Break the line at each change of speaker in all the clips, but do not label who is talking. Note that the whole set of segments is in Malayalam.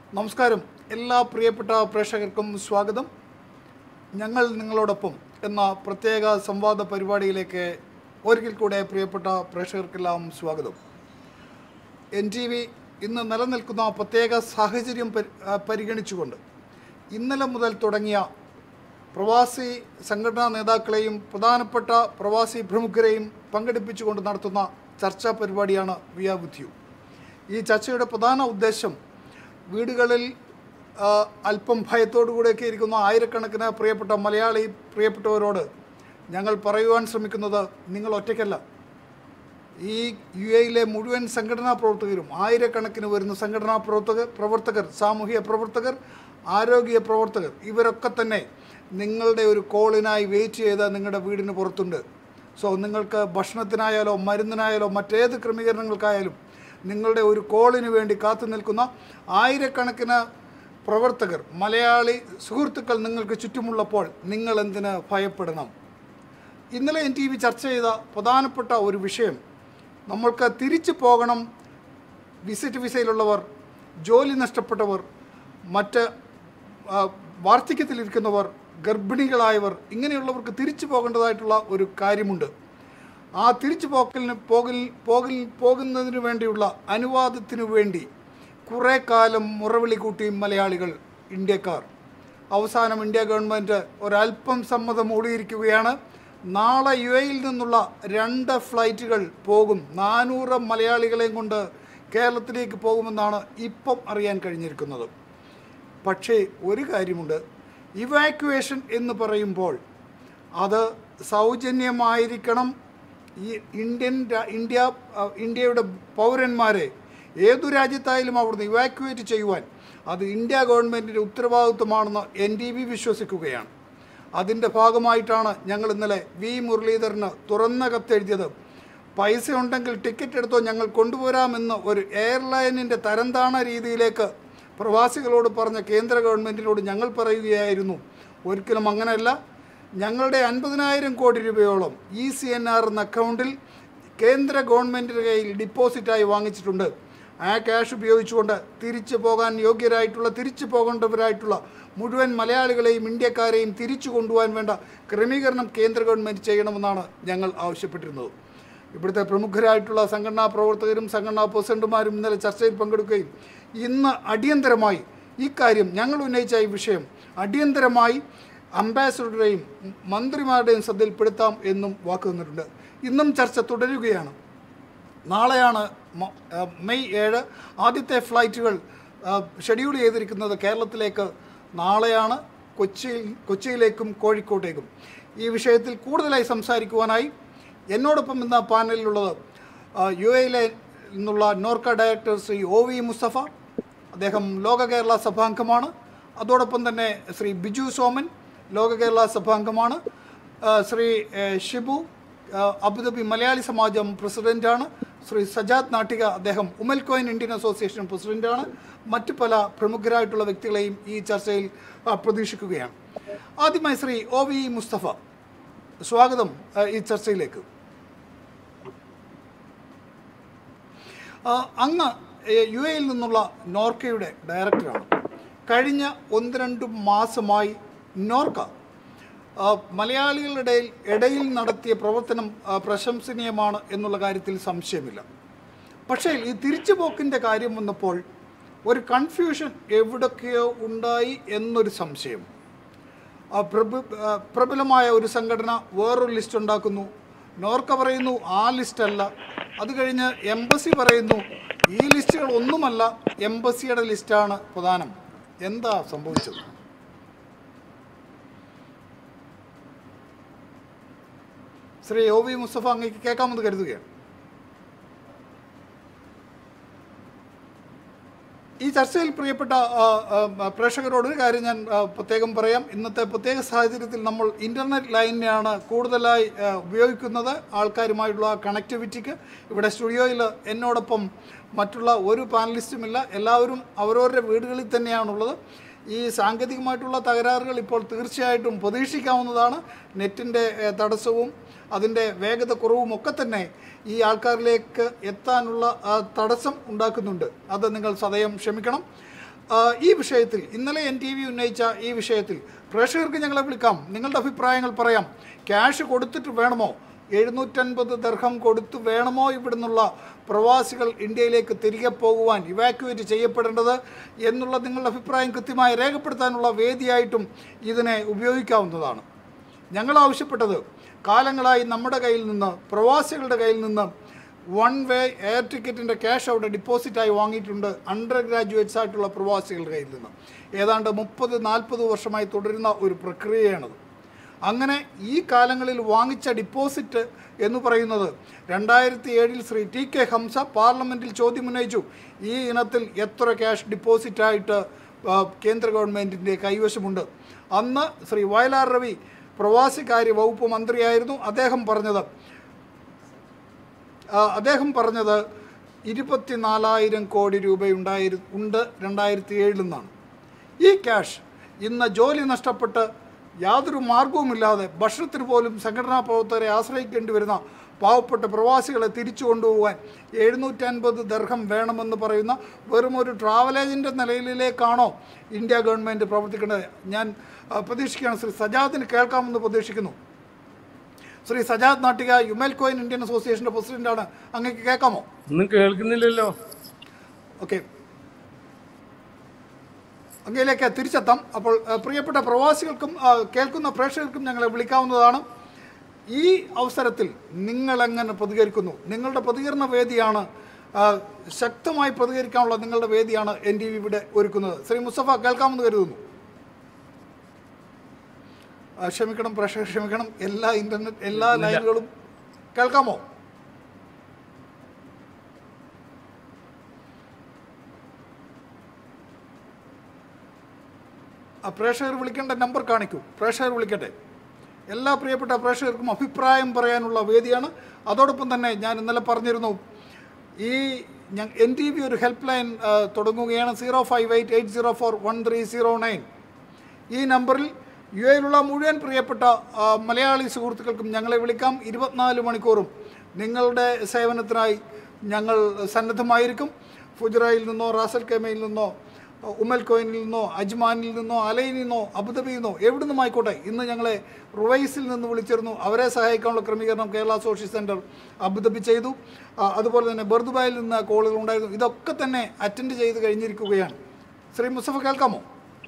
നമസ്കാരം എല്ലാ പ്രിയപ്പെട്ട പ്രേക്ഷകർക്കും സ്വാഗതം ഞങ്ങൾ നിങ്ങളോടൊപ്പം എന്ന പ്രത്യേക സംവാദ പരിപാടിയിലേക്ക് ഒരിക്കൽ കൂടെ പ്രിയപ്പെട്ട പ്രേക്ഷകർക്കെല്ലാം സ്വാഗതം എൻ ടി വി ഇന്ന് നിലനിൽക്കുന്ന പ്രത്യേക സാഹചര്യം പരി ആ, പരിഗണിച്ചുകൊണ്ട് ഇന്നലെ മുതൽ തുടങ്ങിയ പ്രവാസി സംഘടനാ നേതാക്കളെയും പ്രധാനപ്പെട്ട പ്രവാസി പ്രമുഖരെയും പങ്കെടുപ്പിച്ചുകൊണ്ട് നടത്തുന്ന ചർച്ചാ പരിപാടിയാണ് വിയ വിത്ത് യു ഈ ചർച്ചയുടെ പ്രധാന ഉദ്ദേശം വീടുകളിൽ ആ, അല്പം ഭയത്തോടു കൂടെയൊക്കെ ഇരിക്കുന്ന ആയിരക്കണക്കിന് പ്രിയപ്പെട്ട മലയാളി പ്രിയപ്പെട്ടവരോട് ഞങ്ങൾ പറയുവാൻ ശ്രമിക്കുന്നത് നിങ്ങൾ ഒറ്റയ്ക്കല്ല ഈ യു എയിലെ മുഴുവൻ സംഘടനാ പ്രവർത്തകരും ആയിരക്കണക്കിന് വരുന്ന സംഘടനാ പ്രവർത്തകർ പ്രവർത്തകർ സാമൂഹിക പ്രവർത്തകർ ആരോഗ്യ പ്രവർത്തകർ ഇവരൊക്കെ തന്നെ നിങ്ങളുടെ ഒരു കോളിനായി വെയിറ്റ് ചെയ്ത് നിങ്ങളുടെ വീടിന് പുറത്തുണ്ട് സോ നിങ്ങൾക്ക് ഭക്ഷണത്തിനായാലോ മരുന്നിനായാലോ മറ്റേത് ക്രമീകരണങ്ങൾക്കായാലും നിങ്ങളുടെ ഒരു കോളിന് വേണ്ടി കാത്തു നിൽക്കുന്ന ആയിരക്കണക്കിന് പ്രവർത്തകർ മലയാളി സുഹൃത്തുക്കൾ നിങ്ങൾക്ക് ചുറ്റുമുള്ളപ്പോൾ നിങ്ങൾ എന്തിന് ഭയപ്പെടണം ഇന്നലെ എൻ ടി വി ചർച്ച ചെയ്ത പ്രധാനപ്പെട്ട ഒരു വിഷയം നമ്മൾക്ക് തിരിച്ചു പോകണം വിസിറ്റ് വിസയിലുള്ളവർ ജോലി നഷ്ടപ്പെട്ടവർ മറ്റ് ആ, വാർദ്ധക്യത്തിലിരിക്കുന്നവർ ഗർഭിണികളായവർ ഇങ്ങനെയുള്ളവർക്ക് തിരിച്ചു പോകേണ്ടതായിട്ടുള്ള ഒരു കാര്യമുണ്ട് ആ തിരിച്ചു പോക്കലിന് പോകൽ പോകൽ പോകുന്നതിന് വേണ്ടിയുള്ള അനുവാദത്തിനു വേണ്ടി കുറേ കാലം മുറവിളി കൂട്ടി മലയാളികൾ ഇന്ത്യക്കാർ അവസാനം ഇന്ത്യ ഗവൺമെൻറ് ഒരല്പം സമ്മതം മൂടിയിരിക്കുകയാണ് നാളെ യു എയിൽ നിന്നുള്ള രണ്ട് ഫ്ലൈറ്റുകൾ പോകും നാനൂറ് മലയാളികളെയും കൊണ്ട് കേരളത്തിലേക്ക് പോകുമെന്നാണ് ഇപ്പം അറിയാൻ കഴിഞ്ഞിരിക്കുന്നത് പക്ഷേ ഒരു കാര്യമുണ്ട് ഇവാക്യുവേഷൻ എന്ന് പറയുമ്പോൾ അത് സൗജന്യമായിരിക്കണം ഈ ഇന്ത്യൻ രാ- ഇന്ത്യ ആ, ഇന്ത്യയുടെ പൗരന്മാരെ ഏതു രാജ്യത്തായാലും അവിടുന്ന് ഇവാക്യുവേറ്റ് ചെയ്യുവാൻ അത് ഇന്ത്യ ഗവൺമെൻറ്റിൻ്റെ ഉത്തരവാദിത്വമാണെന്ന് എൻ ഡി ബി വിശ്വസിക്കുകയാണ് അതിൻ്റെ ഭാഗമായിട്ടാണ് ഞങ്ങൾ ഇന്നലെ വി മുരളീധരന് തുറന്ന കത്തെഴുതിയത് പൈസ ഉണ്ടെങ്കിൽ ടിക്കറ്റ് എടുത്തോ ഞങ്ങൾ കൊണ്ടുപോരാമെന്ന് ഒരു എയർലൈനിൻ്റെ തരംതാണ രീതിയിലേക്ക് പ്രവാസികളോട് പറഞ്ഞ കേന്ദ്ര ഗവൺമെൻറ്റിനോട് ഞങ്ങൾ പറയുകയായിരുന്നു ഒരിക്കലും അങ്ങനെയല്ല ഞങ്ങളുടെ അൻപതിനായിരം കോടി രൂപയോളം ഇ സി എൻ ആർ എന്ന അക്കൗണ്ടിൽ കേന്ദ്ര ഗവൺമെൻറ്റിൻ്റെ കയ്യിൽ ഡിപ്പോസിറ്റായി വാങ്ങിച്ചിട്ടുണ്ട് ആ ക്യാഷ് ഉപയോഗിച്ചുകൊണ്ട് തിരിച്ചു പോകാൻ യോഗ്യരായിട്ടുള്ള തിരിച്ചു പോകേണ്ടവരായിട്ടുള്ള മുഴുവൻ മലയാളികളെയും ഇന്ത്യക്കാരെയും തിരിച്ചു കൊണ്ടുപോകാൻ വേണ്ട ക്രമീകരണം കേന്ദ്ര ഗവൺമെൻറ് ചെയ്യണമെന്നാണ് ഞങ്ങൾ ആവശ്യപ്പെട്ടിരുന്നത് ഇവിടുത്തെ പ്രമുഖരായിട്ടുള്ള സംഘടനാ പ്രവർത്തകരും സംഘടനാ പ്രസിഡന്റുമാരും ഇന്നലെ ചർച്ചയിൽ പങ്കെടുക്കുകയും ഇന്ന് അടിയന്തരമായി ഇക്കാര്യം ഞങ്ങൾ ഉന്നയിച്ച ഈ വിഷയം അടിയന്തരമായി അംബാസഡറുടെയും മന്ത്രിമാരുടെയും ശ്രദ്ധയിൽപ്പെടുത്താം എന്നും വാക്ക് തന്നിട്ടുണ്ട് ഇന്നും ചർച്ച തുടരുകയാണ് നാളെയാണ് മ- ആ, മെയ് ഏഴ് ആദ്യത്തെ ഫ്ലൈറ്റുകൾ ആ, ഷെഡ്യൂൾ ചെയ്തിരിക്കുന്നത് കേരളത്തിലേക്ക് നാളെയാണ് കൊച്ചി കൊച്ചിയിലേക്കും കോഴിക്കോട്ടേക്കും ഈ വിഷയത്തിൽ കൂടുതലായി സംസാരിക്കുവാനായി എന്നോടൊപ്പം ഇന്ന് പാനലിലുള്ളത് ആ, യു എയിലെ നിന്നുള്ള നോർക്ക ഡയറക്ടർ ശ്രീ ഒ വി മുസ്തഫ അദ്ദേഹം ലോക കേരള സഭാംഗമാണ് അതോടൊപ്പം തന്നെ ശ്രീ ബിജു സോമൻ ലോക കേരള സഭാംഗമാണ് ആ, ശ്രീ ഏ, ഷിബു ആ, അബുദാബി മലയാളി സമാജം പ്രസിഡന്റാണ് ശ്രീ സജാദ് നാട്ടിക അദ്ദേഹം ഉമൽ കോയിൻ ഇന്ത്യൻ അസോസിയേഷൻ പ്രസിഡന്റാണ് മറ്റു പല പ്രമുഖരായിട്ടുള്ള വ്യക്തികളെയും ഈ ചർച്ചയിൽ ആ, പ്രതീക്ഷിക്കുകയാണ് ആദ്യമായി ശ്രീ ഒ വി മുസ്തഫ സ്വാഗതം ആ, ഈ ചർച്ചയിലേക്ക് ആ, അങ്ങ് ഏ, യു എയിൽ നിന്നുള്ള നോർക്കയുടെ ഡയറക്ടറാണ് കഴിഞ്ഞ ഒന്ന് രണ്ട് മാസമായി നോർക്ക ആ, മലയാളികളുടെ ഇടയിൽ ഇടയിൽ നടത്തിയ പ്രവർത്തനം ആ, പ്രശംസനീയമാണ് എന്നുള്ള കാര്യത്തിൽ സംശയമില്ല പക്ഷേ ഈ തിരിച്ചുപോക്കിൻ്റെ കാര്യം വന്നപ്പോൾ ഒരു കൺഫ്യൂഷൻ എവിടൊക്കെയോ ഉണ്ടായി എന്നൊരു സംശയം ആ പ്രബു ആ പ്രബലമായ ഒരു സംഘടന വേറൊരു ലിസ്റ്റ് ഉണ്ടാക്കുന്നു നോർക്ക പറയുന്നു ആ ലിസ്റ്റ് അല്ല അത് കഴിഞ്ഞ് എംബസി പറയുന്നു ഈ ലിസ്റ്റുകൾ ഒന്നുമല്ല എംബസിയുടെ ലിസ്റ്റാണ് പ്രധാനം എന്താ സംഭവിച്ചത് ശ്രീ ഒ വി മുസ്തഫ അങ്ങേക്ക് കേൾക്കാമെന്ന് കരുതുകയാണ് ഈ ചർച്ചയിൽ പ്രിയപ്പെട്ട ആ, ആ, പ്രേക്ഷകരോട് ഒരു കാര്യം ഞാൻ ആ, പ്രത്യേകം പറയാം ഇന്നത്തെ പ്രത്യേക സാഹചര്യത്തിൽ നമ്മൾ ഇൻ്റർനെറ്റ് ലൈനിനെയാണ് കൂടുതലായി ആ, ഉപയോഗിക്കുന്നത് ആൾക്കാരുമായിട്ടുള്ള കണക്ടിവിറ്റിക്ക് ഇവിടെ സ്റ്റുഡിയോയിൽ എന്നോടൊപ്പം മറ്റുള്ള ഒരു പാനലിസ്റ്റുമില്ല എല്ലാവരും അവരവരുടെ വീടുകളിൽ തന്നെയാണുള്ളത് ഈ സാങ്കേതികമായിട്ടുള്ള തകരാറുകൾ ഇപ്പോൾ തീർച്ചയായിട്ടും പ്രതീക്ഷിക്കാവുന്നതാണ് നെറ്റിൻ്റെ ഏഹ്, തടസ്സവും അതിൻ്റെ വേഗത കുറവും ഒക്കെ തന്നെ ഈ ആൾക്കാരിലേക്ക് എത്താനുള്ള ആ, തടസ്സം ഉണ്ടാക്കുന്നുണ്ട് അത് നിങ്ങൾ സദയം ക്ഷമിക്കണം ആ, ഈ വിഷയത്തിൽ ഇന്നലെ എൻ ടി വി ഉന്നയിച്ച ഈ വിഷയത്തിൽ പ്രേക്ഷകർക്ക് ഞങ്ങളെ വിളിക്കാം നിങ്ങളുടെ അഭിപ്രായങ്ങൾ പറയാം ക്യാഷ് കൊടുത്തിട്ട് വേണമോ എഴുന്നൂറ്റൻപത് ദർഹം കൊടുത്തു വേണമോ ഇവിടുന്നുള്ള പ്രവാസികൾ ഇന്ത്യയിലേക്ക് തിരികെ പോകുവാൻ ഇവാക്യുവേറ്റ് ചെയ്യപ്പെടേണ്ടത് എന്നുള്ള നിങ്ങളുടെ അഭിപ്രായം കൃത്യമായി രേഖപ്പെടുത്താനുള്ള വേദിയായിട്ടും ഇതിനെ ഉപയോഗിക്കാവുന്നതാണ് ഞങ്ങൾ ആവശ്യപ്പെട്ടത് കാലങ്ങളായി നമ്മുടെ കയ്യിൽ നിന്ന് പ്രവാസികളുടെ കയ്യിൽ നിന്ന് വൺ വേ എയർ ടിക്കറ്റിൻ്റെ ക്യാഷ് അവിടെ ഡിപ്പോസിറ്റായി വാങ്ങിയിട്ടുണ്ട് അണ്ടർ ഗ്രാജുവേറ്റ്സ് ആയിട്ടുള്ള പ്രവാസികളുടെ കയ്യിൽ നിന്ന് ഏതാണ്ട് മുപ്പത് നാൽപ്പത് വർഷമായി തുടരുന്ന ഒരു പ്രക്രിയയാണത് അങ്ങനെ ഈ കാലങ്ങളിൽ വാങ്ങിച്ച ഡിപ്പോസിറ്റ് എന്ന് പറയുന്നത് രണ്ടായിരത്തി ഏഴിൽ ശ്രീ ടി കെ ഹംസ പാർലമെൻറ്റിൽ ചോദ്യമുന്നയിച്ചു ഈ ഇനത്തിൽ എത്ര ക്യാഷ് ഡിപ്പോസിറ്റായിട്ട് ആ, കേന്ദ്ര ഗവൺമെൻറ്റിൻ്റെ കൈവശമുണ്ട് അന്ന് ശ്രീ വയലാർ രവി പ്രവാസികാര്യ വകുപ്പ് മന്ത്രിയായിരുന്നു അദ്ദേഹം പറഞ്ഞത് ആ, അദ്ദേഹം പറഞ്ഞത് ഇരുപത്തിനാലായിരം കോടി രൂപയുണ്ടായിരു ഉണ്ട് രണ്ടായിരത്തി ഏഴിൽ നിന്നാണ് ഈ ക്യാഷ് ഇന്ന് ജോലി നഷ്ടപ്പെട്ട് യാതൊരു മാർഗവുമില്ലാതെ ഭക്ഷണത്തിന് പോലും സംഘടനാ പ്രവർത്തകരെ ആശ്രയിക്കേണ്ടി വരുന്ന പാവപ്പെട്ട പ്രവാസികളെ തിരിച്ചു കൊണ്ടുപോകാൻ എഴുന്നൂറ്റൻപത് ദർഹം വേണമെന്ന് പറയുന്ന വെറും ഒരു ട്രാവൽ ഏജൻ്റ് നിലയിലേക്കാണോ ഇന്ത്യ ഗവൺമെൻറ് പ്രവർത്തിക്കേണ്ടത് ഞാൻ ആ, പ്രതീക്ഷിക്കുകയാണ് ശ്രീ സജാദിന് കേൾക്കാമെന്ന് പ്രതീക്ഷിക്കുന്നു Shri Sajad Nattika Umm Al Quwain Indian അസോസിയേഷൻ്റെ പ്രസിഡന്റാണ് അങ്ങേക്ക് കേൾക്കാമോ
ഒന്നും കേൾക്കുന്നില്ലല്ലോ
ഓക്കെ അങ്ങയിലേക്ക് തിരിച്ചെത്താം അപ്പോൾ ആ, പ്രിയപ്പെട്ട പ്രവാസികൾക്കും ആ, കേൾക്കുന്ന പ്രേക്ഷകർക്കും ഞങ്ങളെ വിളിക്കാവുന്നതാണ് ഈ അവസരത്തിൽ നിങ്ങളെങ്ങനെ പ്രതികരിക്കുന്നു നിങ്ങളുടെ പ്രതികരണ വേദിയാണ് ആ, ശക്തമായി പ്രതികരിക്കാനുള്ള നിങ്ങളുടെ വേദിയാണ് എൻ ടി വി ഇവിടെ ഒരുക്കുന്നത് ശ്രീ മുസ്തഫ കേൾക്കാമെന്ന് കരുതുന്നു ആ, ക്ഷമിക്കണം പ്രേക്ഷകർ ക്ഷമിക്കണം എല്ലാ ഇന്റർനെറ്റ് എല്ലാ ലൈനുകളും കേൾക്കാമോ ആ പ്രേക്ഷകർ വിളിക്കേണ്ട നമ്പർ കാണിക്കൂ പ്രേക്ഷകർ വിളിക്കട്ടെ എല്ലാ പ്രിയപ്പെട്ട പ്രേക്ഷകർക്കും അഭിപ്രായം പറയാനുള്ള വേദിയാണ് അതോടൊപ്പം തന്നെ ഞാൻ ഇന്നലെ പറഞ്ഞിരുന്നു ഈ ഞാൻ എൻ ടി വി ഒരു ഹെൽപ്പ് ലൈൻ ആ, തുടങ്ങുകയാണ് zero five eight eight zero four one three zero nine ഈ നമ്പറിൽ യു എയിലുള്ള മുഴുവൻ പ്രിയപ്പെട്ട ആ, മലയാളി സുഹൃത്തുക്കൾക്കും ഞങ്ങളെ വിളിക്കാം ഇരുപത്തിനാല് മണിക്കൂറും നിങ്ങളുടെ സേവനത്തിനായി ഞങ്ങൾ സന്നദ്ധമായിരിക്കും ഫുജറയിൽ നിന്നോ റാസൽ കേമയിൽ നിന്നോ ഉമൽ കോയിനിൽ നിന്നോ അജ്മാനിൽ നിന്നോ അലയിൽ നിന്നോ അബുദാബിയിൽ നിന്നോ എവിടെ നിന്നും ആയിക്കോട്ടെ ഇന്ന് ഞങ്ങളെ റുവൈസിൽ നിന്ന് വിളിച്ചിരുന്നു അവരെ സഹായിക്കാനുള്ള ക്രമീകരണം കേരള സോഷ്യൽ സെൻറ്റർ അബുദാബി ചെയ്തു ആ, അതുപോലെ തന്നെ ബർദുബായിൽ നിന്ന് കോളുകൾ ഉണ്ടായിരുന്നു ഇതൊക്കെ തന്നെ അറ്റൻഡ് ചെയ്ത് കഴിഞ്ഞിരിക്കുകയാണ് ശ്രീ മുസ്തഫ കേൾക്കാമോ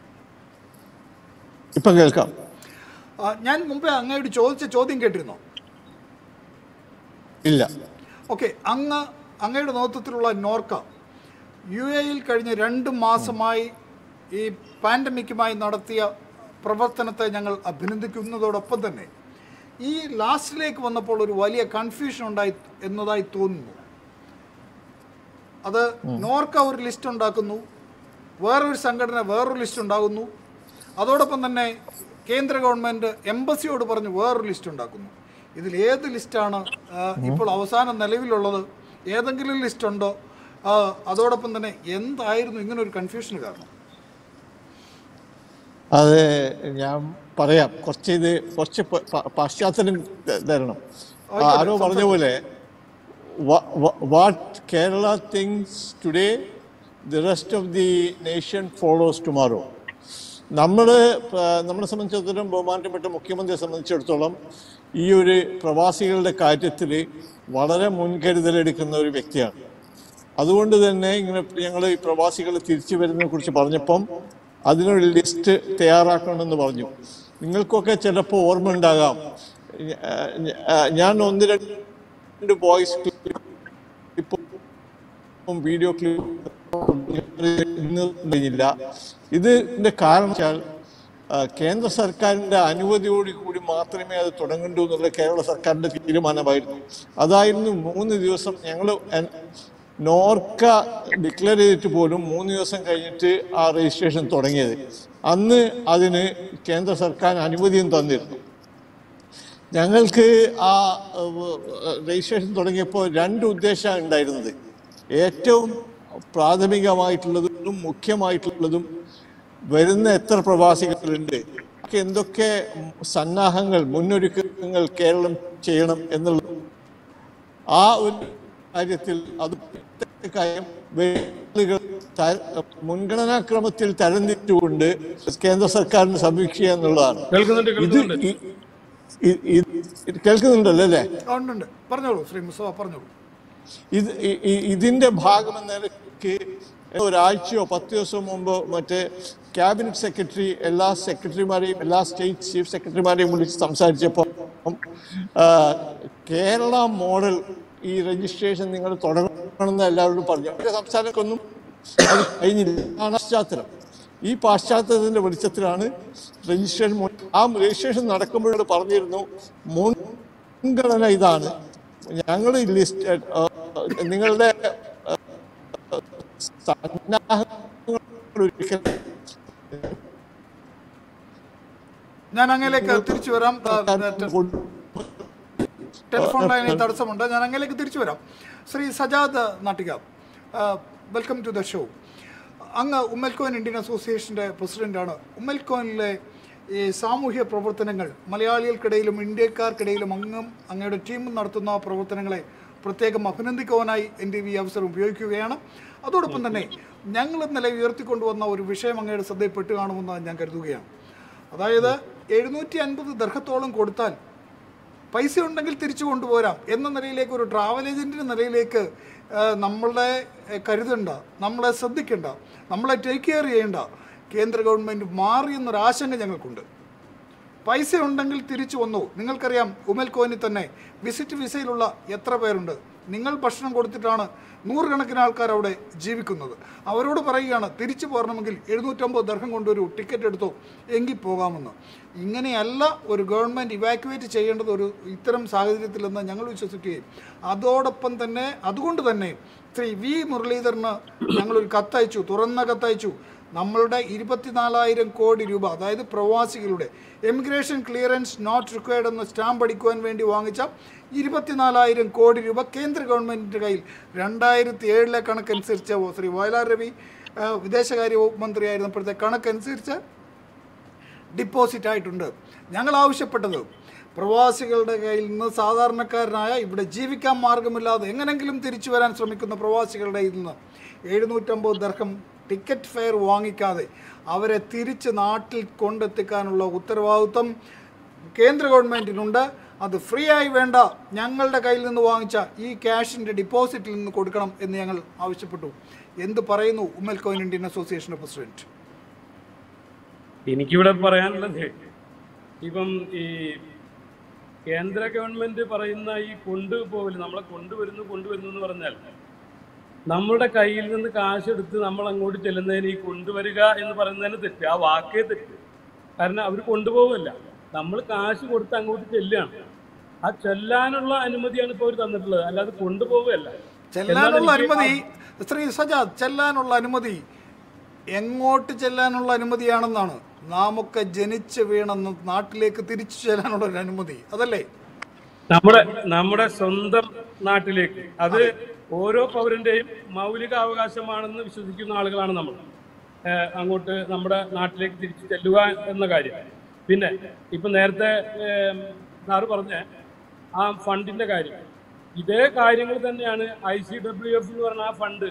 ഇപ്പം കേൾക്കാം
ആ, ഞാൻ മുമ്പേ അങ്ങയോട് ചോദിച്ച ചോദ്യം കേട്ടിരുന്നോ
ഇല്ല
ഓക്കെ അങ്ങ് അങ്ങയുടെ നേതൃത്വത്തിലുള്ള നോർക്ക യു എയിൽ കഴിഞ്ഞ രണ്ട് മാസമായി ഈ പാൻഡമിക്കുമായി നടത്തിയ പ്രവർത്തനത്തെ ഞങ്ങൾ അഭിനന്ദിക്കുന്നതോടൊപ്പം തന്നെ ഈ ലാസ്റ്റിലേക്ക് വന്നപ്പോൾ ഒരു വലിയ കൺഫ്യൂഷൻ ഉണ്ടായി എന്നതായി തോന്നുന്നു അത് നോർക്ക ഒരു ലിസ്റ്റ് ഉണ്ടാക്കുന്നു വേറൊരു സംഘടന വേറൊരു ലിസ്റ്റ് ഉണ്ടാകുന്നു അതോടൊപ്പം തന്നെ കേന്ദ്ര ഗവൺമെൻറ് എംബസിയോട് പറഞ്ഞ് വേറൊരു ലിസ്റ്റ് ഉണ്ടാക്കുന്നു ഇതിൽ ഏത് ലിസ്റ്റാണ് ആ, ഇപ്പോൾ അവസാനം നിലവിലുള്ളത് ഏതെങ്കിലും ലിസ്റ്റ് ഉണ്ടോ ആ, അതോടൊപ്പം തന്നെ എന്തായിരുന്നു ഇങ്ങനെ ഒരു കൺഫ്യൂഷന് കാരണം
അത് ഞാൻ പറയാം കുറച്ച് ഇത് കുറച്ച് പ- പ- പാശ്ചാത്തലം ത- തരണം ആരോ പറഞ്ഞ പോലെ what Kerala thinks today the rest of the nation follows tomorrow നമ്മൾ നമ്മളെ സംബന്ധിച്ചിടത്തോളം ബഹുമാനപ്പെട്ട മുഖ്യമന്ത്രിയെ സംബന്ധിച്ചിടത്തോളം ഈ ഒരു പ്രവാസികളുടെ കാര്യത്തിൽ വളരെ മുൻകരുതലെടുക്കുന്ന ഒരു വ്യക്തിയാണ് അതുകൊണ്ട് തന്നെ ഇങ്ങനെ ഞങ്ങൾ ഈ പ്രവാസികൾ തിരിച്ചു വരുന്നതിനെ കുറിച്ച് പറഞ്ഞപ്പം അതിനൊരു ലിസ്റ്റ് തയ്യാറാക്കണമെന്ന് പറഞ്ഞു നിങ്ങൾക്കൊക്കെ ചിലപ്പോൾ ഓർമ്മ ഉണ്ടാകാം ഞ- ഞ- ഞാൻ ഒന്ന് രണ്ട് വോയിസ് ഇപ്പം വീഡിയോ ക്ലിപ്പ് കഴിഞ്ഞില്ല ഇതിന്റെ കാരണം വെച്ചാൽ ആ, കേന്ദ്ര സർക്കാരിന്റെ അനുമതിയോട് കൂടി മാത്രമേ അത് തുടങ്ങണ്ടൂ എന്നുള്ള കേരള സർക്കാരിന്റെ തീരുമാനമായിരുന്നു അതായിരുന്നു മൂന്ന് ദിവസം ഞങ്ങൾ നോർക്ക ഡിക്ലെയർ ചെയ്തിട്ട് പോലും മൂന്ന് ദിവസം കഴിഞ്ഞിട്ട് ആ രജിസ്ട്രേഷൻ തുടങ്ങിയത് അന്ന് അതിന് കേന്ദ്ര സർക്കാർ അനുമതിയും തന്നിരുന്നു ഞങ്ങൾക്ക് ആ ഏഹ്, രജിസ്ട്രേഷൻ തുടങ്ങിയപ്പോൾ രണ്ട് ഉദ്ദേശമാണ് ഉണ്ടായിരുന്നത് ഏറ്റവും പ്രാഥമികമായിട്ടുള്ളതും മുഖ്യമായിട്ടുള്ളതും വരുന്ന എത്ര പ്രവാസികളുണ്ട് ഒക്കെ എന്തൊക്കെ സന്നാഹങ്ങൾ മുന്നൊരുക്കങ്ങൾ കേരളം ചെയ്യണം എന്നുള്ളത് ആ ഒരു കാര്യത്തിൽ അത് കാര്യം ആളുകൾ ത- മുൻഗണനാക്രമത്തിൽ തരംതിരിച്ചുകൊണ്ട് കേന്ദ്ര സർക്കാരിന് സമീക്ഷിക്കുക എന്നുള്ളതാണ്
കേൾക്കുന്നുണ്ട്
ഇത്
കേൾക്കുന്നുണ്ട്
ഈ- ഈ- ഈ- ഇത് കേൾക്കുന്നുണ്ടല്ലോ അല്ലേ
ആ, ഉണ്ട് ഉണ്ട് പറഞ്ഞോളൂ ശ്രീ മുസ്തഫ പറഞ്ഞോളൂ
ഇത് ഈ- ഈ- ഇതിന്റെ ഭാഗം എന്ന നിലയ്ക്ക് ഒരാഴ്ചയോ പത്ത് ദിവസം മുമ്പ് മറ്റേ ക്യാബിനറ്റ് സെക്രട്ടറി എല്ലാ സെക്രട്ടറിമാരെയും എല്ലാ സ്റ്റേറ്റ് ചീഫ് സെക്രട്ടറിമാരെയും വിളിച്ച് സംസാരിച്ചപ്പോൾ ആ, കേരള മോഡൽ ഈ രജിസ്ട്രേഷൻ നിങ്ങൾ തുടങ്ങണമെന്ന് എല്ലാവരോടും പറഞ്ഞു പക്ഷേ സംസ്ഥാനങ്ങൾക്കൊന്നും അത് കഴിഞ്ഞില്ല ആണ് പശ്ചാത്തലം ഈ പാശ്ചാത്തലത്തിന്റെ വെളിച്ചത്തിലാണ് രജിസ്ട്രേഷൻ മു- ആ രജിസ്ട്രേഷൻ നടക്കുമ്പോഴോട് പറഞ്ഞിരുന്നു മുൻഗണന ഇതാണ് ഞങ്ങൾ ലിസ്റ്റ് ഏ, നിങ്ങളുടെ ഏ, സന്നാഹങ്ങൾ ഒരിക്കലും
ഞാൻ അങ്ങയിലേക്ക് തിരിച്ചു വരാം ആ,
കൊണ്ട്
ടെലിഫോൺ ലൈനിൽ തടസ്സമുണ്ട് ഞാൻ അങ്ങയിലേക്ക് തിരിച്ചു വരാം Shri Sajad Nattika welcome to the show അങ്ങ് ഉമ്മൽക്കോൻ ഇന്ത്യൻ അസോസിയേഷൻ്റെ പ്രസിഡന്റാണ് ഉമ്മൽക്കോനിലെ ഈ സാമൂഹ്യ പ്രവർത്തനങ്ങൾ മലയാളികൾക്കിടയിലും ഇന്ത്യക്കാർക്കിടയിലും അങ്ങും അങ്ങയുടെ ടീമും നടത്തുന്ന പ്രവർത്തനങ്ങളെ പ്രത്യേകം അഭിനന്ദിക്കുവാനായി എൻ ടി വി അവസരം ഉപയോഗിക്കുകയാണ് അതോടൊപ്പം തന്നെ ഞങ്ങൾ ഇന്നലെ ഉയർത്തിക്കൊണ്ടുവന്ന ഒരു വിഷയം അങ്ങയുടെ ശ്രദ്ധയിൽപ്പെട്ട് കാണുമെന്ന് ഞാൻ കരുതുകയാണ് അതായത് എഴുന്നൂറ്റി അൻപത് ദർഹത്തോളം കൊടുത്താൽ പൈസ ഉണ്ടെങ്കിൽ തിരിച്ചു കൊണ്ടുപോരാം എന്ന നിലയിലേക്ക് ഒരു ട്രാവൽ ഏജൻറ്റിൻ്റെ നിലയിലേക്ക് ആ, നമ്മളെ ആ, കരുതണ്ട നമ്മളെ ശ്രദ്ധിക്കേണ്ട നമ്മളെ ടേക്ക് കെയർ ചെയ്യേണ്ട കേന്ദ്ര ഗവൺമെൻറ് മാറി എന്നൊരു ആശങ്ക ഞങ്ങൾക്കുണ്ട് പൈസ ഉണ്ടെങ്കിൽ തിരിച്ചു വന്നു നിങ്ങൾക്കറിയാം ഉമൽ കോനിൽ തന്നെ വിസിറ്റ് വിസയിലുള്ള എത്ര പേരുണ്ട് നിങ്ങൾ ഭക്ഷണം കൊടുത്തിട്ടാണ് നൂറുകണക്കിന് ആൾക്കാർ അവിടെ ജീവിക്കുന്നത് അവരോട് പറയുകയാണ് തിരിച്ചു പോരണമെങ്കിൽ എഴുന്നൂറ്റമ്പത് ദർഹം കൊണ്ടൊരു ടിക്കറ്റ് എടുത്തോ എങ്കിൽ പോകാമെന്ന് ഇങ്ങനെയല്ല ഒരു ഗവൺമെൻറ് ഇവാക്യുവേറ്റ് ചെയ്യേണ്ടത് ഒരു ഇത്തരം സാഹചര്യത്തിലെന്ന് ഞങ്ങൾ വിശ്വസിക്കുകയും അതോടൊപ്പം തന്നെ അതുകൊണ്ട് തന്നെ ശ്രീ വി മുരളീധരന് ഞങ്ങളൊരു കത്തയച്ചു തുറന്ന കത്തയച്ചു നമ്മളുടെ ഇരുപത്തിനാലായിരം കോടി രൂപ അതായത് പ്രവാസികളുടെ എമിഗ്രേഷൻ ക്ലിയറൻസ് നോട്ട് റിക്വയർഡ് എന്ന സ്റ്റാമ്പ് അടിക്കുവാൻ വേണ്ടി വാങ്ങിച്ച ഇരുപത്തിനാലായിരം കോടി രൂപ കേന്ദ്ര ഗവൺമെൻറ്റിൻ്റെ കയ്യിൽ രണ്ടായിരത്തി ഏഴിലെ കണക്കനുസരിച്ച് ശ്രീ വയലാർ രവി ആ, വിദേശകാര്യ വകുപ്പ് മന്ത്രിയായിരുന്നപ്പോഴത്തെ കണക്കനുസരിച്ച് ഡിപ്പോസിറ്റ് ആയിട്ടുണ്ട് ഞങ്ങൾ ആവശ്യപ്പെട്ടത് പ്രവാസികളുടെ കയ്യിൽ നിന്ന് സാധാരണക്കാരനായ ഇവിടെ ജീവിക്കാൻ മാർഗമില്ലാതെ എങ്ങനെങ്കിലും തിരിച്ചു വരാൻ ശ്രമിക്കുന്ന പ്രവാസികളുടെ കയ്യിൽ നിന്ന് എഴുന്നൂറ്റമ്പത് ദർഹം ടിക്കറ്റ് ഫെയർ വാങ്ങിക്കാതെ അവരെ തിരിച്ച് നാട്ടിൽ കൊണ്ടെത്തിക്കാനുള്ള ഉത്തരവാദിത്വം കേന്ദ്ര ഗവൺമെൻറ്റിനുണ്ട് അത് ഫ്രീ ആയി വേണ്ട ഞങ്ങളുടെ കയ്യിൽ നിന്ന് വാങ്ങിച്ച ഈ ക്യാഷിൻ്റെ ഡിപ്പോസിറ്റിൽ നിന്ന് കൊടുക്കണം എന്ന് ഞങ്ങൾ ആവശ്യപ്പെട്ടു എന്ത് പറയുന്നു Umm Al Quwain Indian association president
എനിക്കിവിടെ പറയാനുള്ളത് ഇപ്പം ഈ കേന്ദ്ര ഗവൺമെന്റ് പറയുന്ന ഈ കൊണ്ടുപോകല് നമ്മളെ കൊണ്ടുവരുന്നു കൊണ്ടുവരുന്നു എന്ന് പറഞ്ഞാൽ നമ്മുടെ കയ്യിൽ നിന്ന് കാശ് എടുത്ത് നമ്മൾ അങ്ങോട്ട് ചെല്ലുന്നതിന് ഈ കൊണ്ടുവരിക എന്ന് പറയുന്നതിന് തെറ്റ് ആ വാക്കേ തെറ്റ് കാരണം അവർ കൊണ്ടുപോകില്ല നമ്മൾ കാശ് കൊടുത്ത് അങ്ങോട്ട് ചെല്ലുകയാണ് ആ ചെല്ലാനുള്ള അനുമതിയാണ് ഇപ്പോൾ അവർ തന്നിട്ടുള്ളത് അല്ലാതെ കൊണ്ടുപോവുകയല്ല
ചെല്ലാനുള്ള അനുമതി ശ്രീ സജാദ് ചെല്ലാനുള്ള അനുമതി എങ്ങോട്ട് ചെല്ലാനുള്ള അനുമതിയാണെന്നാണ് നാമൊക്കെ ജനിച്ച് വീണെന്ന് നാട്ടിലേക്ക് തിരിച്ചു ചെല്ലാനുള്ള ഒരു അനുമതി അതല്ലേ
നമ്മുടെ നമ്മുടെ സ്വന്തം നാട്ടിലേക്ക് അത് ഓരോ പൗരന്റെയും മൗലിക അവകാശമാണെന്ന് വിശ്വസിക്കുന്ന ആളുകളാണ് നമ്മൾ ഏഹ് അങ്ങോട്ട് നമ്മുടെ നാട്ടിലേക്ക് തിരിച്ചു ചെല്ലുക എന്ന കാര്യം പിന്നെ ഇപ്പൊ നേരത്തെ ഏഹ് സാറ് പറഞ്ഞ ആ ഫണ്ടിന്റെ കാര്യം ഇതേ കാര്യങ്ങൾ തന്നെയാണ് ഐ സി ഡബ്ല്യു എഫ് എന്ന് പറഞ്ഞ ആ ഫണ്ട്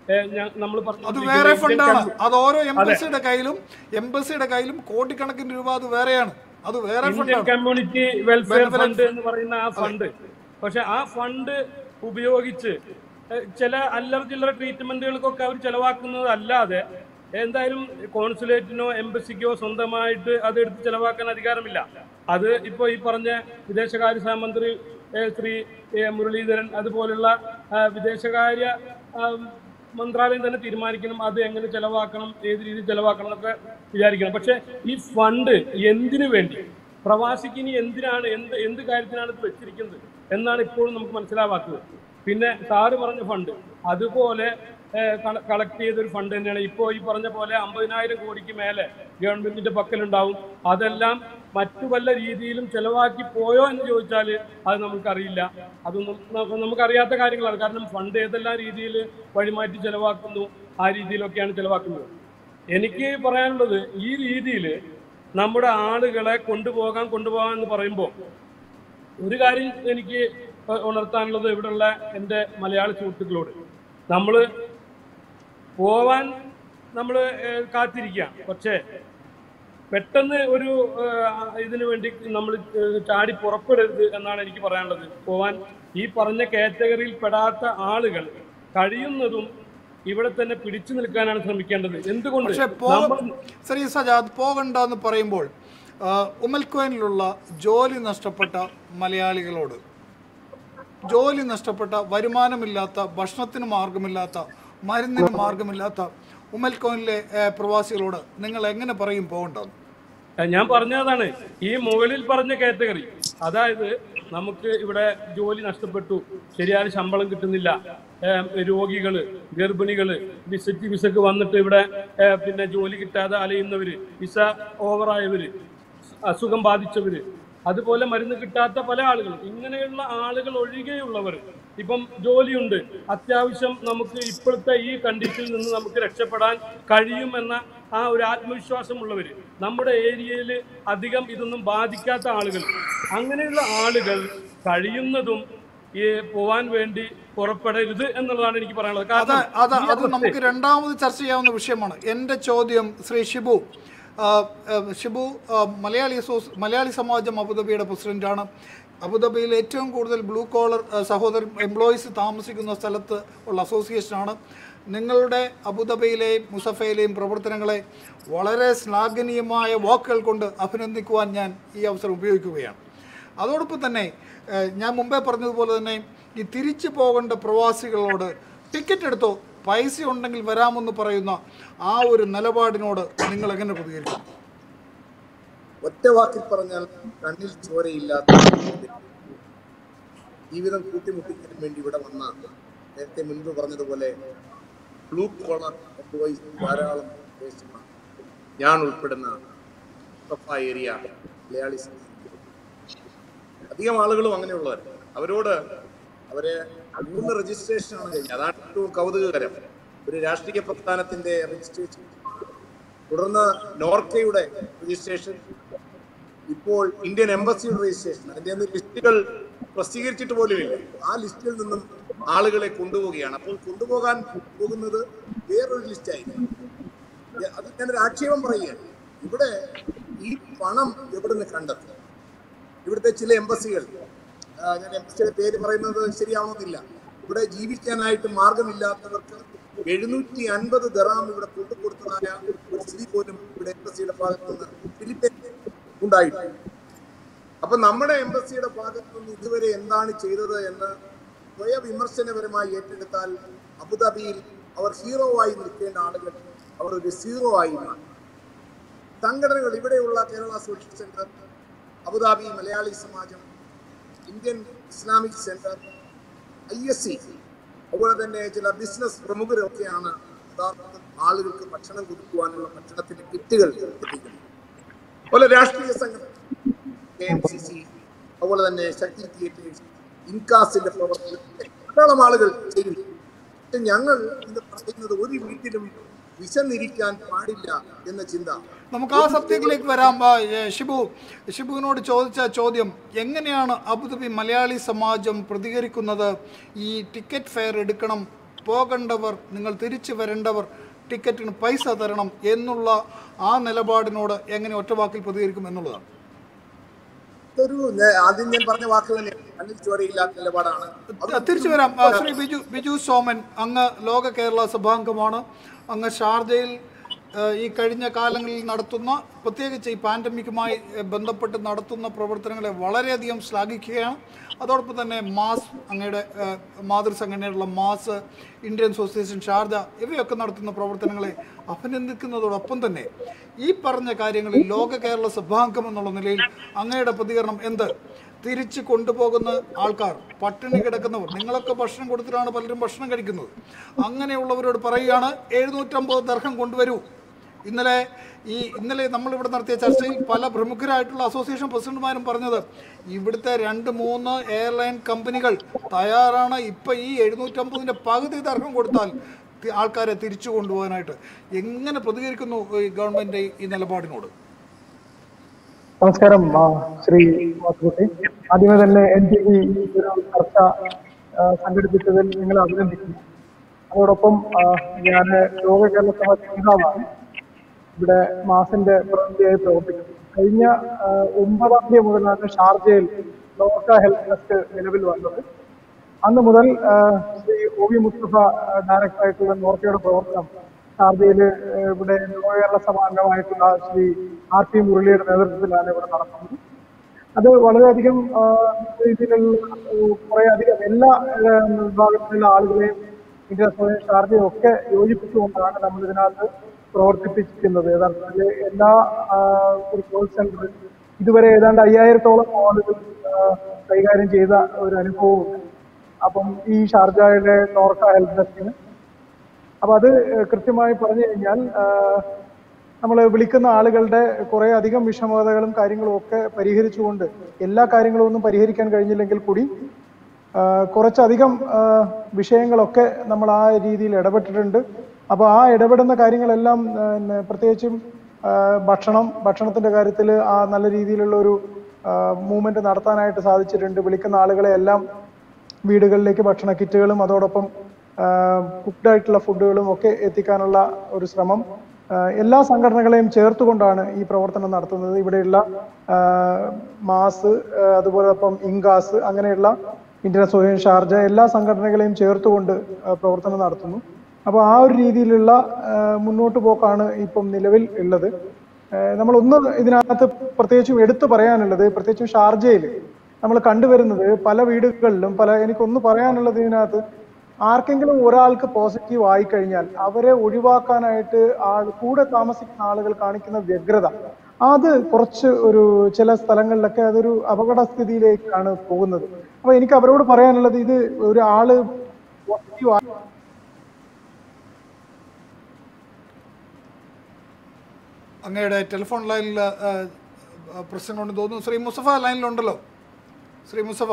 നമ്മൾ
അത് വേറെ ഫണ്ടാണ് അത് ഓരോ എംബസിയുടെ കയ്യിലും എംബസിയുടെ കയ്യിലും കോടിക്കണക്കിന് രൂപ അത് വേറെയാണ് അത് വേറെ
ഇന്ത്യൻ
ഫണ്ടാണ്
കമ്മ്യൂണിറ്റി വെൽഫെയർ ഫണ്ട് എന്ന് പറയുന്ന ആ ഫണ്ട് പക്ഷെ ആ ഫണ്ട് ഉപയോഗിച്ച് എഹ്, ചില അല്ലറ ചില്ലറ ട്രീറ്റ്മെന്റുകൾക്കൊക്കെ അവർ ചെലവാക്കുന്നത് അല്ലാതെ എന്തായാലും കോൺസുലേറ്റിനോ എംബസിക്കോ സ്വന്തമായിട്ട് അത് എടുത്ത് ചെലവാക്കാൻ അധികാരമില്ല അത് ഇപ്പൊ ഈ പറഞ്ഞ വിദേശകാര്യ സഹമന്ത്രി എഹ്, ശ്രീ എഹ്, മുരളീധരൻ അതുപോലുള്ള ആ, വിദേശകാര്യ ആ, മന്ത്രാലയം തന്നെ തീരുമാനിക്കണം അത് എങ്ങനെ ചെലവാക്കണം ഏത് രീതിയിൽ ചെലവാക്കണം എന്നൊക്കെ വിചാരിക്കണം പക്ഷെ ഈ ഫണ്ട് എന്തിനു വേണ്ടി പ്രവാസിക്ക് ഇനി എന്തിനാണ് എന്ത് എന്ത് കാര്യത്തിനാണ് ഇത് വെച്ചിരിക്കുന്നത് എന്നാണ് ഇപ്പോഴും നമുക്ക് മനസ്സിലാവാത്തത് പിന്നെ സാറ് പറഞ്ഞ ഫണ്ട് അതുപോലെ കളക്ട് ചെയ്തൊരു ഫണ്ട് തന്നെയാണ് ഇപ്പോൾ ഈ പറഞ്ഞ പോലെ അമ്പതിനായിരം കോടിക്ക് മേലെ ഗവൺമെന്റിന്റെ പക്കലുണ്ടാവും അതെല്ലാം മറ്റു വല്ല രീതിയിലും ചെലവാക്കി പോയോ എന്ന് ചോദിച്ചാൽ അത് നമുക്കറിയില്ല അതൊന്നും ന- നമുക്കറിയാത്ത കാര്യങ്ങളാണ് കാരണം ഫണ്ട് ഏതെല്ലാം രീതിയിൽ വഴിമാറ്റി ചെലവാക്കുന്നു ആ രീതിയിലൊക്കെയാണ് ചെലവാക്കുന്നത് എനിക്ക് പറയാനുള്ളത് ഈ രീതിയിൽ നമ്മുടെ ആളുകളെ കൊണ്ടുപോകാൻ കൊണ്ടുപോകാൻ എന്ന് പറയുമ്പോൾ ഒരു കാര്യം എനിക്ക് ഉണർത്താനുള്ളത് ഇവിടെയുള്ള എൻ്റെ മലയാളി സുഹൃത്തുക്കളോട് നമ്മൾ പോവാൻ നമ്മൾ കാത്തിരിക്കുക പക്ഷേ പെട്ടെന്ന് ഒരു ഏഹ്, ഇതിനു വേണ്ടി നമ്മൾ ചാടി പുറപ്പെടരുത് എന്നാണ് എനിക്ക് പറയാനുള്ളത് പോവാൻ ഈ പറഞ്ഞ കാറ്റഗറിയിൽ പെടാത്ത ആളുകൾ കഴിയുന്നതും ഇവിടെ തന്നെ പിടിച്ചു നിൽക്കാനാണ് ശ്രമിക്കേണ്ടത് എന്തുകൊണ്ട്
പക്ഷെ
നമ്മൾ
ശ്രീ സജാദ് പോകണ്ട എന്ന് പറയുമ്പോൾ ആ, ഉമൽക്കോയിലുള്ള ജോലി നഷ്ടപ്പെട്ട മലയാളികളോട് ജോലി നഷ്ടപ്പെട്ട വരുമാനമില്ലാത്ത ഭക്ഷണത്തിന് മാർഗമില്ലാത്ത മരുന്നിന് മാർഗമില്ലാത്ത ഉമൽക്കോയിലെ പ്രവാസികളോട് നിങ്ങൾ എങ്ങനെ പറയും പോകണ്ടെന്ന്
ഏഹ് ഞാൻ പറഞ്ഞതാണ് ഈ മുകളിൽ പറഞ്ഞ കാറ്റഗറി അതായത് നമുക്ക് ഇവിടെ ജോലി നഷ്ടപ്പെട്ടു ശരിയായ ശമ്പളം കിട്ടുന്നില്ല ഏഹ് രോഗികള് ഗർഭിണികള് വിസയ്ക്ക് വിസക്ക് വന്നിട്ട് ഇവിടെ ഏഹ് പിന്നെ ജോലി കിട്ടാതെ അലയുന്നവര് വിസ ഓവറായവര് അസുഖം ബാധിച്ചവര് അതുപോലെ മരുന്ന് കിട്ടാത്ത പല ആളുകളും ഇങ്ങനെയുള്ള ആളുകൾ ഒഴികെയുള്ളവർ ഇപ്പം ജോലിയുണ്ട് അത്യാവശ്യം നമുക്ക് ഇപ്പോഴത്തെ ഈ കണ്ടീഷനിൽ നിന്ന് നമുക്ക് രക്ഷപ്പെടാൻ കഴിയുമെന്ന ആ ഒരു ആത്മവിശ്വാസമുള്ളവർ നമ്മുടെ ഏരിയയിൽ അധികം ഇതൊന്നും ബാധിക്കാത്ത ആളുകൾ അങ്ങനെയുള്ള ആളുകൾ കഴിയുന്നതും ഈ പോവാൻ വേണ്ടി പുറപ്പെടരുത് എന്നുള്ളതാണ് എനിക്ക് പറയാനുള്ളത്
അത്
കാരണം
അത്
ഈ
അത്
അവസ്ഥ-
നമുക്ക് രണ്ടാമത് ചർച്ച ചെയ്യാവുന്ന വിഷയമാണ് എൻ്റെ ചോദ്യം ശ്രീ ഷിബു ആ, ആ, ഷിബു ആ, മലയാളി അസോസ് മലയാളി സമാജം അബുദാബിയുടെ പ്രസിഡന്റാണ് അബുദാബിയിൽ ഏറ്റവും കൂടുതൽ ബ്ലൂ കോളർ ആ, സഹോദരൻ എംപ്ലോയീസ് താമസിക്കുന്ന സ്ഥലത്ത് ഉള്ള അസോസിയേഷനാണ് നിങ്ങളുടെ അബുദാബിയിലെയും മുസഫയിലെയും പ്രവർത്തനങ്ങളെ വളരെ ശ്ലാഘനീയമായ വാക്കുകൾ കൊണ്ട് അഭിനന്ദിക്കുവാൻ ഞാൻ ഈ അവസരം ഉപയോഗിക്കുകയാണ് അതോടൊപ്പം തന്നെ ഏഹ്, ഞാൻ മുമ്പേ പറഞ്ഞതുപോലെ തന്നെ ഈ തിരിച്ചു പോകേണ്ട പ്രവാസികളോട് ടിക്കറ്റ് എടുത്തോ പൈസ ഉണ്ടെങ്കിൽ വരാമെന്ന് പറയുന്ന ആ ഒരു നിലപാടിനോട് നിങ്ങൾ എങ്ങനെ പ്രതികരിക്കും
ഒറ്റ വാക്കിൽ പറഞ്ഞാൽ കണ്ണിൽ ചോരയില്ലാത്ത ജീവിതം കൂട്ടിമുട്ടിക്കാൻ വേണ്ടി ഇവിടെ വന്ന നേരത്തെ മുൻപ് പറഞ്ഞതുപോലെ ബ്ലൂ കോളർ എംപ്ലോയീസ് ധാരാളം ദേശമാണ് ഞാൻ ഉൾപ്പെടുന്ന സഫ ഏരിയ മലയാളി സമൂഹം. അധികം ആളുകളും അങ്ങനെയുള്ളവർ അവരോട് അവരെ മൂന്ന് രജിസ്ട്രേഷനാണ് കഴിഞ്ഞത് അതാണ് ഏറ്റവും കൗതുകകരം ഒരു രാഷ്ട്രീയ പ്രസ്ഥാനത്തിന്റെ രജിസ്ട്രേഷൻ തുടർന്ന് നോർക്കയുടെ രജിസ്ട്രേഷൻ ഇപ്പോൾ ഇന്ത്യൻ എംബസിയുടെ രജിസ്ട്രേഷൻ അതിന്റെ ഒന്നും ലിസ്റ്റുകൾ പ്രസിദ്ധീകരിച്ചിട്ട് പോലുമില്ല ആ ലിസ്റ്റിൽ നിന്നും ആളുകളെ കൊണ്ടുപോവുകയാണ് അപ്പോൾ കൊണ്ടുപോകാൻ പോകുന്നത് വേറൊരു ലിസ്റ്റായിരിക്കും ഏ, അത് ഞാനൊരു ആക്ഷേപം പറയുകയാണ് ഇവിടെ ഈ പണം എവിടുന്ന് കണ്ടെത്തും ഇവിടുത്തെ ചില എംബസികൾ ആ, ഞാൻ എംബസിയുടെ പേര് പറയുന്നത് ശരിയാവുന്നില്ല ഇവിടെ ജീവിക്കാനായിട്ട് മാർഗമില്ലാത്തവർക്ക് എഴുന്നൂറ്റി അൻപത് ദറാം ഇവിടെ കൊണ്ടുകൊടുത്തതായ ഒരു സ്ഥിതി പോലും ഇവിടെ എംബസിയുടെ ഭാഗത്ത് നിന്ന് ഫിലിപ്പൈൻസ് ഉണ്ടായിട്ടുണ്ട് അപ്പൊ നമ്മുടെ എംബസിയുടെ ഭാഗത്ത് നിന്ന് ഇതുവരെ എന്താണ് ചെയ്തത് എന്ന് സ്വയവിമർശനപരമായി ഏറ്റെടുത്താൽ അബുദാബിയിൽ അവർ ഹീറോ ആയി നിൽക്കേണ്ട ആളുകൾ അവർ ഒരു സീറോ ആയി മാറി സംഘടനകൾ ഇവിടെയുള്ള Kerala social centre Abu Dhabi Malayali Samajam Indian Islamic centre I S C അതുപോലെ തന്നെ ചില ബിസിനസ് പ്രമുഖരൊക്കെയാണ് യഥാർത്ഥത്തിൽ ആളുകൾക്ക് ഭക്ഷണം കൊടുക്കുവാനുള്ള ഭക്ഷണത്തിന്റെ കിറ്റുകൾ എത്തിക്കുന്നത് അതുപോലെ രാഷ്ട്രീയ സംഘടന കെ എം സി സി അതുപോലെ തന്നെ ശക്തി തിയേറ്റേഴ്സ് ഇൻകാസിന്റെ പ്രവർത്തനം ധാരാളം ആളുകൾ ചെയ്യുന്നു പക്ഷെ ഞങ്ങൾ ഇത് പറയുന്നത് ഒരു വീട്ടിലും വിശന്നിരിക്കാൻ പാടില്ല എന്ന ചിന്ത
നമുക്ക് ആ സബ്ജക്റ്റിലേക്ക് വരാം ആ, ഏ, ഷിബു ഷിബുവിനോട് ചോദിച്ച ചോദ്യം എങ്ങനെയാണ് അബുദാബി മലയാളി സമാജം പ്രതികരിക്കുന്നത് ഈ ടിക്കറ്റ് ഫെയർ എടുക്കണം പോകേണ്ടവർ നിങ്ങൾ തിരിച്ചു വരേണ്ടവർ ടിക്കറ്റിന് പൈസ തരണം എന്നുള്ള ആ നിലപാടിനോട് എങ്ങനെ ഒറ്റവാക്കിൽ പ്രതികരിക്കും എന്നുള്ളതാണ്
ഇതൊരു നേ- ആദ്യം ഞാൻ പറഞ്ഞ വാക്ക് തന്നെ കണ്ണിൽ ചോരയില്ലാത്ത നിലപാടാണ് അത്
തിരിച്ചു വരാം ആ, ശ്രീ ബിജു ബിജു സോമൻ അങ്ങ് ലോക കേരള സഭാംഗമാണ് അങ്ങ് ഷാർജയിൽ ആ, ഈ കഴിഞ്ഞ കാലങ്ങളിൽ നടത്തുന്ന പ്രത്യേകിച്ച് ഈ പാൻഡമിക്കുമായി ഏ, ബന്ധപ്പെട്ട് നടത്തുന്ന പ്രവർത്തനങ്ങളെ വളരെയധികം ശ്ലാഘിക്കുകയാണ് അതോടൊപ്പം തന്നെ മാസ് അങ്ങയുടെ ആ, മാതൃസംഘടനയുള്ള മാസ് ഇന്ത്യൻ അസോസിയേഷൻ ഷാർജ ഇവയൊക്കെ നടത്തുന്ന പ്രവർത്തനങ്ങളെ അഭിനന്ദിക്കുന്നതോടൊപ്പം തന്നെ ഈ പറഞ്ഞ കാര്യങ്ങളിൽ ലോക കേരള സഭാംഗം എന്നുള്ള നിലയിൽ അങ്ങയുടെ പ്രതികരണം എന്ത് തിരിച്ച് കൊണ്ടുപോകുന്ന ആൾക്കാർ പട്ടിണി കിടക്കുന്നവർ നിങ്ങളൊക്കെ ഭക്ഷണം കൊടുത്തിട്ടാണ് പലരും ഭക്ഷണം കഴിക്കുന്നത് അങ്ങനെയുള്ളവരോട് പറയുകയാണ് എഴുന്നൂറ്റമ്പത് ദർഹം കൊണ്ടുവരൂ ഇന്നലെ ഈ ഇന്നലെ നമ്മളിവിടെ നടത്തിയ ചർച്ചയിൽ പല പ്രമുഖരായിട്ടുള്ള അസോസിയേഷൻ പ്രസിഡന്റുമാരും പറഞ്ഞത് ഇവിടുത്തെ രണ്ട് മൂന്ന് എയർലൈൻ കമ്പനികൾ തയ്യാറാണ് ഇപ്പം ഈ എഴുന്നൂറ്റമ്പതിൻ്റെ പകുതി ദർഹം കൊടുത്താൽ തി- ആൾക്കാരെ തിരിച്ചു കൊണ്ടുപോകാനായിട്ട് എങ്ങനെ പ്രതികരിക്കുന്നു ഈ ഗവൺമെൻറ് ഈ നിലപാടിനോട്
നമസ്കാരം ആ, ശ്രീ വാസുകുട്ടി ആദ്യമേ തന്നെ എൻ ടി വി ഒരു ചർച്ച ആ, സംഘടിപ്പിച്ചതിൽ നിങ്ങൾ അഭിനന്ദിക്കുന്നു അതോടൊപ്പം ഞാൻ ലോക കേരള സഭ നേതാവാണ് ഇവിടെ മാസിന്റെ പ്രതിനിധിയായി പ്രവർത്തിക്കുന്നു കഴിഞ്ഞ ആ, ഒമ്പതാം തീയതി മുതലാണ് ഷാർജയിൽ നോർക്ക ഹെൽത്ത് ട്രസ്റ്റ് നിലവിൽ വന്നത് അന്ന് മുതൽ ആ, ശ്രീ ഒ വി മുസ്തഫ ആ, ഡയറക്ടറായിട്ടുള്ള നോർക്കയുടെ പ്രവർത്തനം ഷാർജയിൽ ഇവിടെ ലോക കേരള സഭ അംഗമായിട്ടുള്ള ശ്രീ ആർ പി മുരളിയുടെ നേതൃത്വത്തിലാണ് ഇവിടെ നടക്കുന്നത് അത് വളരെയധികം ആ, രീതിയിലുള്ള കുറെ അധികം എല്ലാ ആ, വിഭാഗത്തിലുള്ള ആളുകളെയും ഇന്ത്യ സ്വയം ഷാർജയും ഒക്കെ യോജിപ്പിച്ചുകൊണ്ടാണ് നമ്മൾ ഇതിനകത്ത് പ്രവർത്തിപ്പിക്കുന്നത് യഥാർത്ഥത്തിൽ എല്ലാ ആ, ഒരു കോൾ സെന്റർ ഇതുവരെ ഏതാണ്ട് അയ്യായിരത്തോളം ആളുകൾ ആ, കൈകാര്യം ചെയ്ത ഒരു അനുഭവമുണ്ട് അപ്പം ഈ ഷാർജയുടെ നോർക്ക ഹെൽപ്പ് ഡെസ്കിന് അപ്പൊ അത് ഏഹ്, കൃത്യമായി പറഞ്ഞു കഴിഞ്ഞാൽ നമ്മൾ വിളിക്കുന്ന ആളുകളുടെ കുറെ അധികം വിഷമതകളും കാര്യങ്ങളും ഒക്കെ പരിഹരിച്ചുകൊണ്ട് എല്ലാ കാര്യങ്ങളും ഒന്നും പരിഹരിക്കാൻ കഴിഞ്ഞില്ലെങ്കിൽ കൂടി ആ, കുറച്ചധികം ആ, വിഷയങ്ങളൊക്കെ നമ്മൾ ആ രീതിയിൽ ഇടപെട്ടിട്ടുണ്ട് അപ്പോൾ ആ ഇടപെടുന്ന കാര്യങ്ങളെല്ലാം ആ, പിന്നെ പ്രത്യേകിച്ചും ആ, ഭക്ഷണം ഭക്ഷണത്തിന്റെ കാര്യത്തിൽ ആ നല്ല രീതിയിലുള്ള ഒരു മൂവ്മെന്റ് നടത്താനായിട്ട് സാധിച്ചിട്ടുണ്ട് വിളിക്കുന്ന ആളുകളെ എല്ലാം വീടുകളിലേക്ക് ഭക്ഷണ കിറ്റുകളും അതോടൊപ്പം കുക്ക്ഡ് ആയിട്ടുള്ള ഫുഡുകളും ഒക്കെ എത്തിക്കാനുള്ള ഒരു ശ്രമം ആ, എല്ലാ സംഘടനകളെയും ചേർത്തുകൊണ്ടാണ് ഈ പ്രവർത്തനം നടത്തുന്നത് ഇവിടെയുള്ള ആ, മാസ് ആ, അതുപോലെ ഒപ്പം ഇങ്കാസ് അങ്ങനെയുള്ള ഇന്ത്യൻ അസോസിയേഷൻ ഷാർജ എല്ലാ സംഘടനകളെയും ചേർത്തുകൊണ്ട് ആ, പ്രവർത്തനം നടത്തുന്നു അപ്പോൾ ആ ഒരു രീതിയിലുള്ള ആ, മുന്നോട്ട് പോക്കാണ് ഇപ്പം നിലവിൽ ഉള്ളത് ഏഹ് നമ്മളൊന്ന് ഇതിനകത്ത് പ്രത്യേകിച്ചും എടുത്തു പറയാനുള്ളത് പ്രത്യേകിച്ചും ഷാർജയിൽ നമ്മൾ കണ്ടുവരുന്നത് പല വീടുകളിലും പല എനിക്കൊന്ന് പറയാനുള്ളത് ഇതിനകത്ത് ആർക്കെങ്കിലും ഒരാൾക്ക് പോസിറ്റീവ് ആയി കഴിഞ്ഞാൽ അവരെ ഒഴിവാക്കാനായിട്ട് ആൾ കൂടെ താമസിക്കുന്ന ആളുകൾ കാണിക്കുന്ന വ്യഗ്രത അത് കുറച്ച് ഒരു ചില സ്ഥലങ്ങളിലൊക്കെ അതൊരു അപകട സ്ഥിതിയിലേക്കാണ് പോകുന്നത് അപ്പൊ എനിക്ക് അവരോട് പറയാനുള്ളത് ഇത് ഒരാള് പോസിറ്റീവ്
അങ്ങയുടെ ടെലിഫോൺ ലൈനിൽ പ്രശ്നങ്ങളുണ്ടെന്ന് തോന്നുന്നു ശ്രീ മുസഫ ലൈനിലുണ്ടല്ലോ ശ്രീ മുസഫ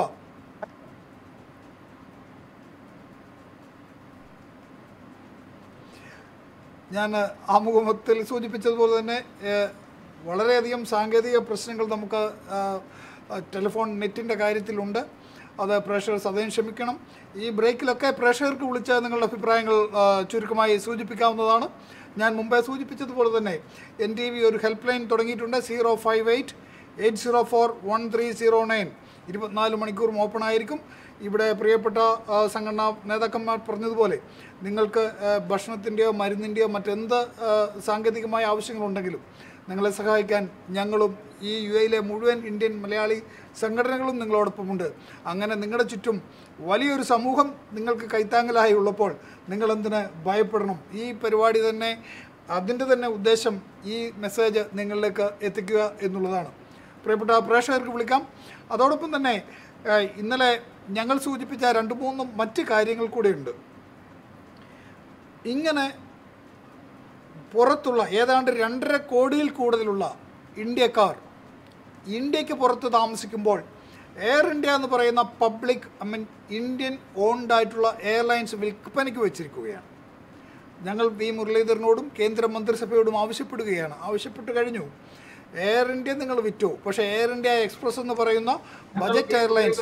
ഞാൻ ആമുഖത്തിൽ സൂചിപ്പിച്ചതുപോലെ തന്നെ ഏഹ്, വളരെയധികം സാങ്കേതിക പ്രശ്നങ്ങൾ നമുക്ക് ആ, ആ, ടെലിഫോൺ നെറ്റിൻ്റെ കാര്യത്തിലുണ്ട് അത് പ്രേക്ഷകർ സദയം ക്ഷമിക്കണം ഈ ബ്രേക്കിലൊക്കെ പ്രേക്ഷകർക്ക് വിളിച്ച് നിങ്ങളുടെ അഭിപ്രായങ്ങൾ ആ, ചുരുക്കമായി സൂചിപ്പിക്കാവുന്നതാണ് ഞാൻ മുമ്പേ സൂചിപ്പിച്ചതുപോലെ തന്നെ എൻ ടി വി ഒരു ഹെൽപ്പ് ലൈൻ തുടങ്ങിയിട്ടുണ്ട് zero five eight eight zero four one three zero nine ഇരുപത്തിനാല് മണിക്കൂറും ഓപ്പൺ ആയിരിക്കും ഇവിടെ പ്രിയപ്പെട്ട ആ, സംഘടനാ നേതാക്കന്മാർ പറഞ്ഞതുപോലെ നിങ്ങൾക്ക് ആ, ഭക്ഷണത്തിൻ്റെയോ മരുന്നിൻ്റെയോ മറ്റെന്ത് ആ, സാങ്കേതികമായ ആവശ്യങ്ങളുണ്ടെങ്കിലും നിങ്ങളെ സഹായിക്കാൻ ഞങ്ങളും ഈ യു എയിലെ മുഴുവൻ ഇന്ത്യൻ മലയാളി സംഘടനകളും നിങ്ങളോടൊപ്പമുണ്ട് അങ്ങനെ നിങ്ങളുടെ ചുറ്റും വലിയൊരു സമൂഹം നിങ്ങൾക്ക് കൈത്താങ്ങലായി ഉള്ളപ്പോൾ നിങ്ങളെന്തിന് ഭയപ്പെടണം ഈ പരിപാടി തന്നെ അതിൻ്റെ തന്നെ ഉദ്ദേശം ഈ മെസ്സേജ് നിങ്ങളിലേക്ക് എത്തിക്കുക എന്നുള്ളതാണ് പ്രിയപ്പെട്ട പ്രേക്ഷകർക്ക് വിളിക്കാം അതോടൊപ്പം തന്നെ ഏഹ്, ഇന്നലെ ഞങ്ങൾ സൂചിപ്പിച്ച രണ്ട് മൂന്ന് മറ്റ് കാര്യങ്ങൾ കൂടെയുണ്ട് ഇങ്ങനെ പുറത്തുള്ള ഏതാണ്ട് രണ്ടര കോടിയിൽ കൂടുതലുള്ള ഇന്ത്യക്കാർ ഇന്ത്യക്ക് പുറത്ത് താമസിക്കുമ്പോൾ എയർ ഇന്ത്യ എന്ന് പറയുന്ന public I mean Indian owned ആയിട്ടുള്ള എയർലൈൻസ് വിൽപ്പനയ്ക്ക് വെച്ചിരിക്കുകയാണ് ഞങ്ങൾ വി മുരളീധരനോടും കേന്ദ്ര മന്ത്രിസഭയോടും ആവശ്യപ്പെടുകയാണ് ആവശ്യപ്പെട്ട് കഴിഞ്ഞു എയർ ഇന്ത്യ നിങ്ങൾ വിറ്റു പക്ഷേ എയർ ഇന്ത്യ എക്സ്പ്രസ് എന്ന് പറയുന്ന ബജറ്റ് എയർലൈൻസ്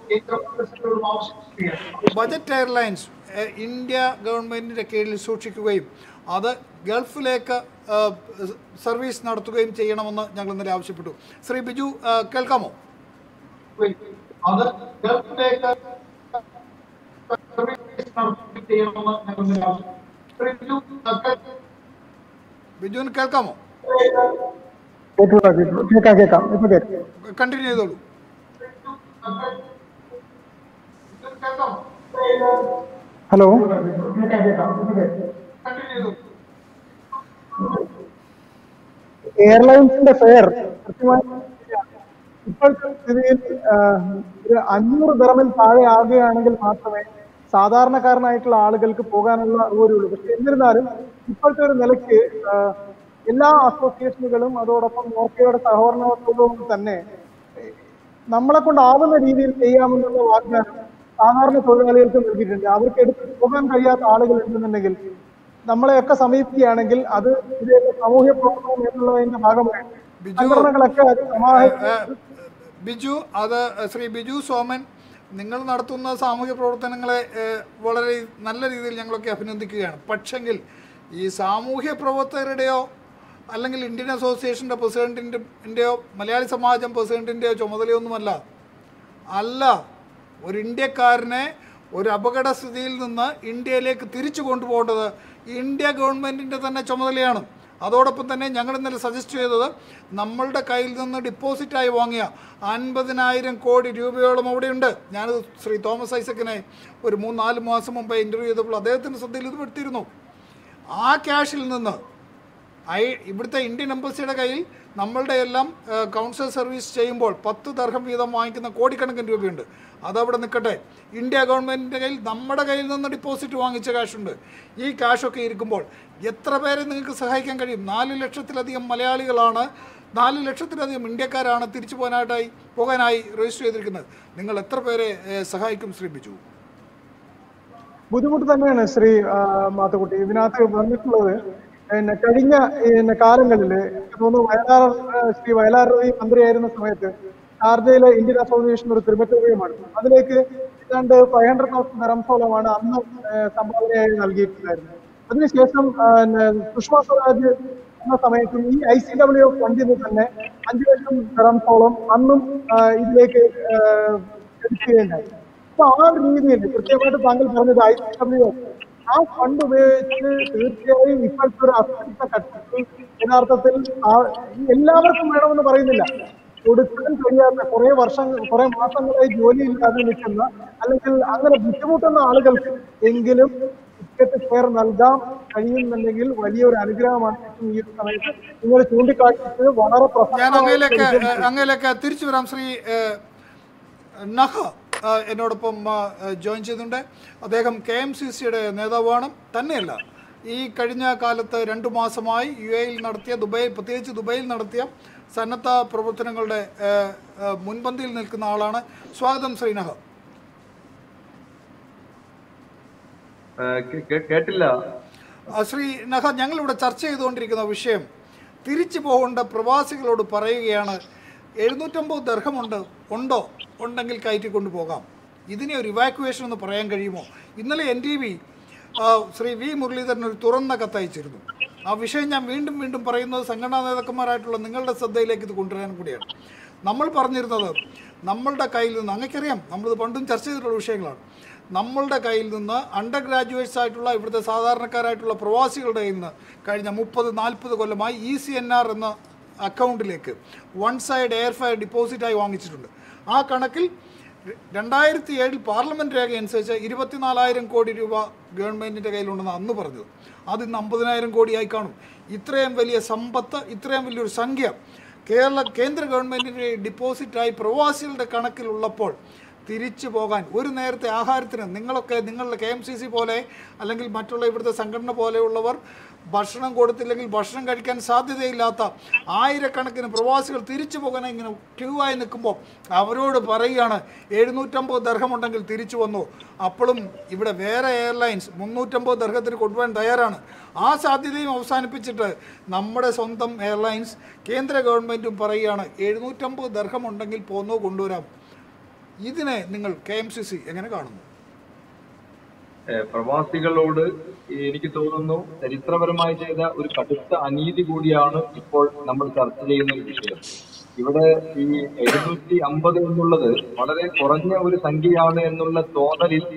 ബജറ്റ് എയർലൈൻസ് എ- ഇന്ത്യ ഗവൺമെൻറ്റിൻ്റെ കീഴിൽ സൂക്ഷിക്കുകയും അത് ഗൾഫിലേക്ക് ആ, സർവീസ് നടത്തുകയും ചെയ്യണമെന്ന് ഞങ്ങൾ ഇന്നലെ ആവശ്യപ്പെട്ടു ശ്രീ ബിജു ആ, കേൾക്കാമോ
അത് ഗൾഫിലേക്ക് സർവീസ് ചെയ്യണമെന്ന് ഞങ്ങൾ
ബിജുവിന് കേൾക്കാമോ
കേൾക്കാം കേൾക്കാം ഇപ്പൊ കേൾക്കാം
കണ്ടിന്യൂ ചെയ്തോളൂ
ഹലോ എയർലൈൻസിന്റെ ഫെയർ കൃത്യമായി ഇപ്പോഴത്തെ സ്ഥിതിയിൽ ആ, ഒരു അഞ്ഞൂറ് ദിറമിൽ താഴെ ആകുകയാണെങ്കിൽ മാത്രമേ സാധാരണക്കാരനായിട്ടുള്ള ആളുകൾക്ക് പോകാനുള്ള സൗകര്യമുള്ളൂ പക്ഷെ എന്നിരുന്നാലും ഇപ്പോഴത്തെ ഒരു നിലയ്ക്ക് ആ, എല്ലാ അസോസിയേഷനുകളും അതോടൊപ്പം നോർക്കയുടെ സഹകരണത്തോടും തന്നെ നമ്മളെ കൊണ്ടാവുന്ന രീതിയിൽ ചെയ്യാമെന്നുള്ള വാഗ്ദാനം സാധാരണ തൊഴിലാളികൾക്ക് നൽകിയിട്ടുണ്ട് അവർക്ക് എടുത്ത് പോകാൻ കഴിയാത്ത ആളുകൾ ഉണ്ടെന്നുണ്ടെങ്കിൽ നമ്മളെയൊക്കെ സമീപിക്കുകയാണെങ്കിൽ അത് ഇതിന്റെ സാമൂഹ്യ പ്രവർത്തനം എന്നുള്ളതിന്റെ ഭാഗമായി
ബിജു
സംഘടനകളൊക്കെ അത് സമാഹ
ഏ, ബിജു അത് ശ്രീ ബിജു സോമൻ നിങ്ങൾ നടത്തുന്ന സാമൂഹ്യ പ്രവർത്തനങ്ങളെ ഏഹ്, വളരെ നല്ല രീതിയിൽ ഞങ്ങളൊക്കെ അഭിനന്ദിക്കുകയാണ് പക്ഷെങ്കിൽ ഈ സാമൂഹ്യ പ്രവർത്തകരുടെയോ അല്ലെങ്കിൽ ഇന്ത്യൻ അസോസിയേഷൻ്റെ പ്രസിഡൻറ്റിൻ്റെയോ മലയാളി സമാജം പ്രസിഡൻറ്റിൻ്റെയോ ചുമതലയൊന്നുമല്ല അല്ല ഒരു ഇന്ത്യക്കാരനെ ഒരു അപകടസ്ഥിതിയിൽ നിന്ന് ഇന്ത്യയിലേക്ക് തിരിച്ചു കൊണ്ടുപോകേണ്ടത് ഇന്ത്യ ഗവൺമെൻറ്റിൻ്റെ തന്നെ ചുമതലയാണ് അതോടൊപ്പം തന്നെ ഞങ്ങൾ ഇന്നലെ സജസ്റ്റ് ചെയ്തത് നമ്മളുടെ കയ്യിൽ നിന്ന് ഡിപ്പോസിറ്റായി വാങ്ങിയ അൻപതിനായിരം കോടി രൂപയോളം അവിടെയുണ്ട് ഞാൻ ശ്രീ തോമസ് ഐസക്കിനെ ഒരു മൂന്ന് നാല് മാസം മുമ്പ് ഇൻ്റർവ്യൂ ചെയ്തപ്പോൾ അദ്ദേഹത്തിൻ്റെ ശ്രദ്ധയിൽ ഇത് പെടുത്തിയിരുന്നു ആ ക്യാഷിൽ നിന്ന് ഐ ഇവിടുത്തെ ഇന്ത്യൻ എംബസിയുടെ കയ്യിൽ നമ്മളുടെ എല്ലാം കൗൺസിൽ സർവീസ് ചെയ്യുമ്പോൾ പത്ത് ദർഹം വീതം വാങ്ങിക്കുന്ന കോടിക്കണക്കിന് രൂപയുണ്ട് അതവിടെ നിൽക്കട്ടെ ഇന്ത്യ ഗവൺമെൻറ്റിൻ്റെ കയ്യിൽ നമ്മുടെ കയ്യിൽ നിന്ന് ഡിപ്പോസിറ്റ് വാങ്ങിച്ച കാശുണ്ട് ഈ കാശൊക്കെ ഇരിക്കുമ്പോൾ എത്ര പേരെ നിങ്ങൾക്ക് സഹായിക്കാൻ കഴിയും നാല് ലക്ഷത്തിലധികം മലയാളികളാണ് നാല് ലക്ഷത്തിലധികം ഇന്ത്യക്കാരാണ് തിരിച്ചു പോകാനായിട്ടായി പോകാനായി രജിസ്റ്റർ ചെയ്തിരിക്കുന്നത് നിങ്ങൾ എത്ര പേരെ ഏഹ്, സഹായിക്കും ശ്രമിച്ചു
ബുദ്ധിമുട്ട് തന്നെയാണ് ശ്രീ ആ, മാത്തുക്കുട്ടി ഇതിനകത്ത് വന്നിട്ടുള്ളത് പിന്നെ കഴിഞ്ഞ പിന്നെ കാലങ്ങളിൽ എനിക്ക് തോന്നുന്നു വയലാർ ആ, ശ്രീ വയലാർ രവി മന്ത്രിയായിരുന്ന സമയത്ത് ഷാർജയിലെ ഇന്ത്യൻ അസോസിയേഷൻ ഒരു ക്രിമറ്റോറിയം നടന്നു അതിലേക്ക് ഏതാണ്ട് ഫൈവ് ഹൺഡ്രഡ് തൗസൻഡ് ദറംസോളമാണ് അന്ന് ആ, സംഭാവനയായി നൽകിയിട്ടുണ്ടായിരുന്നത് അതിനുശേഷം ആ, പിന്നെ സുഷമ സ്വരാജ് എന്ന സമയത്തും ഈ ഐ സി ഡബ്ല്യു ഫണ്ടിൽ നിന്ന് തന്നെ അഞ്ചു ലക്ഷം ദറംസോളം അന്നും ആ, ഇതിലേക്ക് ആ, എടുക്കുകയുണ്ടായി അപ്പൊ ആ രീതിയിൽ കൃത്യമായിട്ട് താങ്കൾ പറഞ്ഞത് ഐ സി ഡബ്ല്യു ആ ഫണ്ട് ഉപയോഗിച്ച് തീർച്ചയായും ഇപ്പോഴത്തെ ഒരു അസംഘടിത ഘട്ടത്തിൽ യഥാർത്ഥത്തിൽ ആ- ഈ എല്ലാവർക്കും വേണമെന്ന് പറയുന്നില്ല കൊടുക്കാൻ കഴിയാത്ത കുറെ വർഷങ്ങൾ കുറെ മാസങ്ങളായി ജോലിയില്ലാതെ നിൽക്കുന്ന അല്ലെങ്കിൽ അങ്ങനെ ബുദ്ധിമുട്ടുന്ന ആളുകൾക്ക് എങ്കിലും ടിക്കറ്റ് ഷെയർ നൽകാൻ കഴിയുന്നുണ്ടെങ്കിൽ വലിയൊരു അനുഗ്രഹമാണ് ഏറ്റവും ഈ ഒരു സമയത്ത് നിങ്ങൾ ചൂണ്ടിക്കാട്ടിയത് വളരെ
ഞാൻ അങ്ങയിലേക്ക്
പ്രസക്തമായ
ഏഹ്, അങ്ങയിലേക്ക് തിരിച്ചു വരാം ശ്രീ ഏഹ്, നഹ ഏഹ്, എന്നോടൊപ്പം ഏഹ്, ജോയിൻ ചെയ്തിട്ടുണ്ട് അദ്ദേഹം കെ എം സി സിയുടെ നേതാവാണ് തന്നെയല്ല ഈ കഴിഞ്ഞ കാലത്ത് രണ്ടു മാസമായി യു എയിൽ നടത്തിയ ദുബൈയിൽ പ്രത്യേകിച്ച് ദുബൈയിൽ നടത്തിയ സന്നദ്ധ പ്രവർത്തനങ്ങളുടെ ഏഹ്, ഏഹ്, മുൻപന്തിയിൽ നിൽക്കുന്ന ആളാണ് സ്വാഗതം ശ്രീ നഹ
ആ, കേ- കേ- കേട്ടില്ല
ആ, ശ്രീ നഹ ഞങ്ങളിവിടെ ചർച്ച ചെയ്തുകൊണ്ടിരിക്കുന്ന വിഷയം തിരിച്ചു പോകേണ്ട പ്രവാസികളോട് പറയുകയാണ് എഴുന്നൂറ്റമ്പത് ദർഹമുണ്ട് ഉണ്ടോ ഉണ്ടെങ്കിൽ കയറ്റിക്കൊണ്ട് പോകാം ഇതിനെ ഒരു ഇവാക്യുവേഷൻ എന്ന് പറയാൻ കഴിയുമോ ഇന്നലെ N T V Shri V Muraleedharan ഒരു തുറന്ന കത്തയച്ചിരുന്നു ആ വിഷയം ഞാൻ വീണ്ടും വീണ്ടും പറയുന്നത് സംഘടനാ നേതാക്കന്മാരായിട്ടുള്ള നിങ്ങളുടെ ശ്രദ്ധയിലേക്ക് ഇത് കൊണ്ടുവരാൻ കൂടിയാണ് നമ്മൾ പറഞ്ഞിരുന്നത് നമ്മളുടെ കയ്യിൽ നിന്ന് അങ്ങക്കറിയാം നമ്മളിത് പണ്ടും ചർച്ച ചെയ്തിട്ടുള്ള വിഷയങ്ങളാണ് നമ്മളുടെ കയ്യിൽ നിന്ന് അണ്ടർ ഗ്രാജുവേറ്റ്സ് ആയിട്ടുള്ള ഇവിടുത്തെ സാധാരണക്കാരായിട്ടുള്ള പ്രവാസികളുടെ കയ്യിൽ നിന്ന് കഴിഞ്ഞ മുപ്പത് നാൽപ്പത് കൊല്ലമായി ഇ സി എൻ ആർ എന്ന അക്കൗണ്ടിലേക്ക് വൺ സൈഡ് എയർ ഫയർ ഡിപ്പോസിറ്റായി വാങ്ങിച്ചിട്ടുണ്ട് ആ കണക്കിൽ രണ്ടായിരത്തി ഏഴിൽ പാർലമെൻറ്റ് രേഖ അനുസരിച്ച് ഇരുപത്തിനാലായിരം കോടി രൂപ ഗവൺമെൻറ്റിൻ്റെ കയ്യിലുണ്ടെന്ന് അന്ന് പറഞ്ഞത് അത് ഇന്ന് അമ്പതിനായിരം കോടിയായി കാണും ഇത്രയും വലിയ സമ്പത്ത് ഇത്രയും വലിയൊരു സംഖ്യ കേരള കേന്ദ്ര ഗവൺമെൻറ്റിൻ്റെ ഡിപ്പോസിറ്റായി പ്രവാസികളുടെ കണക്കിലുള്ളപ്പോൾ തിരിച്ചു പോകാൻ ഒരു നേരത്തെ ആഹാരത്തിന് നിങ്ങളൊക്കെ നിങ്ങളുടെ കെ എം സി സി പോലെ അല്ലെങ്കിൽ മറ്റുള്ള ഇവിടുത്തെ സംഘടന പോലെയുള്ളവർ ഭക്ഷണം കൊടുത്തില്ലെങ്കിൽ ഭക്ഷണം കഴിക്കാൻ സാധ്യതയില്ലാത്ത ആയിരക്കണക്കിന് പ്രവാസികൾ തിരിച്ചു പോകാൻ ഇങ്ങനെ ക്യൂ ആയി നിൽക്കുമ്പോൾ അവരോട് പറയുകയാണ് എഴുന്നൂറ്റമ്പത് ദർഹമുണ്ടെങ്കിൽ തിരിച്ചു വന്നു അപ്പോഴും ഇവിടെ വേറെ എയർലൈൻസ് മുന്നൂറ്റമ്പത് ദർഹത്തിന് കൊണ്ടുപോകാൻ തയ്യാറാണ് ആ സാധ്യതയും അവസാനിപ്പിച്ചിട്ട് നമ്മുടെ സ്വന്തം എയർലൈൻസ് കേന്ദ്ര ഗവൺമെൻറ്റും പറയുകയാണ് എഴുന്നൂറ്റമ്പത് ദർഹമുണ്ടെങ്കിൽ പോന്നോ കൊണ്ടുവരാം ഇതിനെ നിങ്ങൾ കെ എം സി സി എങ്ങനെ കാണുന്നു
ഏ, പ്രവാസികളോട് ഈ എനിക്ക് തോന്നുന്നു ചരിത്രപരമായി ചെയ്ത ഒരു കടുത്ത അനീതി കൂടിയാണ് ഇപ്പോൾ നമ്മൾ ചർച്ച ചെയ്യുന്ന ഒരു വിഷയം ഇവിടെ ഈ എഴുന്നൂറ്റി അമ്പത് എന്നുള്ളത് വളരെ കുറഞ്ഞ ഒരു സംഖ്യയാണ് എന്നുള്ള തോന്നലിൽ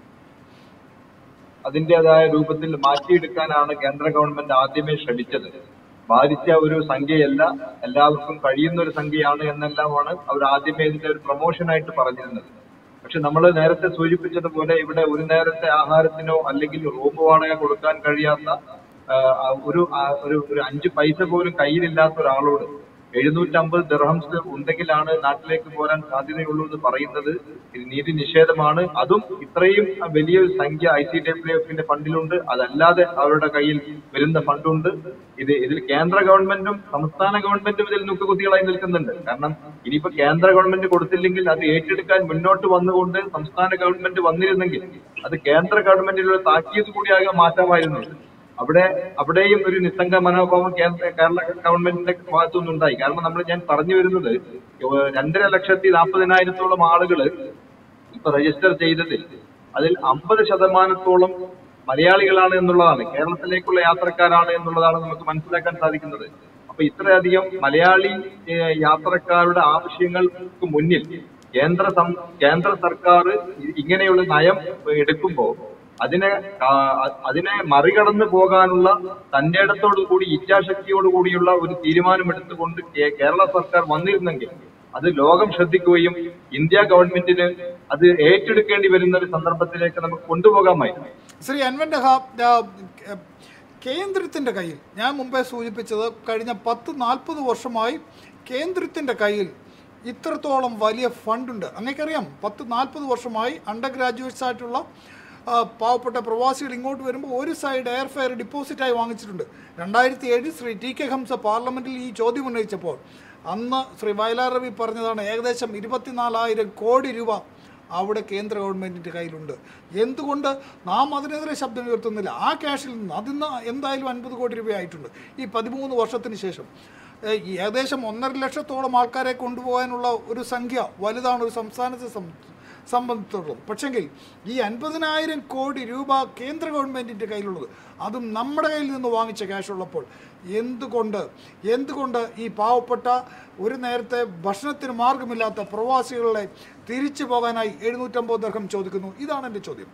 അതിൻ്റെതായ രൂപത്തിൽ മാറ്റിയെടുക്കാനാണ് കേന്ദ്ര ഗവൺമെന്റ് ആദ്യമേ ശ്രമിച്ചത് ബാധിച്ച ഒരു സംഖ്യയല്ല എല്ലാവർക്കും കഴിയുന്ന ഒരു സംഖ്യയാണ് എന്നെല്ലാമാണ് അവർ ആദ്യമേ ഇതിന്റെ ഒരു പ്രൊമോഷനായിട്ട് പറഞ്ഞിരുന്നത് പക്ഷെ നമ്മൾ നേരത്തെ സൂചിപ്പിച്ചതുപോലെ ഇവിടെ ഒരു നേരത്തെ ആഹാരത്തിനോ അല്ലെങ്കിൽ റൂം വാടക കൊടുക്കാൻ കഴിയാത്ത ആ, ആ, ഒരു ആ, ഒരു ഒരു അഞ്ച് പൈസ പോലും കയ്യിലില്ലാത്ത ഒരാളോട് എഴുന്നൂറ്റമ്പത് ദിർഹംസ് ഉണ്ടെങ്കിലാണ് നാട്ടിലേക്ക് പോരാൻ സാധ്യതയുള്ളൂ എന്ന് പറയുന്നത് ഇത് നീതി നിഷേധമാണ് അതും ഇത്രയും വലിയൊരു സംഖ്യ ഐ സി ഡബ്ല്യു എഫിന്റെ ഫണ്ടിലുണ്ട് അതല്ലാതെ അവരുടെ കയ്യിൽ വരുന്ന ഫണ്ടുണ്ട് ഇത് ഇതിൽ കേന്ദ്ര ഗവൺമെന്റും സംസ്ഥാന ഗവൺമെന്റും ഇതിൽ നുക്കുകുത്തികളായി നിൽക്കുന്നുണ്ട് കാരണം ഇനിയിപ്പോ കേന്ദ്ര ഗവൺമെന്റ് കൊടുത്തില്ലെങ്കിൽ അത് ഏറ്റെടുക്കാൻ മുന്നോട്ട് വന്നുകൊണ്ട് സംസ്ഥാന ഗവൺമെന്റ് വന്നിരുന്നെങ്കിൽ അത് കേന്ദ്ര ഗവൺമെന്റിലുള്ള താക്കീത് കൂടിയാകെ മാറ്റാമായിരുന്നു അവിടെ അവിടെയും ഒരു നിസ്സംഗ മനോഭാവം കേന്ദ്ര കേരള ഗവൺമെന്റിന്റെ ഭാഗത്തുനിന്ന് ഉണ്ടായി കാരണം നമ്മൾ ഞാൻ പറഞ്ഞു വരുന്നത് രണ്ടര ലക്ഷത്തി നാൽപ്പതിനായിരത്തോളം ആളുകള് ഇപ്പൊ രജിസ്റ്റർ ചെയ്തതിൽ അതിൽ അമ്പത് ശതമാനത്തോളം മലയാളികളാണ് എന്നുള്ളതാണ് കേരളത്തിലേക്കുള്ള യാത്രക്കാരാണ് എന്നുള്ളതാണ് നമുക്ക് മനസ്സിലാക്കാൻ സാധിക്കുന്നത് അപ്പൊ ഇത്രയധികം മലയാളി ഏഹ്, യാത്രക്കാരുടെ ആവശ്യങ്ങൾക്ക് മുന്നിൽ കേന്ദ്ര സം- കേന്ദ്ര സർക്കാർ ഇങ്ങനെയുള്ള നയം എടുക്കുമ്പോൾ അതിനെ ആ- അതിനെ മറികടന്നു പോകാനുള്ള തന്റെ ഇടത്തോടു കൂടി ഇച്ഛാശക്തിയോട് കൂടിയുള്ള ഒരു തീരുമാനമെടുത്തുകൊണ്ട് കേ- കേരള സർക്കാർ വന്നിരുന്നെങ്കിൽ അത് ലോകം ശ്രദ്ധിക്കുകയും ഇന്ത്യ ഗവൺമെന്റിന് അത് ഏറ്റെടുക്കേണ്ടി വരുന്ന ഒരു സന്ദർഭത്തിലേക്ക് നമുക്ക് കൊണ്ടുപോകാമായിരുന്നു
ശ്രീ അൻവൻ ഡഹ ആ, ഏഹ്, കേന്ദ്രത്തിൻ്റെ കയ്യിൽ ഞാൻ മുമ്പേ സൂചിപ്പിച്ചത് കഴിഞ്ഞ പത്ത് നാൽപ്പത് വർഷമായി കേന്ദ്രത്തിൻ്റെ കയ്യിൽ ഇത്രത്തോളം വലിയ ഫണ്ടുണ്ട് അങ്ങേക്കറിയാം പത്ത് നാൽപ്പത് വർഷമായി അണ്ടർ ഗ്രാജുവേറ്റ്സ് ആയിട്ടുള്ള ആ, പാവപ്പെട്ട പ്രവാസികൾ ഇങ്ങോട്ട് വരുമ്പോൾ ഒരു സൈഡ് എയർ ഫെയർ ഡിപ്പോസിറ്റായി വാങ്ങിച്ചിട്ടുണ്ട് രണ്ടായിരത്തി ഏഴിൽ ശ്രീ ടി കെ ഹംസ പാർലമെൻറ്റിൽ ഈ ചോദ്യം ഉന്നയിച്ചപ്പോൾ അന്ന് ശ്രീ വയലാർ രവി പറഞ്ഞതാണ് ഏകദേശം ഇരുപത്തിനാലായിരം കോടി രൂപ അവിടെ കേന്ദ്ര ഗവൺമെൻറ്റിൻ്റെ കയ്യിലുണ്ട് എന്തുകൊണ്ട് നാം അതിനെതിരെ ശബ്ദം ഉയർത്തുന്നില്ല ആ ക്യാഷിൽ നിന്ന് അതിന്ന് എന്തായാലും അൻപത് കോടി രൂപയായിട്ടുണ്ട് ഈ പതിമൂന്ന് വർഷത്തിന് ശേഷം ഏഹ് ഈ ഏകദേശം ഒന്നര ലക്ഷത്തോളം ആൾക്കാരെ കൊണ്ടുപോകാനുള്ള ഒരു സംഖ്യ വലുതാണ് ഒരു സംസ്ഥാനത്തെ സംബന്ധിച്ച് സംബന്ധിച്ചിടത്തോളം പക്ഷെങ്കിൽ ഈ അൻപതിനായിരം കോടി രൂപ കേന്ദ്ര ഗവൺമെൻറ്റിൻ്റെ കയ്യിലുള്ളത് അതും നമ്മുടെ കയ്യിൽ നിന്ന് വാങ്ങിച്ച ക്യാഷ് ഉള്ളപ്പോൾ എന്തുകൊണ്ട് എന്തുകൊണ്ട് ഈ പാവപ്പെട്ട ഒരു നേരത്തെ ഭക്ഷണത്തിന് മാർഗമില്ലാത്ത പ്രവാസികളെ തിരിച്ചു പോകാനായി എഴുന്നൂറ്റമ്പത് ദർഹം ചോദിക്കുന്നു ഇതാണ് എൻ്റെ ചോദ്യം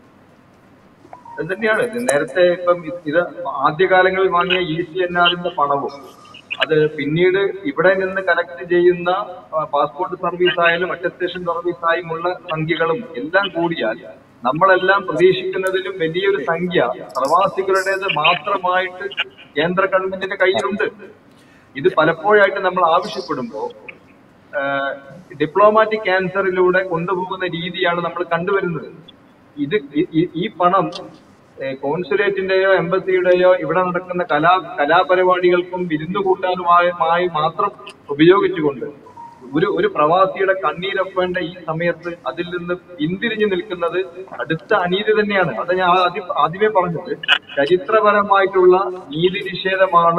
അത് തന്നെയാണ് ഇത് നേരത്തെ ഇപ്പം ഇത് ഇത് ആദ്യകാലങ്ങളിൽ വാങ്ങിയ ഇ സി എൻ ആറിന്റെ പണവും അത് പിന്നീട് ഇവിടെ നിന്ന് കളക്ട് ചെയ്യുന്ന ആ, പാസ്പോർട്ട് സർവീസ് ആയാലും അറ്റസ്റ്റേഷൻ സർവീസ് ആയുമുള്ള സംഖ്യകളും എല്ലാം കൂടിയാൽ നമ്മളെല്ലാം പ്രതീക്ഷിക്കുന്നതിലും വലിയൊരു സംഖ്യ പ്രവാസികളുടേത് മാത്രമായിട്ട് കേന്ദ്ര ഗവൺമെന്റിന്റെ കയ്യിലുണ്ട് ഇത് പലപ്പോഴായിട്ട് നമ്മൾ ആവശ്യപ്പെടുമ്പോൾ ഡിപ്ലോമാറ്റിക് ക്യാൻസറിലൂടെ കൊണ്ടുപോകുന്ന രീതിയാണ് നമ്മൾ കണ്ടുവരുന്നത് ഇത് ഈ- ഈ- ഈ പണം ഏഹ്, കോൺസുലേറ്റിന്റെയോ എംബസിയുടെയോ ഇവിടെ നടക്കുന്ന കലാ കലാപരിപാടികൾക്കും വിരുന്നു കൂട്ടാനുമായി മാത്രം ഉപയോഗിച്ചുകൊണ്ട് ഒരു ഒരു പ്രവാസിയുടെ കണ്ണീരൊപ്പേണ്ട ഈ സമയത്ത് അതിൽ നിന്ന് പിന്തിരിഞ്ഞു നിൽക്കുന്നത് അടുത്ത അനീതി തന്നെയാണ് അത് ഞാൻ ആദ്യം ആദ്യമേ പറഞ്ഞത് ചരിത്രപരമായിട്ടുള്ള നീതി നിഷേധമാണ്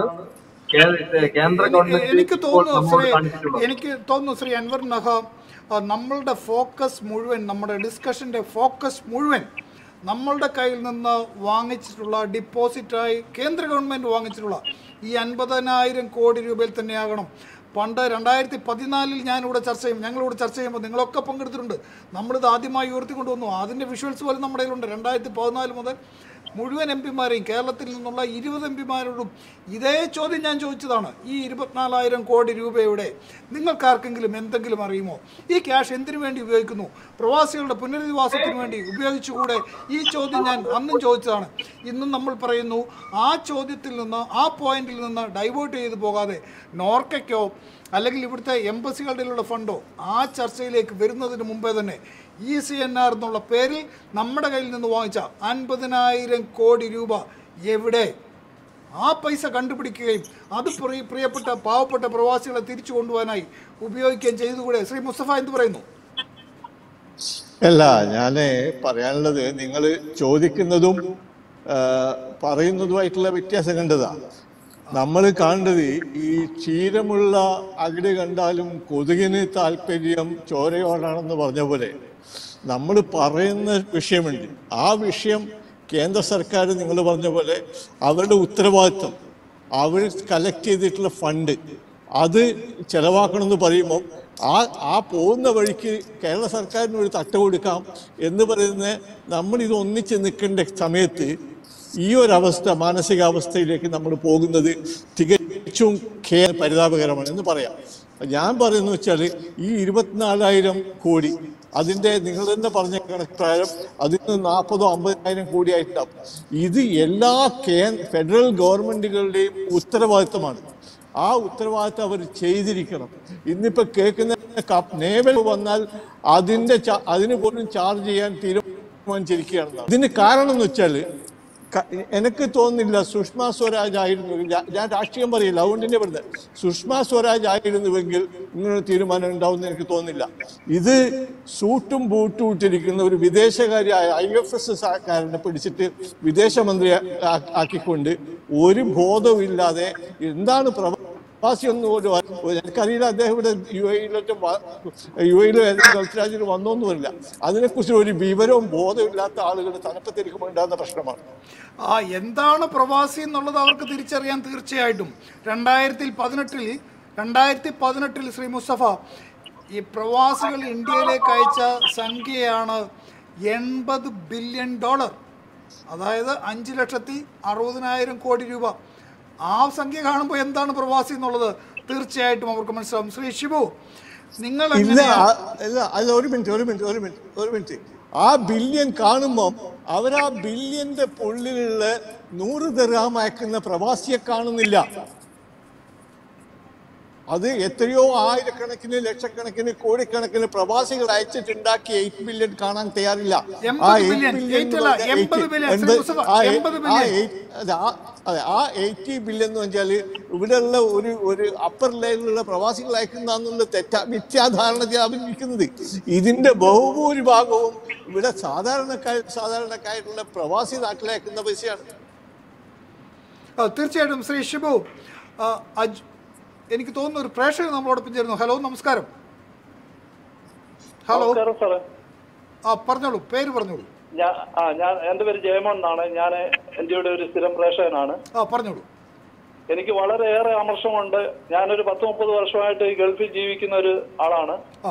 കേ- കേന്ദ്ര ഗവൺമെന്റ്
എനിക്ക്
ഇപ്പോൾ
തോന്നുന്നു
നമ്മോട്
ശ്രീ
കാണിച്ചിട്ടുള്ളത്
എനിക്ക് തോന്നുന്നു ശ്രീ അൻവർ നഹ ആ, നമ്മളുടെ ഫോക്കസ് മുഴുവൻ നമ്മുടെ ഡിസ്കഷൻ്റെ ഫോക്കസ് മുഴുവൻ നമ്മളുടെ കയ്യിൽ നിന്ന് വാങ്ങിച്ചിട്ടുള്ള ഡിപ്പോസിറ്റായി കേന്ദ്ര ഗവൺമെൻറ് വാങ്ങിച്ചിട്ടുള്ള ഈ അൻപതിനായിരം കോടി രൂപയിൽ തന്നെയാകണം പണ്ട് രണ്ടായിരത്തി പതിനാലിൽ ഞാനിവിടെ ചർച്ച ചെയ്യും ഞങ്ങളിവിടെ ചർച്ച ചെയ്യുമ്പോൾ നിങ്ങളൊക്കെ പങ്കെടുത്തിട്ടുണ്ട് നമ്മളിത് ആദ്യമായി ഉയർത്തിക്കൊണ്ടുവന്നു അതിൻ്റെ വിഷ്വൽസ് പോലും നമ്മുടെ കയ്യിലുണ്ട് രണ്ടായിരത്തി പതിനാല് മുതൽ മുഴുവൻ എം പിമാരെയും കേരളത്തിൽ നിന്നുള്ള ഇരുപത് എം പിമാരോടും ഇതേ ചോദ്യം ഞാൻ ചോദിച്ചതാണ് ഈ ഇരുപത്തിനാലായിരം കോടി രൂപയുടെ നിങ്ങൾക്കാർക്കെങ്കിലും എന്തെങ്കിലും അറിയുമോ ഈ ക്യാഷ് എന്തിനു വേണ്ടി ഉപയോഗിക്കുന്നു പ്രവാസികളുടെ പുനരധിവാസത്തിന് വേണ്ടി ഉപയോഗിച്ചുകൂടെ ഈ ചോദ്യം ഞാൻ അന്നും ചോദിച്ചതാണ് ഇന്നും നമ്മൾ പറയുന്നു ആ ചോദ്യത്തിൽ നിന്ന് ആ പോയിന്റിൽ നിന്ന് ഡൈവേർട്ട് ചെയ്തു പോകാതെ നോർക്കയ്ക്കോ അല്ലെങ്കിൽ ഇവിടുത്തെ എംബസികളുടെയിലുള്ള ഫണ്ടോ ആ ചർച്ചയിലേക്ക് വരുന്നതിന് മുമ്പേ തന്നെ ഇ സി എൻ ആർ എന്നുള്ള പേരിൽ നമ്മുടെ കയ്യിൽ നിന്ന് വാങ്ങിച്ച അൻപതിനായിരം കോടി രൂപ എവിടെ ആ പൈസ കണ്ടുപിടിക്കുകയും അത് പ്രിയ പ്രിയപ്പെട്ട പാവപ്പെട്ട പ്രവാസികളെ തിരിച്ചു കൊണ്ടുപോകാനായി ഉപയോഗിക്കുകയും ചെയ്തുകൂടെ ശ്രീ മുസ്തഫ എന്ത് പറയുന്നു
അല്ല ഞാൻ പറയാനുള്ളത് നിങ്ങൾ ചോദിക്കുന്നതും ആ, പറയുന്നതുമായിട്ടുള്ള വ്യത്യാസം കണ്ടതാണ് നമ്മൾ കാണേണ്ടത് ഈ ക്ഷീരമുള്ള അകിട് കണ്ടാലും കൊതുകിന് താല്പര്യം ചോരയോടാണെന്ന് പറഞ്ഞ പോലെ നമ്മൾ പറയുന്ന വിഷയമുണ്ട് ആ വിഷയം കേന്ദ്ര സർക്കാർ നിങ്ങൾ പറഞ്ഞ പോലെ അവരുടെ ഉത്തരവാദിത്വം അവർ കളക്ട് ചെയ്തിട്ടുള്ള ഫണ്ട് അത് ചെലവാക്കണമെന്ന് പറയുമ്പോൾ ആ ആ പോകുന്ന വഴിക്ക് കേരള സർക്കാരിന് ഒരു തട്ട് കൊടുക്കാം എന്ന് പറയുന്ന നമ്മൾ ഇത് ഒന്നിച്ച് നിൽക്കേണ്ട സമയത്ത് ഈ ഒരു അവസ്ഥ മാനസികാവസ്ഥയിലേക്ക് നമ്മൾ പോകുന്നത് തികച്ചും ഖേ പരിതാപകരമാണ് എന്ന് പറയാം ഞാൻ പറയുന്നത് വെച്ചാൽ ഈ ഇരുപത്തിനാലായിരം കോടി അതിൻ്റെ നിങ്ങൾ തന്നെ പറഞ്ഞ കണക്ക് പ്രകാരം അതിന് നാൽപ്പതോ അമ്പതിനായിരം കോടി ആയിട്ടുണ്ടാവും ഇത് എല്ലാ കേ ഫെഡറൽ ഗവൺമെന്റുകളുടെയും ഉത്തരവാദിത്തമാണ് ആ ഉത്തരവാദിത്തം അവർ ചെയ്തിരിക്കണം ഇന്നിപ്പോ കേൾക്കുന്ന കപ്പ് നേവൽ വന്നാൽ അതിന്റെ ചാ- അതിന് പോലും ചാർജ് ചെയ്യാൻ തീരുമാനിച്ചിരിക്കുകയാണ് ഇതിന് കാരണം എന്ന് വെച്ചാൽ എനിക്ക് തോന്നുന്നില്ല സുഷമ സ്വരാജ് ആയിരുന്നു ഞാൻ- ഞാൻ രാഷ്ട്രീയം പറയില്ല അതുകൊണ്ട് തന്നെ പറഞ്ഞത് സുഷമ സ്വരാജ് ആയിരുന്നുവെങ്കിൽ ഇങ്ങനെ തീരുമാനം ഉണ്ടാവുമെന്ന് എനിക്ക് തോന്നുന്നില്ല ഇത് സൂട്ടും ബൂട്ടും ഇട്ടിരിക്കുന്ന ഒരു വിദേശകാരിയായ ഐ എഫ് എസ് കാരനെ പിടിച്ചിട്ട് വിദേശമന്ത്രി ആ- ആക്കിക്കൊണ്ട് ഒരു ബോധവും ഇല്ലാതെ എന്താണ് പ്രവ പ്രവാസിയൊന്നും ഒരു എനിക്കറിയില്ല അദ്ദേഹം ഇവിടെ യു എയിലൊക്കെ യു എയിലോ ഏതെങ്കിലും ഗൾഫ് രാജ്യത്തിൽ വന്നോന്നും വരില്ല അതിനെക്കുറിച്ച് ഒരു വിവരവും ബോധമില്ലാത്ത ആളുകൾ തലപ്പത്തിരിക്കുമ്പോൾ ഉണ്ടാകുന്ന പ്രശ്നമാണ്
ആ എന്താണ് പ്രവാസി എന്നുള്ളത് അവർക്ക് തിരിച്ചറിയാൻ തീർച്ചയായിട്ടും രണ്ടായിരത്തി പതിനെട്ടിൽ രണ്ടായിരത്തി പതിനെട്ടിൽ ശ്രീ മുസ്തഫ ഈ പ്രവാസികൾ ഇന്ത്യയിലേക്ക് അയച്ച സംഖ്യയാണ് എൺപത് ബില്യൺ ഡോളർ അതായത് അഞ്ച് ലക്ഷത്തി അറുപതിനായിരം കോടി രൂപ ആ സംഖ്യ കാണുമ്പോൾ എന്താണ് പ്രവാസി എന്നുള്ളത് തീർച്ചയായിട്ടും അവർക്ക് മനസ്സിലാവും ശ്രീ ശിവു നിങ്ങൾ
ഇല്ല
എങ്ങനെയാ
ആ- അല്ല അല്ല ഒരു മിനിറ്റ് ഒരു മിനിറ്റ് ഒരു മിനിറ്റ് ഒരു മിനിറ്റ് ആ ബില്യൺ കാണുമ്പം അവർ ആ ബില്യന്റെ ഉള്ളിലുള്ള നൂറ് ദിർഹാം അയക്കുന്ന പ്രവാസിയെ കാണുന്നില്ല അത് എത്രയോ ആയിരക്കണക്കിന് ലക്ഷക്കണക്കിന് കോടിക്കണക്കിന് പ്രവാസികൾ അയച്ചിട്ടുണ്ടാക്കി എയ്റ്റ് ബില്യൺ കാണാൻ തയ്യാറില്ല ആ
80
8
ബില്യൺ,
ബില്യൺ
eight അല്ല, 80 ബില്യൺ, ശ്രീ
എൺപത്-
മുസ്തഫ,
ആ എ-
80
ആ
ബില്യൺ.
eight- അതെ, ആ- അതെ ആ എയ്റ്റി ബില്യൺ എന്ന് വെച്ചാൽ ഇവിടെയുള്ള ഒരു ഒരു അപ്പർ ലെയറിലുള്ള പ്രവാസികൾ അയക്കുന്നതെന്നുള്ള തെറ്റാ മിഥ്യാധാരണ അവരിക്കുന്നത് ഇതിന്റെ ബഹുഭൂരിഭാഗവും ഇവിടെ സാധാരണക്കാർ സാധാരണക്കാരായിട്ടുള്ള പ്രവാസി നാട്ടിലയക്കുന്ന പൈസയാണ്
ആ, തീർച്ചയായിട്ടും ശ്രീ ഷിബു ആ, അജ് എനിക്ക് തോന്നുന്നു ഒരു പ്രേക്ഷകർ നമ്മളോടൊപ്പം ചേരുന്നു ഹലോ നമസ്കാരം ഹലോ
നമസ്കാരം സാറേ
ആ പറഞ്ഞോളൂ പേര് പറഞ്ഞോളൂ
ഞാൻ ആ ഞാൻ എൻ്റെ പേര് ജയമോൻ എന്നാണ് ഞാൻ ഇന്ത്യയുടെ ഒരു സ്ഥിരം പ്രേക്ഷകനാണ്
ആ പറഞ്ഞോളൂ
എനിക്ക് വളരെയേറെ അമർഷമുണ്ട് ഞാനൊരു പത്ത് മുപ്പത് വർഷമായിട്ട് ഈ ഗൾഫിൽ ജീവിക്കുന്ന ഒരു ആളാണ്
ആ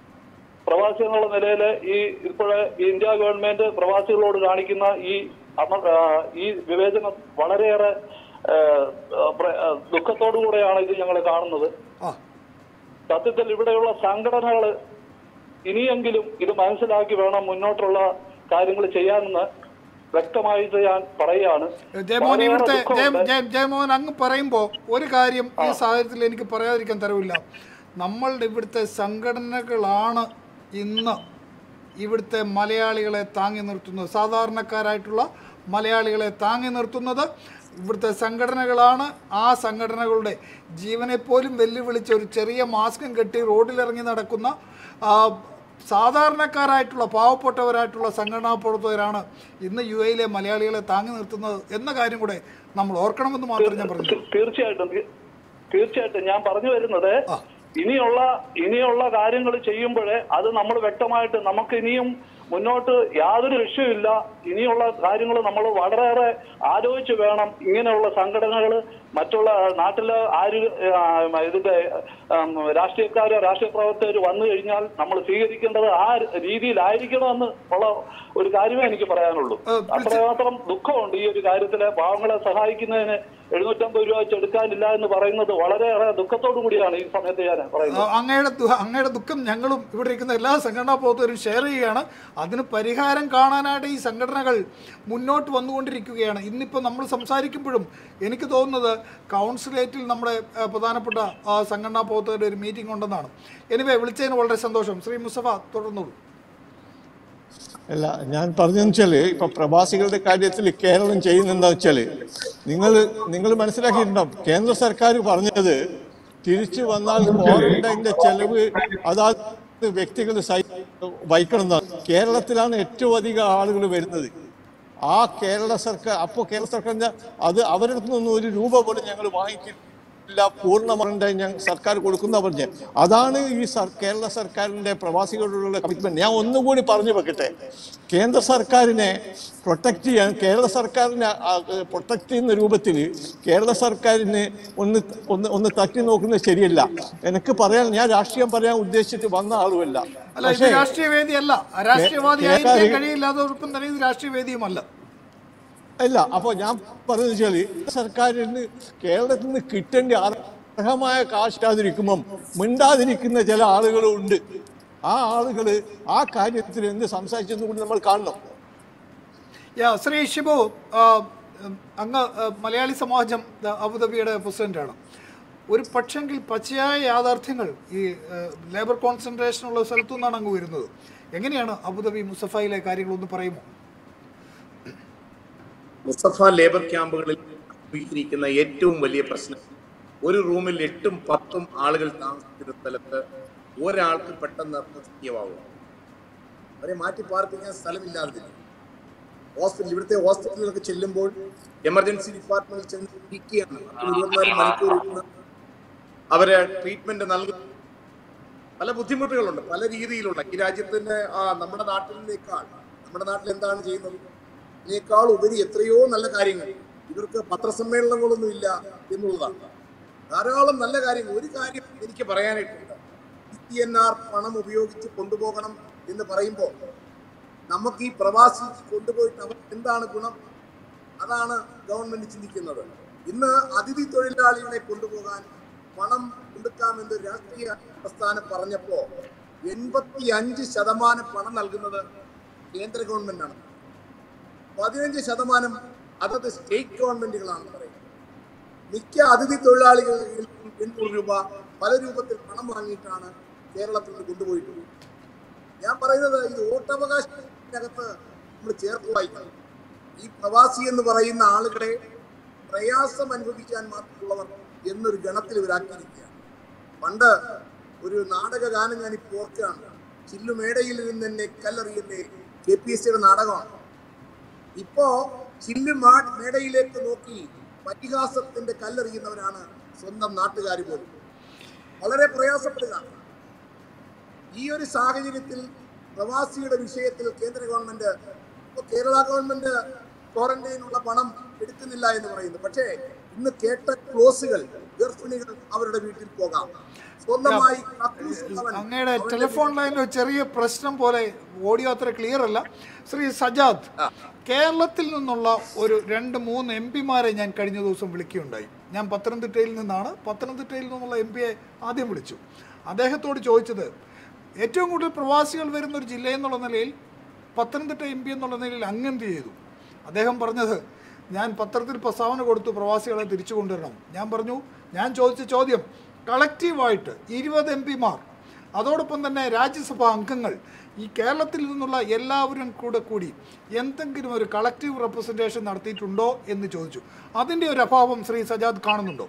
പ്രവാസി എന്നുള്ള നിലയിൽ ഈ ഇപ്പോഴെ ഈ ഇന്ത്യ ഗവൺമെന്റ് പ്രവാസികളോട് കാണിക്കുന്ന ഈ അമ- ആ, ഈ വിവേചനം വളരെയേറെ ആ, ആ, പ്ര- ആ, ദുഃഖത്തോടു കൂടെയാണ് ഇത് ഞങ്ങൾ കാണുന്നത്
ആ
സത്യത്തിൽ ഇവിടെയുള്ള സംഘടനകൾ ഇനിയെങ്കിലും ഇത് മനസ്സിലാക്കി വേണം മുന്നോട്ടുള്ള കാര്യങ്ങൾ ചെയ്യാമെന്ന് വ്യക്തമായിട്ട് ഞാൻ പറയുകയാണ്
ജയമോഹൻ
വളരെയേറെ
ഇവിടുത്തെ ജയ
ദുഃഖമുണ്ട്.
ജയ- ജയമോഹൻ അങ്ങ് പറയുമ്പോൾ ഒരു കാര്യം ഈ സാഹചര്യത്തിൽ എനിക്ക് പറയാതിരിക്കാൻ തരവില്ല നമ്മളുടെ ഇവിടുത്തെ സംഘടനകളാണ് ഇന്ന് ഇവിടുത്തെ മലയാളികളെ താങ്ങി നിർത്തുന്നത് സാധാരണക്കാരായിട്ടുള്ള മലയാളികളെ താങ്ങി നിർത്തുന്നത് ഇവിടുത്തെ സംഘടനകളാണ് ആ സംഘടനകളുടെ ജീവനെ പോലും വെല്ലുവിളിച്ച് ഒരു ചെറിയ മാസ്കും കെട്ടി റോഡിലിറങ്ങി നടക്കുന്ന ആ, സാധാരണക്കാരായിട്ടുള്ള പാവപ്പെട്ടവരായിട്ടുള്ള സംഘടനാ പ്രവർത്തകരാണ് ഇന്ന് യു എയിലെ മലയാളികളെ താങ്ങി നിർത്തുന്നത് എന്ന കാര്യം കൂടെ നമ്മൾ ഓർക്കണമെന്ന് മാത്രം ഞാൻ പറഞ്ഞു
തീ- തീർച്ചയായിട്ടും തീ- തീർച്ചയായിട്ടും ഞാൻ പറഞ്ഞു വരുന്നത്
ആ.
ഇനിയുള്ള ഇനിയുള്ള കാര്യങ്ങൾ ചെയ്യുമ്പോഴേ അത് നമ്മൾ വ്യക്തമായിട്ട് നമുക്ക് ഇനിയും മുന്നോട്ട് യാതൊരു ലക്ഷ്യമില്ല ഇനിയുള്ള കാര്യങ്ങൾ നമ്മൾ വളരെയേറെ ആലോചിച്ച് വേണം ഇങ്ങനെയുള്ള സംഘടനകൾ മറ്റുള്ള നാട്ടിലെ ആര് ആ, ഇതിന്റെ ആം, രാഷ്ട്രീയക്കാരോ രാഷ്ട്രീയ പ്രവർത്തകർ വന്നു കഴിഞ്ഞാൽ നമ്മൾ സ്വീകരിക്കേണ്ടത് ആ രീതിയിലായിരിക്കണമെന്ന് ഉള്ള ഒരു കാര്യമേ എനിക്ക് പറയാനുള്ളൂ
ആ, വിളിച്ച്-
അത്രമാത്രം ദുഃഖമുണ്ട് ഈ ഒരു കാര്യത്തില് പാവങ്ങളെ സഹായിക്കുന്നതിന് എഴുന്നൂറ്റമ്പത് രൂപ വെച്ച് എടുക്കാനില്ല എന്ന് പറയുന്നത് വളരെയേറെ ദുഃഖത്തോടു കൂടിയാണ് ഈ സമയത്ത് ഞാൻ പറയുന്നത്
ആ, അങ്ങയുടെ ദു- അങ്ങയുടെ ദുഃഖം ഞങ്ങളും ഇവിടെ ഇരിക്കുന്ന എല്ലാ സംഘടനാ പ്രവർത്തകരും ഷെയർ ചെയ്യുകയാണ് അതിന് പരിഹാരം കാണാനായിട്ട് ഈ സംഘടനകൾ മുന്നോട്ട് വന്നുകൊണ്ടിരിക്കുകയാണ് ഇന്നിപ്പോൾ നമ്മൾ സംസാരിക്കുമ്പോഴും എനിക്ക് തോന്നുന്നത് കൗൺസിലേറ്റിൽ നമ്മുടെ ആ, പ്രധാനപ്പെട്ട ആ, സംഘടനാ പ്രവർത്തകരുടെ ഒരു മീറ്റിംഗ് ഉണ്ടെന്നാണ് എനിവേ വിളിച്ചതിന് വളരെ സന്തോഷം ശ്രീ മുസഫ തുടർന്നോളൂ
അല്ല ഞാൻ പറഞ്ഞതെന്ന് വെച്ചാല് ഇപ്പൊ പ്രവാസികളുടെ കാര്യത്തിൽ കേരളം ചെയ്യുന്ന എന്താ വെച്ചാല് നിങ്ങൾ നിങ്ങൾ മനസ്സിലാക്കിയിട്ടുണ്ടാവും കേന്ദ്ര സർക്കാർ പറഞ്ഞത് തിരിച്ചു വന്നാൽ ക്വാറന്റൈന്റെ ചെലവ് അതാത് വ്യക്തികൾ സഹി- വഹിക്കണം എന്നാണ് കേരളത്തിലാണ് ഏറ്റവും അധികം ആളുകൾ വരുന്നത് ആ കേരള സർക്കാർ അപ്പോൾ കേരള സർക്കാരിന്റെ അത് അവരുടെ അടുത്ത് നിന്നും ഒരു രൂപ പോലും ഞങ്ങൾ വാങ്ങിക്കില്ല പൂർണ്ണമായിട്ട് ഞാൻ സർക്കാർ കൊടുക്കുന്ന പറഞ്ഞ് അതാണ് ഈ സർ കേരള സർക്കാരിന്റെ പ്രവാസികളോടുള്ള കമ്മിറ്റ്മെന്റ് ഞാൻ ഒന്നുകൂടി പറഞ്ഞു വെക്കട്ടെ കേന്ദ്ര സർക്കാരിനെ പ്രൊട്ടക്ട് ചെയ്യാൻ കേരള സർക്കാരിനെ പ്രൊട്ടക്ട് ചെയ്യുന്ന രൂപത്തിൽ കേരള സർക്കാരിന് ഒന്ന് ഒന്ന് ഒന്ന് തട്ടി നോക്കുന്നത് ശരിയല്ല എനിക്ക് പറയാൻ ഞാൻ രാഷ്ട്രീയം പറയാൻ ഉദ്ദേശിച്ചിട്ട് വന്ന ആളുമല്ല
അല്ല ഇത് രാഷ്ട്രീയ വേദിയല്ല രാഷ്ട്രീയവാദിയായിരിക്കാൻ
കേരള-
കഴിയില്ലാത്തവർക്കും തന്നെ ഇത് രാഷ്ട്രീയ വേദിയുമല്ല
അല്ല അപ്പോൾ ഞാൻ പറയുന്നത് വെച്ചാല് സർക്കാരിന് കേരളത്തിൽ നിന്ന് കിട്ടേണ്ട അർഹമായ കാശ് ഇല്ലാതിരിക്കുമ്പം മിണ്ടാതിരിക്കുന്ന ചില ആളുകളും ഉണ്ട് ആ ആളുകൾ ആ കാര്യത്തിൽ എന്ത് സംസാരിച്ചെന്ന് കൂടി നമ്മൾ കാണണം
യാ ശ്രീ ഷിബു ആ, ഉം, അങ്ങ് ആ, മലയാളി സമാജം ദ അബുദാബിയുടെ പ്രസിഡന്റാണ് ഒരു പക്ഷെങ്കിൽ പച്ചയായ യാഥാർത്ഥ്യങ്ങൾ ഈ ആ, ലേബർ കോൺസെൻട്രേഷനുള്ള സ്ഥലത്തു നിന്നാണ് അങ്ങ് വരുന്നത് എങ്ങനെയാണ് അബുദാബി മുസഫയിലെ കാര്യങ്ങളൊന്ന് പറയുമോ
മുസ്തഫ ലേബർ ക്യാമ്പുകളിൽ അഭിമുഖീകരിക്കുന്ന ഏറ്റവും വലിയ പ്രശ്നം ഒരു റൂമിൽ എട്ടും പത്തും ആളുകൾ താമസിക്കുന്ന സ്ഥലത്ത് ഒരാൾക്ക് പെട്ടെന്ന് അപ്രസക്യമാവും അവരെ മാറ്റി പാർപ്പിക്കാൻ സ്ഥലമില്ലാതെ ഹോസ്പിറ്റൽ ഇവിടുത്തെ ഹോസ്പിറ്റലിലൊക്കെ ചെല്ലുമ്പോൾ എമർജൻസി ഡിപ്പാർട്ട്മെന്റിൽ ചെന്ന് ഇരിക്കുകയാണ് പത്തും ഇരുപത്തിനാല് മണിക്കൂർ ഇരുന്ന് അവരെ ട്രീറ്റ്മെന്റ് നൽകുന്നു പല ബുദ്ധിമുട്ടുകളുണ്ട് പല രീതിയിലുള്ള ഈ രാജ്യത്തിന്റെ ആ നമ്മുടെ നാട്ടിലേക്കാൾ നമ്മുടെ നാട്ടിൽ എന്താണ് ചെയ്യുന്നത് ഇതിനേക്കാൾ ഉപരി എത്രയോ നല്ല കാര്യങ്ങൾ ഇവർക്ക് പത്രസമ്മേളനങ്ങളൊന്നും ഇല്ല എന്നുള്ളതാണ് ധാരാളം നല്ല കാര്യങ്ങൾ ഒരു കാര്യം എനിക്ക് പറയാനായിട്ടുണ്ട് സി എൻ ആർ പണം ഉപയോഗിച്ച് കൊണ്ടുപോകണം എന്ന് പറയുമ്പോൾ നമുക്ക് ഈ പ്രവാസി കൊണ്ടുപോയിട്ട് അവർ എന്താണ് ഗുണം അതാണ് ഗവൺമെന്റ് ചിന്തിക്കുന്നത് ഇന്ന് അതിഥി തൊഴിലാളികളെ കൊണ്ടുപോകാൻ പണം കൊടുക്കാമെന്ന് രാഷ്ട്രീയ പ്രസ്ഥാനം പറഞ്ഞപ്പോ എൺപത്തി അഞ്ച് ശതമാനം പണം നൽകുന്നത് കേന്ദ്ര ഗവൺമെന്റാണ് പതിനഞ്ച് ശതമാനം അതത് സ്റ്റേറ്റ് ഗവൺമെന്റുകളാണെന്ന് പറയുന്നത് മിക്ക അതിഥി തൊഴിലാളികളിൽ എണ്ണൂറ് രൂപ പല രൂപത്തിൽ പണം വാങ്ങിയിട്ടാണ് കേരളത്തിൽ നിന്ന് കൊണ്ടുപോയിട്ടുള്ളത് ഞാൻ പറയുന്നത് ഇത് വോട്ടവകാശത്തിനകത്ത് നമ്മൾ ചേർത്ത് വായിക്കണം ഈ പ്രവാസി എന്ന് പറയുന്ന ആളുകളെ പ്രയാസം അനുഭവിക്കാൻ മാത്രമുള്ളവർ എന്നൊരു ഗണത്തിൽ ഇവരാക്കിയിരിക്കുകയാണ് പണ്ട് ഒരു നാടക ഗാനം ഞാൻ ഇപ്പോൾ ഓർക്കുകയാണ് ചില്ലുമേടയിൽ ഇരുന്ന് എന്നെ കല്ലെറിയല്ലേ കെ പി എസ് സിയുടെ നാടകമാണ് ഇപ്പോ ചില്ലു മാ- മേടയിലേക്ക് നോക്കി പരിഹാസത്തിന്റെ കല്ലെറിയുന്നവരാണ് സ്വന്തം നാട്ടുകാർ പോലും വളരെ പ്രയാസപ്പെടുക ഈ ഒരു സാഹചര്യത്തിൽ പ്രവാസിയുടെ വിഷയത്തിൽ കേന്ദ്ര ഗവൺമെന്റ് ഇപ്പൊ കേരള ഗവൺമെന്റ് ക്വാറന്റൈനുള്ള പണം എടുക്കുന്നില്ല എന്ന് പറയുന്നു പക്ഷേ ഇന്ന് കേട്ട ക്ലോസുകൾ ഗർഭിണികൾ അവരുടെ വീട്ടിൽ പോകാം സ്വന്തമായി കക്കൂസ് ഉള്ളവൻ
അങ്ങയുടെ
അവന്റെ
ടെലിഫോൺ ലൈനിൽ ഒരു ചെറിയ പ്രശ്നം പോലെ ഓഡിയോ അത്ര ക്ലിയർ അല്ല ശ്രീ സജാദ് കേരളത്തിൽ നിന്നുള്ള ഒരു രണ്ട് മൂന്ന് എം പിമാരെ ഞാൻ കഴിഞ്ഞ ദിവസം വിളിക്കുകയുണ്ടായി ഞാൻ പത്തനംതിട്ടയിൽ നിന്നാണ് പത്തനംതിട്ടയിൽ നിന്നുള്ള എം പിയെ ആദ്യം വിളിച്ചു അദ്ദേഹത്തോട് ചോദിച്ചത് ഏറ്റവും കൂടുതൽ പ്രവാസികൾ വരുന്ന ഒരു ജില്ല എന്നുള്ള നിലയിൽ പത്തനംതിട്ട എം പി എന്നുള്ള നിലയിൽ അങ്ങെന്ത് ചെയ്തു അദ്ദേഹം പറഞ്ഞത് ഞാൻ പത്രത്തിൽ പ്രസ്താവന കൊടുത്തു പ്രവാസികളെ തിരിച്ചു കൊണ്ടുവരണം ഞാൻ പറഞ്ഞു ഞാൻ ചോദിച്ച ചോദ്യം കളക്റ്റീവായിട്ട് ഇരുപത് എം പിമാർ അതോടൊപ്പം തന്നെ രാജ്യസഭാ അംഗങ്ങൾ ഈ കേരളത്തിൽ നിന്നുള്ള എല്ലാവരും കൂടെ കൂടി എന്തെങ്കിലും ഒരു കളക്റ്റീവ് റെപ്രസെൻറ്റേഷൻ നടത്തിയിട്ടുണ്ടോ എന്ന് ചോദിച്ചു അതിൻ്റെ ഒരു അഭാവം ശ്രീ സജാദ് കാണുന്നുണ്ടോ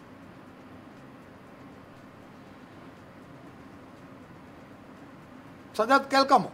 സജാദ് കേൾക്കാമോ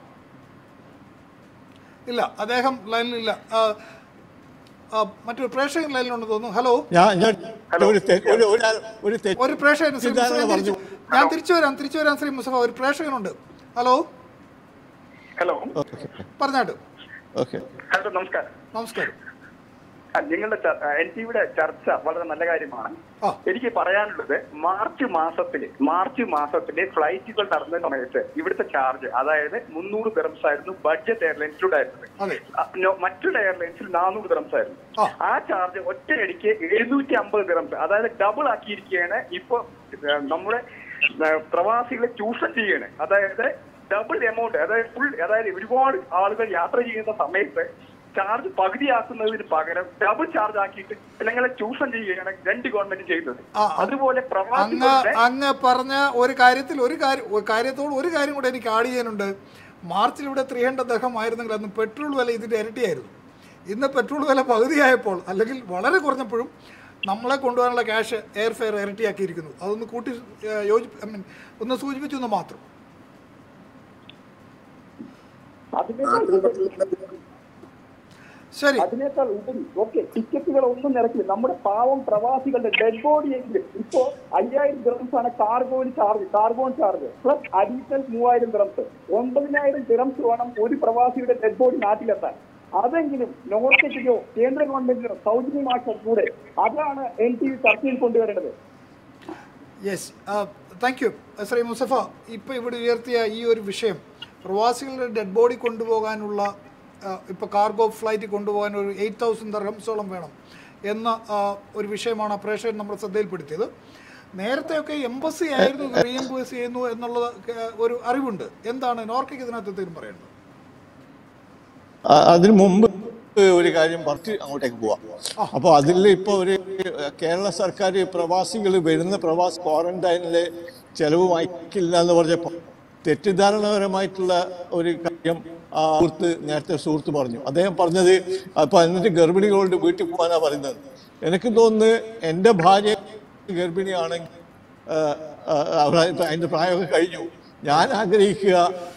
ഇല്ല അദ്ദേഹം ലൈനിലില്ല ആ, ആ, മറ്റൊരു പ്രേക്ഷകൻ ലൈനിലുണ്ടെന്ന് തോന്നുന്നു ഹലോ
ഞാൻ ഞാൻ ഒരു തെ- ഒരു ഒരു- ഒരു തെറ്റ്
ഒരു പ്രേക്ഷകൻ ശ്രീ
സിദ്ധാർത്ഥ
മുസ്തഫ
പറഞ്ഞു.
തിരിച്ചു- ഞാൻ തിരിച്ചു വരാം തിരിച്ചു വരാം ശ്രീ മുസ്തഫ ഒരു പ്രേക്ഷകനുണ്ട് ഹലോ
ഹലോ
പറഞ്ഞാട്ട്
ഓക്കെ
ഹലോ നമസ്കാരം
നമസ്കാരം
ആ, നിങ്ങളുടെ എൻ ടിവിയുടെ ചർച്ച വളരെ നല്ല കാര്യമാണ്
ആ.
എനിക്ക് പറയാനുള്ളത് മാർച്ച് മാസത്തില് മാർച്ച് മാസത്തിലെ ഫ്ലൈറ്റുകൾ നടന്ന സമയത്ത് ഇവിടുത്തെ ചാർജ് അതായത് മുന്നൂറ് ദിറംസ് ആയിരുന്നു ബഡ്ജറ്റ് എയർലൈൻസിലൂടെ ആയിരുന്നത്
അതെ
ആ, നോ- മറ്റുള്ള എയർലൈൻസിൽ നാനൂറ് ദിറംസ് ആയിരുന്നു
ആ.
ആ ചാർജ് ഒറ്റയടിക്ക് എഴുന്നൂറ്റി അമ്പത് ദിറംസ് അതായത് ഡബിൾ ആക്കിയിരിക്കുകയാണ് ഇപ്പൊ ഏഹ്, നമ്മുടെ ഏഹ്, പ്രവാസികളെ ചൂഷണം ചെയ്യാണ് അതായത് ഡബിൾ എമൗണ്ട് അതായത് ഫുൾ അതായത് ഒരുപാട് ആളുകൾ യാത്ര ചെയ്യുന്ന സമയത്ത് ചാർജ് പകുതിയാക്കുന്നതിന് പകരം ഡബിൾ ചാർജ് ആക്കിയിട്ട് ജനങ്ങളെ ചൂഷണം ചെയ്യുകയാണ് രണ്ട് ഗവൺമെന്റ് ചെയ്യുന്നത്
ആ,
അതുപോലെ
അങ്ങ്
പ്രവാസികളുടെ
അങ്ങ് പറഞ്ഞ ഒരു കാര്യത്തിൽ ഒരു കാര്യം ഒരു കാര്യത്തോട് ഒരു കാര്യം കൂടെ എനിക്ക് ആഡ് ചെയ്യാനുണ്ട് മാർച്ചിൽ ഇവിടെ ത്രീ ഹൺഡ്രഡ് ദഹം ആയിരുന്നെങ്കിൽ അന്ന് പെട്രോൾ വില ഇതിൻ്റെ ഇരട്ടിയായിരുന്നു ഇന്ന് പെട്രോൾ വില പകുതിയായപ്പോൾ അല്ലെങ്കിൽ വളരെ കുറഞ്ഞപ്പോഴും നമ്മളെ കൊണ്ടുപോകാനുള്ള ക്യാഷ് എയർ ഫെയർ ഇരട്ടിയാക്കിയിരിക്കുന്നു അതൊന്ന് കൂട്ടി ഏഹ്, യോജി ഐ മീൻ ഒന്ന് സൂചിപ്പിച്ചു എന്ന് മാത്രം
അതിനേക്കാൾ
ശരി
അതിനേക്കാൾ ഉപരി ഓക്കെ ടിക്കറ്റുകൾ ഒന്നും നിരക്കില്ല നമ്മുടെ പാവം പ്രവാസികളുടെ ഡെഡ് ബോഡി എങ്കിലും ഇപ്പോ അയ്യായിരം ദിറംസ് ആണ് കാർഗോയിൽ ചാർജ് കാർഗോൺ ചാർജ് പ്ലസ് അഡീഷണൽ മൂവായിരം ദിറംസ് ഒമ്പതിനായിരം ദിറംസ് വേണം ഒരു പ്രവാസിയുടെ ഡെഡ് ബോഡി നാട്ടിലെത്താൻ അതെങ്കിലും നോർക്കറ്റിലോ കേന്ദ്ര ഗവൺമെന്റിനോ സൗജന്യമാക്കാൻ കൂടെ അതാണ് എൻ ടി വി ചർച്ചയിൽ കൊണ്ടുവരേണ്ടത്
yes thank you Shri Mustafa ഇപ്പോൾ ഇവിടെ ഉയർത്തിയ ഈ ഒരു വിഷയം പ്രവാസികളുടെ ഡെഡ് ബോഡി കൊണ്ടുപോകാനുള്ള ഇപ്പോൾ കാർഗോ ഫ്ലൈറ്റ് കൊണ്ടുപോകാൻ ഒരു എയ്റ്റ് തൗസൻഡ് ദർഹംസോളം വേണം എന്ന ആ, ഒരു വിഷയമാണ് ആ പ്രേക്ഷകൻ നമ്മുടെ ശ്രദ്ധയിൽപ്പെടുത്തിയത് നേരത്തെയൊക്കെ എംബസി ആയിരുന്നു റീഎംബേഴ്സ് ചെയ്യുന്നു എന്നുള്ളത് ക- ഒരു അറിവുണ്ട് എന്താണ് നോർക്കയ്ക്ക് ഇതിനകത്ത് എന്തെങ്കിലും പറയേണ്ടത്
ആ, അതിനു മുമ്പ് ഒരു കാര്യം പറഞ്ഞ് അങ്ങോട്ടേക്ക് പോവാം അപ്പോൾ അതിൽ ഇപ്പോൾ ഒരു കേരള സർക്കാർ പ്രവാസികൾ വരുന്ന പ്രവാസി ക്വാറന്റൈനിലെ ചെലവ് വായിക്കില്ല എന്ന് പറഞ്ഞപ്പോൾ തെറ്റിദ്ധാരണപരമായിട്ടുള്ള ഒരു കാര്യം ആ സുഹൃത്ത് നേരത്തെ സുഹൃത്ത് പറഞ്ഞു അദ്ദേഹം പറഞ്ഞത് അപ്പോൾ എന്നിട്ട് ഗർഭിണികളോട് വീട്ടിൽ പോകാനാണ് പറയുന്നത് എനിക്ക് തോന്നുന്നു എൻ്റെ ഭാര്യ ഗർഭിണിയാണെങ്കിൽ ആ, ആ, അവിടെ ഇപ്പൊ അതിന്റെ പ്രായമൊക്കെ കഴിഞ്ഞു ഞാൻ ആഗ്രഹിക്കുക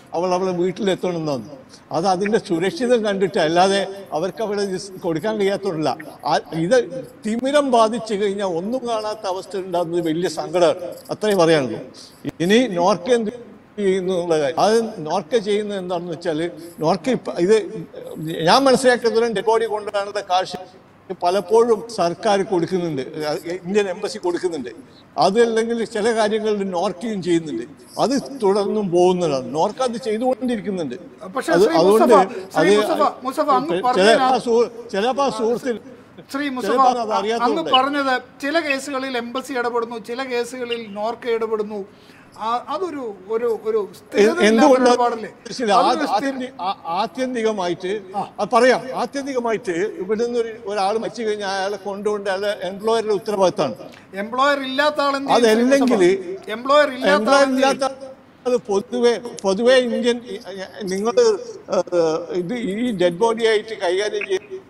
അവൾ അവളെ വീട്ടിലെത്തണമെന്നാണ് അത് അതിന്റെ സുരക്ഷിതം കണ്ടിട്ട് അല്ലാതെ അവർക്ക് അവിടെ ഇത് കൊടുക്കാൻ കഴിയാത്തതല്ല ഇത് തിമിരം ബാധിച്ചു കഴിഞ്ഞാൽ ഒന്നും കാണാത്ത അവസ്ഥ ഉണ്ടാകുന്നത് വലിയ സങ്കടമാണ് അത്രേ പറയാനുള്ളൂ ഇനി നോർക്ക എന്ത് ചെയ്യുന്നു എന്നുള്ള കാര്യം അത് നോർക്ക ചെയ്യുന്നത് എന്താണെന്ന് വെച്ചാൽ നോർക്ക ഇപ്പ ഇത് ഞാൻ മനസ്സിലാക്കുന്നതിലും ഡെഡ് ബോഡി കൊണ്ടുവരാനുള്ള കാശ് പലപ്പോഴും സർക്കാർ കൊടുക്കുന്നുണ്ട് ഇന്ത്യൻ എംബസി കൊടുക്കുന്നുണ്ട് അതല്ലെങ്കിൽ ചില കാര്യങ്ങളിൽ നോർക്കയും ചെയ്യുന്നുണ്ട് അത് തുടർന്നും പോകുന്നതാണ് നോർക്ക അത് ചെയ്തുകൊണ്ടിരിക്കുന്നുണ്ട്
പക്ഷേ
അത്
ശ്രീ
അതുകൊണ്ട്
മുസ്തഫ, ശ്രീ
അത്
മുസ്തഫ, മുസ്തഫ, അങ്ങ്
ചില
പറഞ്ഞതിനകത്ത്
സു- ചിലപ്പോ ആ സുഹൃത്തിൽ
ശ്രീ മുസ്തഫ
ചിലപ്പോൾ അത്
അങ്ങ്
അറിയാത്തതുകൊണ്ട്
പറഞ്ഞത് ചില കേസുകളിൽ എംബസി ഇടപെടുന്നു ചില കേസുകളിൽ നോർക്ക ഇടപെടുന്നു ആ- അതൊരു ഒരു ഒരു സ്ഥിരതയില്ലാത്ത
എന്തുകൊണ്ട്
നിലപാടല്ലേ?
ശരി,
അതൊരു
ആ-
സ്ഥിര-
ആത്യന്തി- ആ- ആത്യന്തികമായിട്ട് അത് പറയാം ആത്യന്തികമായിട്ട് ഇവിടെ നിന്ന് ഒരു ഒരാൾ മരിച്ചു കഴിഞ്ഞാൽ അയാളെ കൊണ്ടുകൊണ്ട് അയാളെ എംപ്ലോയറുടെ ഉത്തരവാദിത്തമാണ്
എംപ്ലോയർ ഇല്ലാത്ത ആൾ എന്ത് ചെയ്യും?
അതല്ലെങ്കിൽ
എംപ്ലോയർ ഇല്ലാത്ത ആൾ
എംപ്ലോയർ
എന്ത്
ഇല്ലാത്ത
ചെയ്യും?
അത് പൊതുവെ പൊതുവെ ഇന്ത്യൻ നിങ്ങൾ ഇത് ഈ ഡെഡ് ബോഡി ആയിട്ട് കൈകാര്യം ചെയ്യുന്ന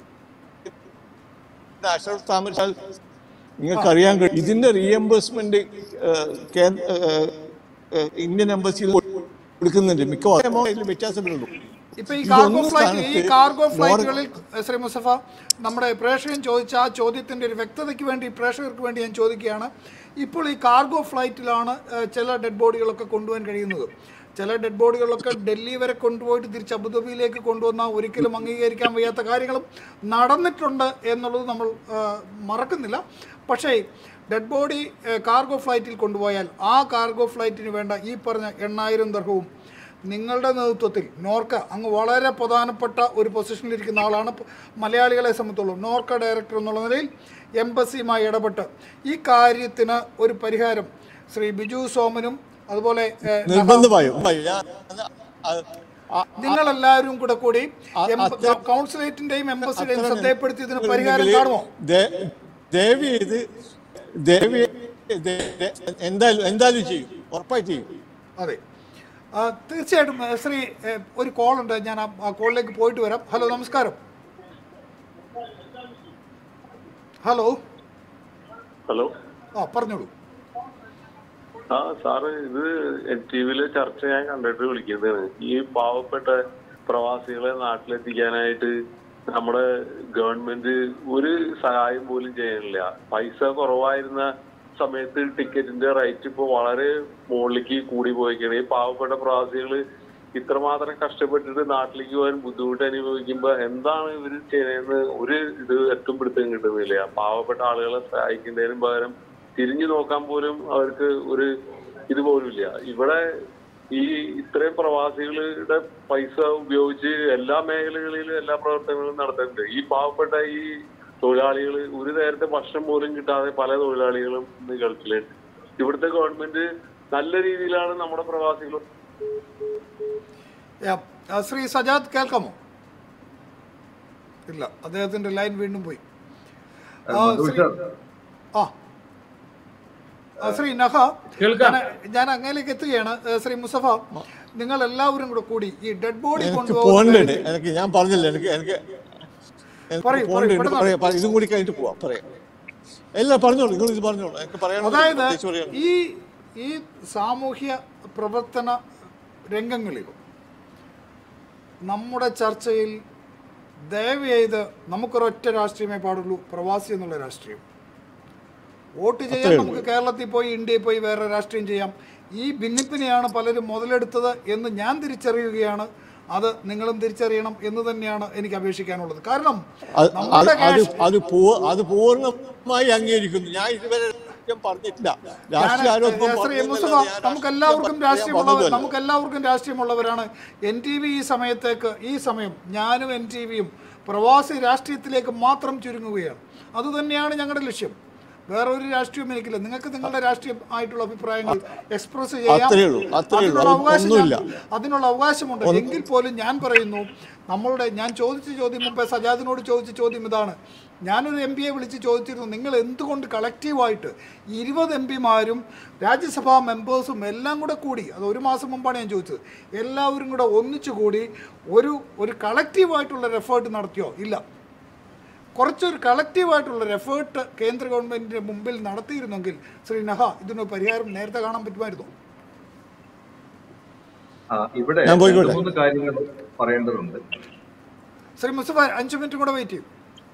അഷറഫ് താമരശാൽ നിങ്ങൾക്ക് അറിയാൻ കഴിയും ഇതിന്റെ റീഎംബേഴ്സ്മെന്റ് ഇന്ത്യൻ എംബസിയിൽ കൊടുക്കുന്നുണ്ട് മിക്കവാറും അതിൽ വ്യത്യാസങ്ങളുള്ളൂ
ഇപ്പൊ ഈ
ഇതൊന്നും
കാർഗോ ഫ്ലൈറ്റ് ഈ
സ്ഥാനത്ത്
കാർഗോ
നോർ-
ഫ്ലൈറ്റുകളിൽ ശ്രീ മുസഫ നമ്മുടെ പ്രേക്ഷകൻ ചോദിച്ച ആ ചോദ്യത്തിന്റെ ഒരു വ്യക്തതയ്ക്ക് വേണ്ടി പ്രേക്ഷകർക്ക് വേണ്ടി ഞാൻ ചോദിക്കുകയാണ് ഇപ്പോൾ ഈ കാർഗോ ഫ്ലൈറ്റിലാണ് ഏഹ്, ചില ഡെഡ് ബോഡികളൊക്കെ കൊണ്ടുപോകാൻ കഴിയുന്നത് ചില ഡെഡ് ബോഡികളൊക്കെ ഡൽഹി വരെ കൊണ്ടുപോയിട്ട് തിരിച്ച് അബുദാബിയിലേക്ക് കൊണ്ടുവന്ന ഒരിക്കലും അംഗീകരിക്കാൻ വയ്യാത്ത കാര്യങ്ങളും നടന്നിട്ടുണ്ട് എന്നുള്ളത് നമ്മൾ ഏഹ്, മറക്കുന്നില്ല പക്ഷേ ഡെഡ് ബോഡി ഏഹ്, കാർഗോ ഫ്ലൈറ്റിൽ കൊണ്ടുപോയാൽ ആ കാർഗോ ഫ്ലൈറ്റിന് വേണ്ട ഈ പറഞ്ഞ എണ്ണായിരം ദർഹവും നിങ്ങളുടെ നേതൃത്വത്തിൽ നോർക്ക അങ്ങ് വളരെ പ്രധാനപ്പെട്ട ഒരു പൊസിഷനിലിരിക്കുന്ന ആളാണ് പ- മലയാളികളെ സംബന്ധിച്ചോളം നോർക്ക ഡയറക്ടർ എന്നുള്ള നിലയിൽ എംബസിയുമായി ഇടപെട്ട് ഈ കാര്യത്തിന് ഒരു പരിഹാരം ശ്രീ ബിജു സോമനും അതുപോലെ ഏഹ്,
നിർബന്ധമായും ഞാൻ അത് ആ-
നിങ്ങളെല്ലാവരും കൂടെ കൂടി
അ-
എംബ-
അത്തരം-
കൗൺസിലേറ്റിന്റെയും എംബസിയുടെയും
അത്തരം
ശ്രദ്ധയപ്പെടുത്തി ഇതിന് പരിഹാരം
ഉണ്ടെങ്കിൽ
കാണുമോ
ദേ- ദയവ് ചെയ്ത് ദയവ് ചെയ്ത് ദേ- ദേ- എന്തായാലും എന്തായാലും ചെയ്യും ഉറപ്പായിട്ട് ചെയ്യും
അതെ ആ, തീർച്ചയായിട്ടും ഏഹ്, ശ്രീ ഏഹ്, ഒരു കോൾ ഉണ്ട് ഞാൻ ആ- ആ കോളിലേക്ക് പോയിട്ട് വരാം ഹലോ നമസ്കാരം ഹലോ
ഹലോ
ആ പറഞ്ഞോളൂ
ആ സാറ് ഇത് എൻ ടി വിയിലെ ചർച്ച ഞാൻ കണ്ടിട്ട് വിളിക്കുന്നതാണ് ഈ പാവപ്പെട്ട പ്രവാസികളെ നാട്ടിലെത്തിക്കാനായിട്ട് നമ്മുടെ ഗവൺമെന്റ് ഒരു സഹായം പോലും ചെയ്യണില്ല പൈസ കുറവായിരുന്ന സമയത്ത് ടിക്കറ്റിന്റെ റേറ്റ് ഇപ്പൊ വളരെ മുകളിലേക്ക് കൂടി പോയിക്കാണ് ഈ പാവപ്പെട്ട പ്രവാസികള് ഇത്രമാത്രം കഷ്ടപ്പെട്ടിട്ട് നാട്ടിലേക്ക് പോകാൻ ബുദ്ധിമുട്ട് അനുഭവിക്കുമ്പോ എന്താണ് ഇവർ ചെയ്യുന്നതെന്ന് ഒരു ഇത് എത്തും പിടുത്തം കിട്ടുന്നില്ല പാവപ്പെട്ട ആളുകളെ സഹായിക്കുന്നതിനും പകരം തിരിഞ്ഞു നോക്കാൻ പോലും അവർക്ക് ഒരു ഇത് പോലുമില്ല ഇവിടെ ഈ ഇത്രയും പ്രവാസികളുടെ പൈസ ഉപയോഗിച്ച് എല്ലാ മേഖലകളിലും എല്ലാ പ്രവർത്തനങ്ങളും നടത്തുന്നുണ്ട് ഈ പാവപ്പെട്ട ഈ തൊഴിലാളികൾ ഒരു നേരത്തെ ഭക്ഷണം പോലും കിട്ടാതെ പല തൊഴിലാളികളും ഇന്ന് ഗൾഫിലുണ്ട് ഇവിടുത്തെ ഗവൺമെന്റ് നല്ല രീതിയിലാണ് നമ്മുടെ പ്രവാസികൾ
യാ, ആ, ശ്രീ സജാദ് കേൾക്കാമോ ഇല്ല അദ്ദേഹത്തിന്റെ ലൈൻ വീണ്ടും പോയി ആ, ശ്രീ- ആ ആ, ശ്രീ നഹ
കേൾക്കാം.
ഞാൻ- ഞാൻ അങ്ങയിലേക്ക് എത്തുകയാണ് ഏ, ശ്രീ മുസഫ നിങ്ങൾ എല്ലാവരും കൂടെ കൂടി ഈ ഡെഡ് ബോഡി
എനിക്ക്
കൊണ്ടുപോകുന്ന
പോകണ്ടുണ്ട് എനിക്ക് ഞാൻ പറഞ്ഞില്ല എനിക്ക് എനിക്ക് എനിക്ക്
പറയൂ,
പോകണ്ടുണ്ട്
പറയൂ, പെട്ടെന്ന്
പറയാം പറയാം. ഇതും കൂടി കഴിഞ്ഞിട്ട് പോവാം പറയാം എല്ലാം പറഞ്ഞോളൂ നിങ്ങൾ ഇത് പറഞ്ഞോളൂ എനിക്ക് പറയാനുള്ളത്
അതായത്
പ്രത്യേകിച്ച് പറയാനുള്ളത്.
ഈ ഈ സാമൂഹ്യ പ്രവർത്തന രംഗങ്ങളിൽ നമ്മുടെ ചർച്ചയിൽ ദയവ് ചെയ്ത് നമുക്കൊരൊറ്റ രാഷ്ട്രീയമേ പാടുള്ളൂ പ്രവാസി എന്നുള്ള രാഷ്ട്രീയം വോട്ട് ചെയ്യാൻ നമുക്ക് കേരളത്തിൽ പോയി ഇന്ത്യയിൽ പോയി വേറെ രാഷ്ട്രീയം ചെയ്യാം ഈ ഭിന്നിപ്പിനെയാണ് പലരും മുതലെടുത്തത് എന്ന് ഞാൻ തിരിച്ചറിയുകയാണ് അത് നിങ്ങളും തിരിച്ചറിയണം എന്ന് തന്നെയാണ് എനിക്ക് അപേക്ഷിക്കാനുള്ളത് കാരണം
അത് അത്
നമ്മുടെ
അത്
cash-
അത് പൂ- അത് പൂർണ്ണമായി അംഗീകരിക്കുന്നു ഞാൻ ഇതുവരെ രാഷ്ട്രീയം പറഞ്ഞിട്ടില്ല രാഷ്ട്രീയ ആരോപണം
ഞാൻ- ശ്രീ മുസ്തഫ നമുക്ക് എല്ലാവർക്കും രാഷ്ട്രീയമുള്ളവർ നമുക്ക് എല്ലാവർക്കും രാഷ്ട്രീയമുള്ളവരാണ് എൻ ടി വി ഈ സമയത്തേക്ക് ഈ സമയം ഞാനും എൻ ടി വിയും പ്രവാസി രാഷ്ട്രീയത്തിലേക്ക് മാത്രം ചുരുങ്ങുകയാണ് അതുതന്നെയാണ് ഞങ്ങളുടെ ലക്ഷ്യം വേറെ ഒരു രാഷ്ട്രീയം എനിക്കില്ല നിങ്ങൾക്ക് നിങ്ങളുടെ രാഷ്ട്രീയം ആയിട്ടുള്ള അഭിപ്രായങ്ങൾ എക്സ്പ്രസ് ചെയ്യാം
അത്രയേ ഉള്ളൂ, അത്രയേ ഉള്ളൂ.
അതിനുള്ള അവകാശം
ഒന്നുമില്ല.
ഞാൻ- അതിനുള്ള അവകാശമുണ്ട് എങ്കിൽ പോലും ഞാൻ പറയുന്നു നമ്മളുടെ ഞാൻ ചോദിച്ച ചോദ്യം മുമ്പേ സജാദിനോട് ചോദിച്ച ചോദ്യം ഇതാണ് ഞാനൊരു എം പിയെ വിളിച്ച് ചോദിച്ചിരുന്നു നിങ്ങൾ എന്തുകൊണ്ട് കളക്റ്റീവായിട്ട് ഇരുപത് എം പിമാരും രാജ്യസഭാ മെമ്പേഴ്സും എല്ലാം കൂടെ കൂടി അത് ഒരു മാസം മുമ്പാണ് ഞാൻ ചോദിച്ചത് എല്ലാവരും കൂടെ ഒന്നിച്ചു കൂടി ഒരു ഒരു കളക്റ്റീവായിട്ടുള്ള എഫേർട്ട് നടത്തിയോ ഇല്ല കുറച്ചൊരു കളക്റ്റീവായിട്ടുള്ളൊരു എഫേർട്ട് കേന്ദ്ര ഗവൺമെൻറ്റിൻ്റെ മുമ്പിൽ നടത്തിയിരുന്നെങ്കിൽ ശ്രീ നഹ ഇതിനൊരു പരിഹാരം നേരത്തെ കാണാൻ പറ്റുമായിരുന്നു
ആ, ഇവിടെ
ഞാൻ പോയിക്കോട്ടെ.
രണ്ട് മൂന്ന് കാര്യങ്ങൾ പറയേണ്ടതുണ്ട്
ശ്രീ മുസ്തഫ അഞ്ചു മിനിറ്റ് കൂടെ വെയിറ്റ് ചെയ്യും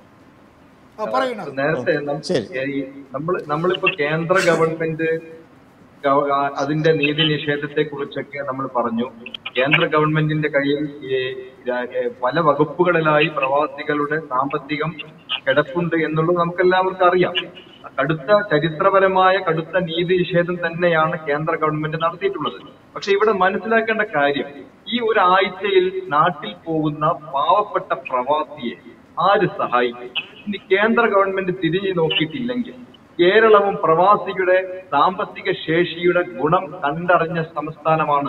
ആ പറയണ
നേരത്തെ നം-
ശരി.
ഈ നമ്മൾ നമ്മളിപ്പോ കേന്ദ്ര ഗവൺമെന്റ് ഗവ- ആ, അതിന്റെ നീതി നിഷേധത്തെ കുറിച്ചൊക്കെ നമ്മൾ പറഞ്ഞു കേന്ദ്ര ഗവൺമെന്റിന്റെ കയ്യിൽ ഈ രാ- ഏ, പല വകുപ്പുകളിലായി പ്രവാസികളുടെ സാമ്പത്തികം കിടപ്പുണ്ട് എന്നുള്ളത് നമുക്ക് എല്ലാവർക്കും അറിയാം കടുത്ത ചരിത്രപരമായ കടുത്ത നീതി നിഷേധം തന്നെയാണ് കേന്ദ്ര ഗവൺമെന്റ് നടത്തിയിട്ടുള്ളത് പക്ഷെ ഇവിടെ മനസ്സിലാക്കേണ്ട കാര്യം ഈ ഒരു ആഴ്ചയിൽ നാട്ടിൽ പോകുന്ന പാവപ്പെട്ട പ്രവാസിയെ ആര് സഹായിക്കും ഇനി കേന്ദ്ര ഗവൺമെന്റ് തിരിഞ്ഞു നോക്കിയിട്ടില്ലെങ്കിൽ കേരളവും പ്രവാസിയുടെ സാമ്പത്തിക ശേഷിയുടെ ഗുണം കണ്ടറിഞ്ഞ സംസ്ഥാനമാണ്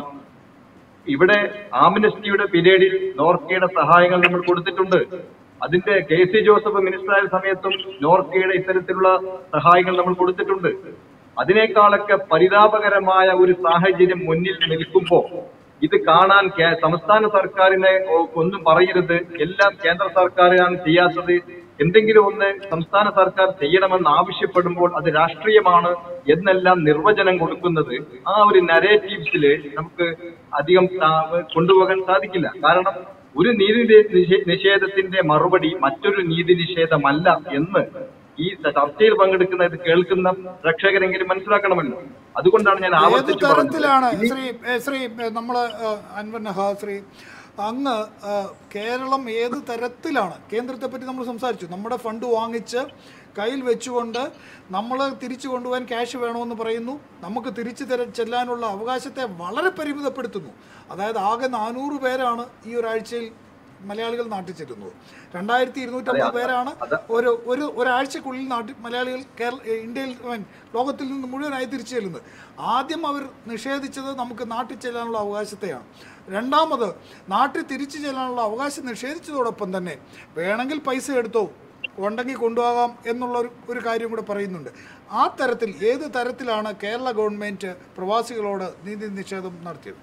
ഇവിടെ ആംനസ്റ്റിയുടെ പീരീഡിൽ നോർക്കയുടെ സഹായങ്ങൾ നമ്മൾ കൊടുത്തിട്ടുണ്ട് അതിന്റെ കെ സി ജോസഫ് മിനിസ്റ്ററായ സമയത്തും നോർക്കയുടെ ഇത്തരത്തിലുള്ള സഹായങ്ങൾ നമ്മൾ കൊടുത്തിട്ടുണ്ട് അതിനേക്കാളൊക്കെ പരിതാപകരമായ ഒരു സാഹചര്യം മുന്നിൽ നിൽക്കുമ്പോ ഇത് കാണാൻ കേ- സംസ്ഥാന സർക്കാരിനെ ഒ- ഒന്നും പറയരുത് എല്ലാം കേന്ദ്ര സർക്കാരാണ് ചെയ്യാത്തത് എന്തെങ്കിലും ഒന്ന് സംസ്ഥാന സർക്കാർ ചെയ്യണമെന്ന് ആവശ്യപ്പെടുമ്പോൾ അത് രാഷ്ട്രീയമാണ് എന്നെല്ലാം നിർവചനം കൊടുക്കുന്നത് ആ ഒരു നരേറ്റീവ്സില് നമുക്ക് അധികം ആ, കൊണ്ടുപോകാൻ സാധിക്കില്ല കാരണം ഒരു നീതി നിഷേ- നിഷേധത്തിന്റെ മറുപടി മറ്റൊരു നീതി നിഷേധമല്ല എന്ന് ഈ ചർച്ചയിൽ പങ്കെടുക്കുന്ന ഇത് കേൾക്കുന്ന പ്രേക്ഷകരെങ്കിലും മനസ്സിലാക്കണമല്ലോ അതുകൊണ്ടാണ് ഞാൻ
ഏത്
ആവർത്തിച്ച്
തരത്തിലാണ്
പറഞ്ഞത് ഇനി
ശ്രീ ഏ, ശ്രീ ഏ, നമ്മള് ഏ, അൻവർ നഹ ശ്രീ അങ്ങ് ഏ, കേരളം ഏത് തരത്തിലാണ് കേന്ദ്രത്തെ പറ്റി നമ്മൾ സംസാരിച്ചു നമ്മുടെ ഫണ്ട് വാങ്ങിച്ച് കയ്യിൽ വെച്ചുകൊണ്ട് നമ്മൾ തിരിച്ചു കൊണ്ടുപോകാൻ ക്യാഷ് വേണമെന്ന് പറയുന്നു നമുക്ക് തിരിച്ചു തര ചെല്ലാനുള്ള അവകാശത്തെ വളരെ പരിമിതപ്പെടുത്തുന്നു അതായത് ആകെ നാനൂറ് പേരാണ് ഈ ഒരാഴ്ചയിൽ മലയാളികൾ നാട്ടിൽ ചെല്ലുന്നത് രണ്ടായിരത്തി ഇരുന്നൂറ്റമ്പത് പേരാണ് ഒരു ഒരു ഒരാഴ്ചക്കുള്ളിൽ നാട്ടിൽ മലയാളികൾ കേരള ഇന്ത്യയിൽ I mean, ലോകത്തിൽ നിന്ന് മുഴുവനായി തിരിച്ചു ചെല്ലുന്നത് ആദ്യം അവർ നിഷേധിച്ചത് നമുക്ക് നാട്ടിൽ ചെല്ലാനുള്ള അവകാശത്തെയാണ് രണ്ടാമത് നാട്ടിൽ തിരിച്ചു ചെല്ലാനുള്ള അവകാശം നിഷേധിച്ചതോടൊപ്പം തന്നെ വേണമെങ്കിൽ പൈസ എടുത്തോ ഉണ്ടെങ്കിൽ കൊണ്ടുപോകാം എന്നുള്ള ഒരു ഒരു കാര്യം കൂടെ പറയുന്നുണ്ട് ആ തരത്തിൽ ഏത് തരത്തിലാണ് കേരള ഗവൺമെൻറ് പ്രവാസികളോട് നീതി നിഷേധം നടത്തിയത്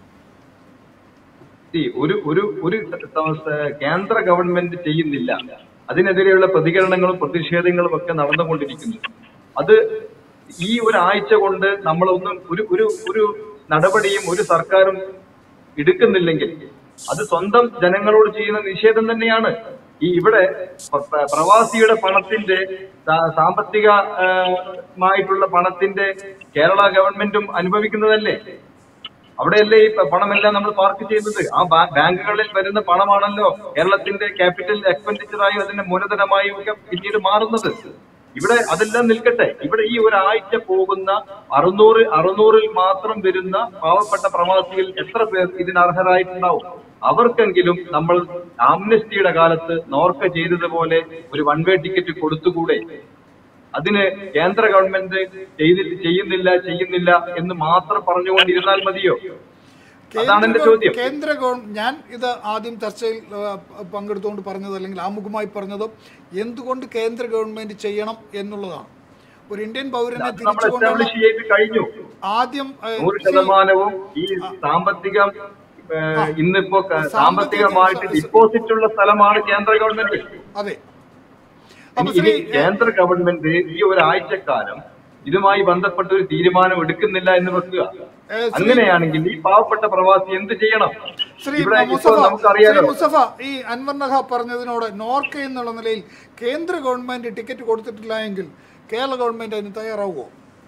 See, ഒരു ഒരു ഒരു സ- കേന്ദ്ര ഗവൺമെന്റ് ചെയ്യുന്നില്ല അതിനെതിരെയുള്ള പ്രതികരണങ്ങളും പ്രതിഷേധങ്ങളും ഒക്കെ നടന്നുകൊണ്ടിരിക്കുന്നു അത് ഈ ഒരാഴ്ച കൊണ്ട് നമ്മളൊന്നും ഒരു ഒരു ഒരു നടപടിയും ഒരു സർക്കാരും എടുക്കുന്നില്ലെങ്കിൽ അത് സ്വന്തം ജനങ്ങളോട് ചെയ്യുന്ന നിഷേധം തന്നെയാണ് ഈ ഇവിടെ പ്ര- പ്ര- പ്രവാസിയുടെ പണത്തിന്റെ സാ- സാമ്പത്തിക ആ, മായിട്ടുള്ള പണത്തിന്റെ കേരള ഗവൺമെന്റും അനുഭവിക്കുന്നതല്ലേ അവിടെയല്ലേ ഈ പ- പണമെല്ലാം നമ്മൾ പാർക്ക് ചെയ്യുന്നത് ആ ബാ- ബാങ്കുകളിൽ വരുന്ന പണമാണല്ലോ കേരളത്തിന്റെ ക്യാപിറ്റൽ എക്സ്പെൻഡിച്ചറായും അതിന്റെ മൂലധനമായും ഒക്കെ പിന്നീട് മാറുന്നത് ഇവിടെ അതെല്ലാം നിൽക്കട്ടെ ഇവിടെ ഈ ഒരാഴ്ച പോകുന്ന അറുന്നൂറ് അറുന്നൂറിൽ മാത്രം വരുന്ന പാവപ്പെട്ട പ്രവാസികൾ എത്ര പേർ ഇതിന് അർഹരായിട്ടുണ്ടാവും അവർക്കെങ്കിലും നമ്മൾ ആംനസ്റ്റിയുടെ കാലത്ത് നോർക്ക ചെയ്തതുപോലെ ഒരു വൺ വേ ടിക്കറ്റ് കൊടുത്തുകൂടെ അതിന് കേന്ദ്ര ഗവൺമെന്റ് ചെയ്തി ചെയ്യുന്നില്ല ചെയ്യുന്നില്ല എന്ന് മാത്രം പറഞ്ഞുകൊണ്ടിരുന്നാൽ മതിയോ അതാണ് എന്റെ
കേന്ദ്ര
ചോദ്യം
ഗവ- കേന്ദ്ര ഗവൺമെന്റ് ഞാൻ ഇത് ആദ്യം ചർച്ചയിൽ ആ, പങ്കെടുത്തുകൊണ്ട് പറഞ്ഞത് അല്ലെങ്കിൽ ആമുഖമായി പറഞ്ഞത് എന്തുകൊണ്ട് കേന്ദ്ര ഗവൺമെന്റ് ചെയ്യണം എന്നുള്ളതാണ് ഒരു ഇന്ത്യൻ പൗരനെ
അത് നമ്മൾ
തിരിച്ചു കൊണ്ടുവന്ന
എസ്റ്റാബ്ലിഷ് ചെയ്ത് കഴിഞ്ഞു
ആദ്യം ആ,
നൂറ്
ശ്രീ-
ശതമാനവും ഈ സാമ്പത്തികം ഏഹ്, ഇന്നിപ്പോ ക-
സാമ്പത്തിക-
സാമ്പത്തികമായിട്ട് ഡിപ്പോസിറ്റ് ഉള്ള സ്ഥലമാണ് കേന്ദ്ര ഗവൺമെന്റ്
അതെ
ഇനി
അപ്പൊ
ഇനി
ശ്രീ
കേന്ദ്ര ഗവൺമെന്റ് ഈ ഒരാഴ്ചക്കാലം ഇതുമായി ബന്ധപ്പെട്ട ഒരു തീരുമാനം എടുക്കുന്നില്ല എന്ന് വെക്കുക
ഏ, ശ്രീ-
അങ്ങനെയാണെങ്കിൽ ഈ പാവപ്പെട്ട പ്രവാസി എന്ത് ചെയ്യണം
ശ്രീ
ഇവിടെ ഇപ്പോൾ
മുസഫ ശ്രീ
നമുക്കറിയാലോ
മുസഫ ഈ അൻവർ നഹ പറഞ്ഞതിനോട് നോർക്ക എന്നുള്ള നിലയിൽ കേന്ദ്ര ഗവൺമെന്റ് ടിക്കറ്റ് കൊടുത്തിട്ടില്ല എങ്കിൽ കേരള ഗവൺമെന്റ് അതിന് തയ്യാറാവുമോ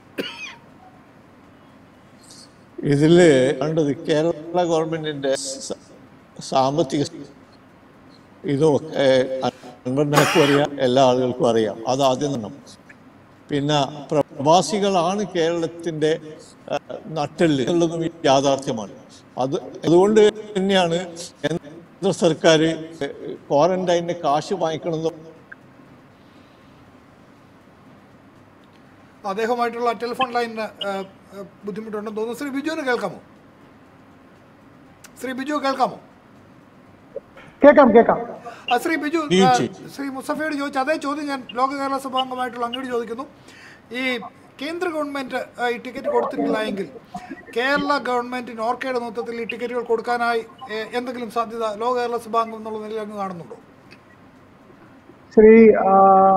ഇതിൽ കണ്ടത് കേരള ഗവൺമെന്റിന്റെ സ- സാമ്പത്തിക ഇതൊക്കെ അൻവറിനാർക്കും അറിയാം എല്ലാ ആളുകൾക്കും അറിയാം അത് ആദ്യം തന്നെ പിന്നെ പ്രവാസികളാണ് കേരളത്തിന്റെ ആ, നട്ടെല്ല് എന്നുള്ളതും ഈ യാഥാർത്ഥ്യമാണ് അത് അതുകൊണ്ട് തന്നെയാണ് കേന്ദ്ര സർക്കാർ ക്വാറന്റൈനിന് കാശ് വാങ്ങിക്കണമെന്ന്
അദ്ദേഹമായിട്ടുള്ള ടെലിഫോൺ ലൈനിന് ഏഹ്, ഏഹ്, ബുദ്ധിമുട്ടുണ്ടെന്ന് തോന്നുന്നു ശ്രീ ബിജുവിന് കേൾക്കാമോ ശ്രീ ബിജു കേൾക്കാമോ
കേൾക്കാം കേൾക്കാം
ആ, ശ്രീ ബിജു
ബിജു
ഏഹ്,
ചെയ്യും.
ശ്രീ മുസഫയോട് ചോദിച്ച അതേ ചോദ്യം ഞാൻ ലോക കേരള സഭാംഗമായിട്ടുള്ള അങ്ങോട്ട് ചോദിക്കുന്നു ഈ കേന്ദ്ര ഗവൺമെന്റ് ഏഹ്, ഈ ടിക്കറ്റ് കൊടുത്തിട്ടില്ല എങ്കിൽ കേരള ഗവൺമെന്റ് നോർക്കയുടെ നേതൃത്വത്തിൽ ഈ ടിക്കറ്റുകൾ കൊടുക്കാനായി ഏഹ്, എന്തെങ്കിലും സാധ്യത ലോക കേരള സഭാംഗം എന്നുള്ള നിലയിൽ അങ്ങ് കാണുന്നുണ്ടോ
ശ്രീ ആ,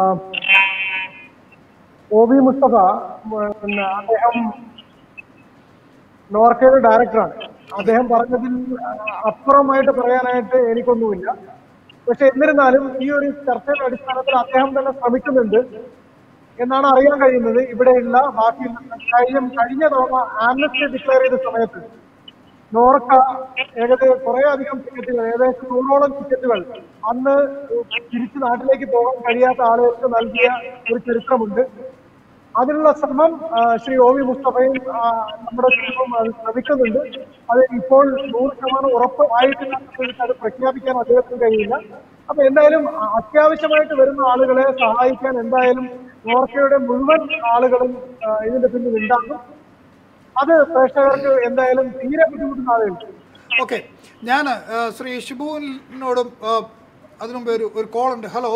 ഒ വി മുസ്തഫ പിന്നെ അദ്ദേഹം നോർക്കയുടെ ഡയറക്ടറാണ് അദ്ദേഹം പറഞ്ഞതിൽ ആ, അപ്പുറമായിട്ട് പറയാനായിട്ട് എനിക്കൊന്നുമില്ല പക്ഷെ എന്നിരുന്നാലും ഈ ഒരു ചർച്ചയുടെ അടിസ്ഥാനത്തിൽ അദ്ദേഹം തന്നെ ശ്രമിക്കുന്നുണ്ട് എന്നാണ് അറിയാൻ കഴിയുന്നത് ഇവിടെയുള്ള ബാക്കി കഴിഞ്ഞ കഴിഞ്ഞ തവണ ആംനസ്റ്റി ഡിക്ലെയർ ചെയ്ത സമയത്ത് നോർക്ക ഏകദേശം കുറെ അധികം ടിക്കറ്റുകൾ ഏകദേശം നൂറോളം ടിക്കറ്റുകൾ അന്ന് തിരിച്ച് നാട്ടിലേക്ക് പോകാൻ കഴിയാത്ത ആളുകൾക്ക് നൽകിയ ഒരു ചരിത്രമുണ്ട് അതിനുള്ള ശ്രമം ആ, ശ്രീ ഒ വി മുസ്തഫയും ആ, നമ്മുടെ ടീമും അത് ശ്രമിക്കുന്നുണ്ട് അത് ഇപ്പോൾ നൂറ് ശതമാനം ഉറപ്പ് ആയിട്ടില്ല എന്ന് അത് പ്രഖ്യാപിക്കാൻ അദ്ദേഹത്തിന് കഴിയില്ല അപ്പൊ എന്തായാലും അ- അത്യാവശ്യമായിട്ട് വരുന്ന ആളുകളെ സഹായിക്കാൻ എന്തായാലും നോർക്കയുടെ മുഴുവൻ ആളുകളും ആ, ഇതിന്റെ പിന്നിൽ ഉണ്ടാകും അത് പ്രേക്ഷകർക്ക് എന്തായാലും തീരെ ബുദ്ധിമുട്ടുന്ന ആളുകൾ
ഓക്കെ ഞാൻ ശ്രീ ഷിബുവിനോടും ആ, അതിനുമുമ്പ് ഒരു ഒരു കോൾ ഉണ്ട് ഹലോ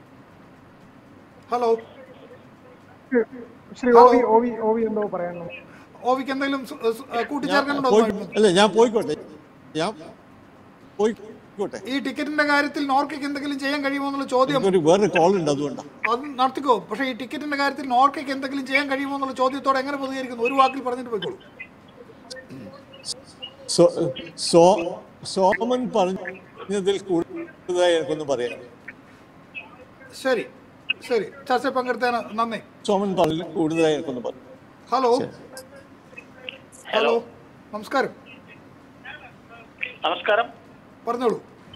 ഹലോ
ശ്രീ ഒ വി ഒ വി ഒ വി എന്തോ പറയാനുള്ളത്
ഓവിക്ക് എന്തെങ്കിലും സു- സു- ആ,
ഞാൻ
കൂട്ടിച്ചേർക്കാനുണ്ടോ
പോയി
അതുമായിട്ട്?
അല്ല ഞാൻ പോയിക്കോട്ടെ ഞാൻ പോയിക്കോട്ടെ
ഈ ടിക്കറ്റിന്റെ കാര്യത്തിൽ നോർക്കയ്ക്ക് എന്തെങ്കിലും ചെയ്യാൻ കഴിയുമോ എന്നുള്ള ചോദ്യം
എനിക്കൊരു വേറൊരു കോൾ ഉണ്ട് അതുകൊണ്ടാണ്
അത് നടത്തിക്കോ പക്ഷേ ഈ ടിക്കറ്റിന്റെ കാര്യത്തിൽ നോർക്കയ്ക്ക് എന്തെങ്കിലും ചെയ്യാൻ കഴിയുമോ എന്നുള്ള ചോദ്യത്തോടെ എങ്ങനെ പ്രതികരിക്കുന്നു ഒരു വാക്കിൽ പറഞ്ഞിട്ട് പോയിക്കോളൂ
സോ സോ സോമൻ പറഞ്ഞതിൽ കൂടുതലായി എനിക്കൊന്നും പറയാം
ശരി ശരി ചർച്ചയിൽ പങ്കെടുത്തതിന് നന്ദി
സോമൻ പറഞ്ഞതിൽ കൂടുതലായി എനിക്കൊന്നും പറയാം
ഹലോ ഹലോ നമസ്കാരം
നമസ്കാരം
പറഞ്ഞോളൂ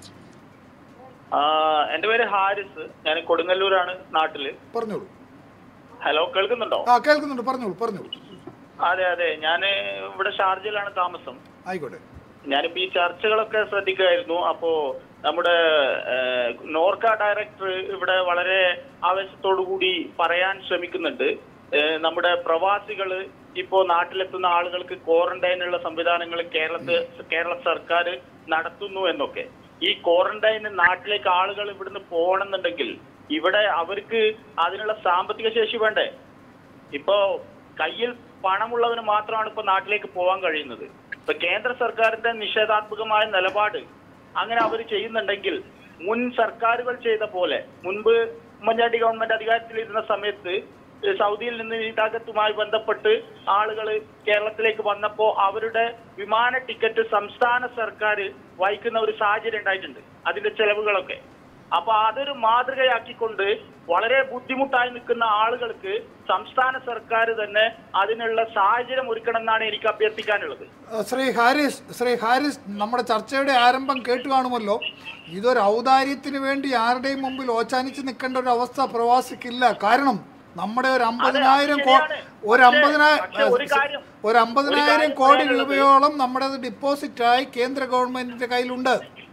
ആ, എന്റെ പേര് ഹാരിസ് ഞാൻ കൊടുങ്ങല്ലൂരാണ് നാട്ടില്
പറഞ്ഞോളൂ
ഹലോ കേൾക്കുന്നുണ്ടോ
ആ കേൾക്കുന്നുണ്ട് പറഞ്ഞോളൂ പറഞ്ഞോളൂ
അതെ അതെ ഞാൻ ഇവിടെ ഷാർജയിലാണ് താമസം
ആയിക്കോട്ടെ
ഞാനിപ്പോ ഈ ചർച്ചകളൊക്കെ ശ്രദ്ധിക്കുകയായിരുന്നു അപ്പോ നമ്മുടെ ഏഹ്, നോർക്ക ഡയറക്ടർ ഇവിടെ വളരെ ആവേശത്തോടു കൂടി പറയാൻ ശ്രമിക്കുന്നുണ്ട് ഏഹ്, നമ്മുടെ പ്രവാസികള് ഇപ്പോ നാട്ടിലെത്തുന്ന ആളുകൾക്ക് ക്വാറന്റൈനുള്ള സംവിധാനങ്ങൾ കേരളത്തിൽ കേരള സർക്കാർ നടത്തുന്നു എന്നൊക്കെ ഈ ക്വാറന്റൈന് നാട്ടിലേക്ക് ആളുകൾ ഇവിടുന്ന് പോകണമെന്നുണ്ടെങ്കിൽ ഇവിടെ അവർക്ക് അതിനുള്ള സാമ്പത്തിക ശേഷി വേണ്ടേ ഇപ്പോ കയ്യിൽ പണമുള്ളവന് മാത്രമാണ് ഇപ്പൊ നാട്ടിലേക്ക് പോകാൻ കഴിയുന്നത് ഇപ്പൊ കേന്ദ്ര സർക്കാരിന്റെ നിഷേധാത്മകമായ നിലപാട് അങ്ങനെ അവർ ചെയ്യുന്നുണ്ടെങ്കിൽ മുൻ സർക്കാരുകൾ ചെയ്ത പോലെ മുൻപ് ഉമ്മൻചാണ്ടി ഗവൺമെന്റ് അധികാരത്തിലിരുന്ന സമയത്ത് ഏഹ് സൗദിയിൽ നിന്ന് ഇതാകത്തുമായി ബന്ധപ്പെട്ട് ആളുകൾ കേരളത്തിലേക്ക് വന്നപ്പോ അവരുടെ വിമാന ടിക്കറ്റ് സംസ്ഥാന സർക്കാർ വഹിക്കുന്ന ഒരു സാഹചര്യം ഉണ്ടായിട്ടുണ്ട് അതിന്റെ ചെലവുകളൊക്കെ അപ്പൊ അതൊരു മാതൃകയാക്കിക്കൊണ്ട് വളരെ ബുദ്ധിമുട്ടായി നിൽക്കുന്ന ആളുകൾക്ക് സംസ്ഥാന സർക്കാർ തന്നെ അതിനുള്ള സാഹചര്യം ഒരുക്കണം എന്നാണ് എനിക്ക് അഭ്യർത്ഥിക്കാനുള്ളത്
ആ, ശ്രീ ഹാരിസ് ശ്രീ ഹാരിസ് നമ്മുടെ ചർച്ചയുടെ ആരംഭം കേട്ടു കാണുമല്ലോ ഇതൊരു ഔദാര്യത്തിന് വേണ്ടി ആരുടെയും മുമ്പിൽ ഓച്ചാനിച്ച് നിൽക്കേണ്ട ഒരു അവസ്ഥ പ്രവാസിക്കില്ല കാരണം നമ്മുടെ ഒരു അമ്പതിനായിരം കോ
ശരിയാണ്.
ഒരു
പക്ഷേ-
അമ്പതിനായിരം
പക്ഷേ ഒരു കാര്യം-
ഒരു അമ്പതിനായിരം
കാര്യം
കോടി
പറയാനുള്ളത്
രൂപയോളം നമ്മുടെ ഡിപ്പോസിറ്റായി കേന്ദ്ര ഗവൺമെന്റിന്റെ കയ്യിലുണ്ട്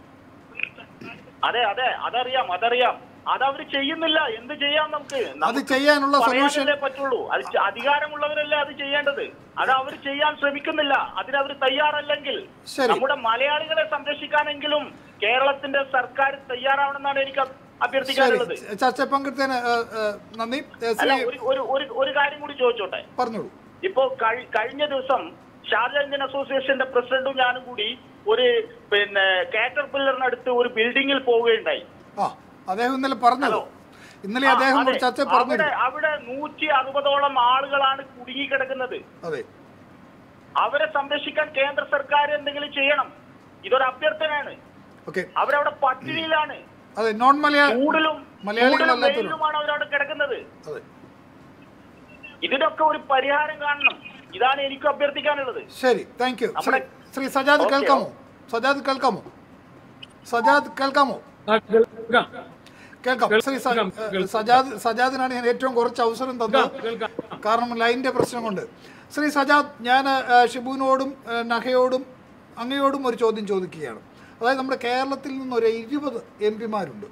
അതെ അതെ അതറിയാം അതറിയാം അത് അവർ ചെയ്യുന്നില്ല എന്ത് ചെയ്യാം നമുക്ക്
അത്
നമുക്ക്
ചെയ്യാനുള്ള
പറയാനല്ലേ
സൊല്യൂഷൻ
പറ്റുള്ളൂ അത് ചെ- അധികാരമുള്ളവരല്ലേ അത് ചെയ്യേണ്ടത് അത് അവർ ചെയ്യാൻ ശ്രമിക്കുന്നില്ല അതിനവർ തയ്യാറല്ലെങ്കിൽ
ശരി.
നമ്മുടെ മലയാളികളെ സംരക്ഷിക്കാനെങ്കിലും കേരളത്തിന്റെ സർക്കാർ തയ്യാറാവണമെന്നാണ് എനിക്ക് അഭ്-
ശരി
അഭ്യർത്ഥിക്കാനുള്ളത്
ചർച്ച പങ്കെടുത്തതിന് ഏ, ഏ, നന്ദി ഏ,
അല്ല
ശ്രീ
ഒരു ഒരു ഒരു ഒരു കാര്യം കൂടി ചോദിച്ചോട്ടെ
പറഞ്ഞോളൂ
ഇപ്പോ കഴി- കഴിഞ്ഞ ദിവസം ഷാർജ ഇന്ത്യൻ അസോസിയേഷന്റെ പ്രസിഡന്റും ഞാനും കൂടി ഒരു പിന്നെ കാറ്റർ പില്ലറിനടുത്ത് ഒരു ബിൽഡിങ്ങിൽ പോവുകയുണ്ടായി
ആ അദ്ദേഹം ഇന്നലെ പറഞ്ഞല്ലോ ഇന്നലെ അദ്ദേഹം
അതെ.
ഒരു ചർച്ച
അവിടെ
പറഞ്ഞിരുന്നു
അവിടെ നൂറ്റി അറുപതോളം ആളുകളാണ് കുടുങ്ങിക്കിടക്കുന്നത്
അതെ
അവരെ സംരക്ഷിക്കാൻ കേന്ദ്ര സർക്കാർ എന്തെങ്കിലും ചെയ്യണം ഇതൊരു അഭ്യർത്ഥനയാണ്
ഓക്കെ
അവരവിടെ പട്ടിണിയിലാണ്
അതെ നോൺ മലയാള
ചൂടിലും ചൂടിലും
മലയാളികളല്ലാത്തവരും
വെയിലുമാണ് അവരവിടെ കിടക്കുന്നത്
അതെ
ഇതിനൊക്കെ ഒരു പരിഹാരം കാണണം ഇതാണ് എനിക്ക് അഭ്യർത്ഥിക്കാനുള്ളത്
ശരി താങ്ക് യു ശ്രീ
നമ്മുടെ-
ശ്രീ സജാദ്
ഓക്കേ,
കേൾക്കാമോ സജാദ് കേൾക്കാമോ സജാദ് കേൾക്കാമോ
ആ, കേൾക്കാം
കേൾക്കാം ശ്രീ സ-
കേൾക്കാം,
ഏഹ്,
കേൾക്കാം.
സജാദ് സജാദിനാണ് ഞാൻ ഏറ്റവും കുറച്ച് അവസരം തന്നത്
കേൾക്കാം.
കാരണം ലൈനിന്റെ പ്രശ്നം കൊണ്ട് ശ്രീ സജാദ് ഞാൻ ഏഹ്, ഷിബുവിനോടും ഏഹ്, നഹയോടും അങ്ങയോടും ഒരു ചോദ്യം ചോദിക്കുകയാണ് അതായത് നമ്മുടെ കേരളത്തിൽ നിന്ന് ഒരു ഇരുപത് എം പിമാരുണ്ട്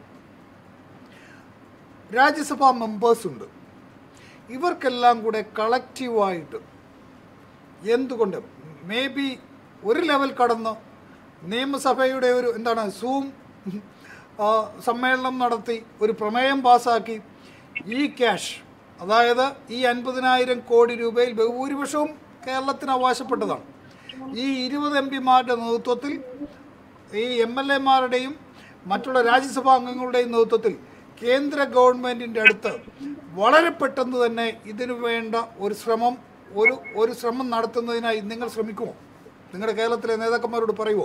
രാജ്യസഭാ മെമ്പേഴ്സ് ഉണ്ട് ഇവർക്കെല്ലാം കൂടെ കളക്റ്റീവായിട്ട് എന്തുകൊണ്ട് മേ ബി ഒരു ലെവൽ കടന്ന് നിയമസഭയുടെ ഒരു എന്താണ് സൂം ആ, സമ്മേളനം നടത്തി ഒരു പ്രമേയം പാസാക്കി ഈ ക്യാഷ് അതായത് ഈ അൻപതിനായിരം കോടി രൂപയിൽ ബഹുഭൂരിപക്ഷവും കേരളത്തിന് അവകാശപ്പെട്ടതാണ് ഈ ഇരുപത് എം പിമാരുടെ നേതൃത്വത്തിൽ ഈ എം എൽ എമാരുടെയും മറ്റുള്ള രാജ്യസഭാ അംഗങ്ങളുടെയും നേതൃത്വത്തിൽ കേന്ദ്ര ഗവൺമെൻറ്റിൻ്റെ അടുത്ത് വളരെ പെട്ടെന്ന് തന്നെ ഇതിനു വേണ്ട ഒരു ശ്രമം ഒരു ഒരു ശ്രമം നടത്തുന്നതിനായി നിങ്ങൾ ശ്രമിക്കുമോ നിങ്ങളുടെ കേരളത്തിലെ നേതാക്കന്മാരോട് പറയുമോ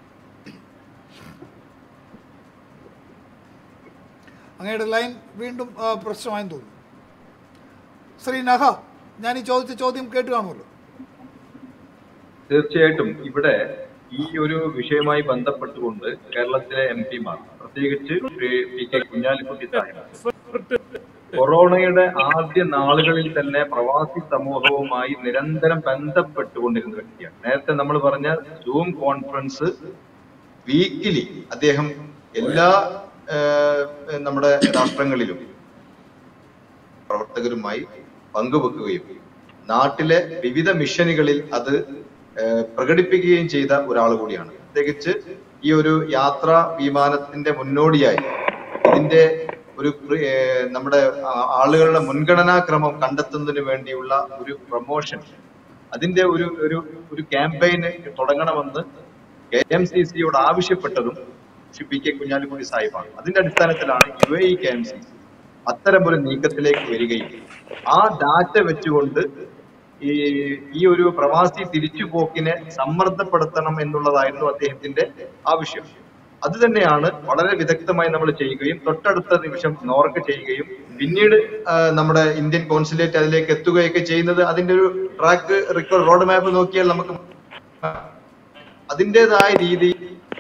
അങ്ങയുടെ ലൈൻ വീണ്ടും ആ, പ്രശ്നമായെന്ന് തോന്നുന്നു ശ്രീ നഹ ഞാൻ ഈ ചോദിച്ച ചോദ്യം കേട്ട് കാണുമല്ലോ
തീർച്ചയായിട്ടും ഇവിടെ ഈ ഒരു വിഷയവുമായി ബന്ധപ്പെട്ടുകൊണ്ട് കേരളത്തിലെ എം പിമാർ പ്രത്യേകിച്ച് ശ്രീ പി കെ കുഞ്ഞാലിക്കുട്ടി സാഹിബ് കൊറോണയുടെ ആദ്യ നാളുകളിൽ തന്നെ പ്രവാസി സമൂഹവുമായി നിരന്തരം ബന്ധപ്പെട്ടുകൊണ്ടിരുന്ന വ്യക്തിയാണ് നേരത്തെ നമ്മൾ പറഞ്ഞ സൂം കോൺഫറൻസ് വീക്കിലി അദ്ദേഹം എല്ലാ ഏഹ്, നമ്മുടെ രാഷ്ട്രങ്ങളിലും പ്രവർത്തകരുമായി പങ്കുവെക്കുകയും നാട്ടിലെ വിവിധ മിഷനുകളിൽ അത് ഏഹ്, പ്രകടിപ്പിക്കുകയും ചെയ്ത ഒരാൾ കൂടിയാണ് പ്രത്യേകിച്ച് ഈ ഒരു യാത്രാ വിമാനത്തിന്റെ മുന്നോടിയായി ഇതിന്റെ ഒരു പ്രി- ഏഹ്, നമ്മുടെ ആ- ആളുകളുടെ മുൻഗണനാക്രമം കണ്ടെത്തുന്നതിന് വേണ്ടിയുള്ള ഒരു പ്രൊമോഷൻ അതിന്റെ ഒരു ഒരു ഒരു ക്യാമ്പയിന് തുടങ്ങണമെന്ന് കെ എം സി സിയോട് ആവശ്യപ്പെട്ടതും ശ്രീ പി കെ കുഞ്ഞാലിക്കുട്ടി സാഹിബാണ് അതിന്റെ അടിസ്ഥാനത്തിലാണ് U A E K M C അത്തരം ഒരു നീക്കത്തിലേക്ക് വരികയും ആ ഡാറ്റ വെച്ചുകൊണ്ട് ഈ ഈ ഒരു പ്രവാസി തിരിച്ചുപോക്കിനെ സമ്മർദ്ദപ്പെടുത്തണം എന്നുള്ളതായിരുന്നു അദ്ദേഹത്തിന്റെ ആവശ്യം അത് തന്നെയാണ് വളരെ വിദഗ്ധമായി നമ്മൾ ചെയ്യുകയും തൊട്ടടുത്ത നിമിഷം നോർക്ക് ചെയ്യുകയും പിന്നീട് ആ, നമ്മുടെ ഇന്ത്യൻ കോൺസുലേറ്റ് അതിലേക്ക് എത്തുകയൊക്കെ ചെയ്യുന്നത് അതിന്റെ ഒരു ട്രാക്ക് റിക്കോർഡ് റോഡ് മാപ്പ് നോക്കിയാൽ നമുക്ക് അതിൻ്റെതായ രീതി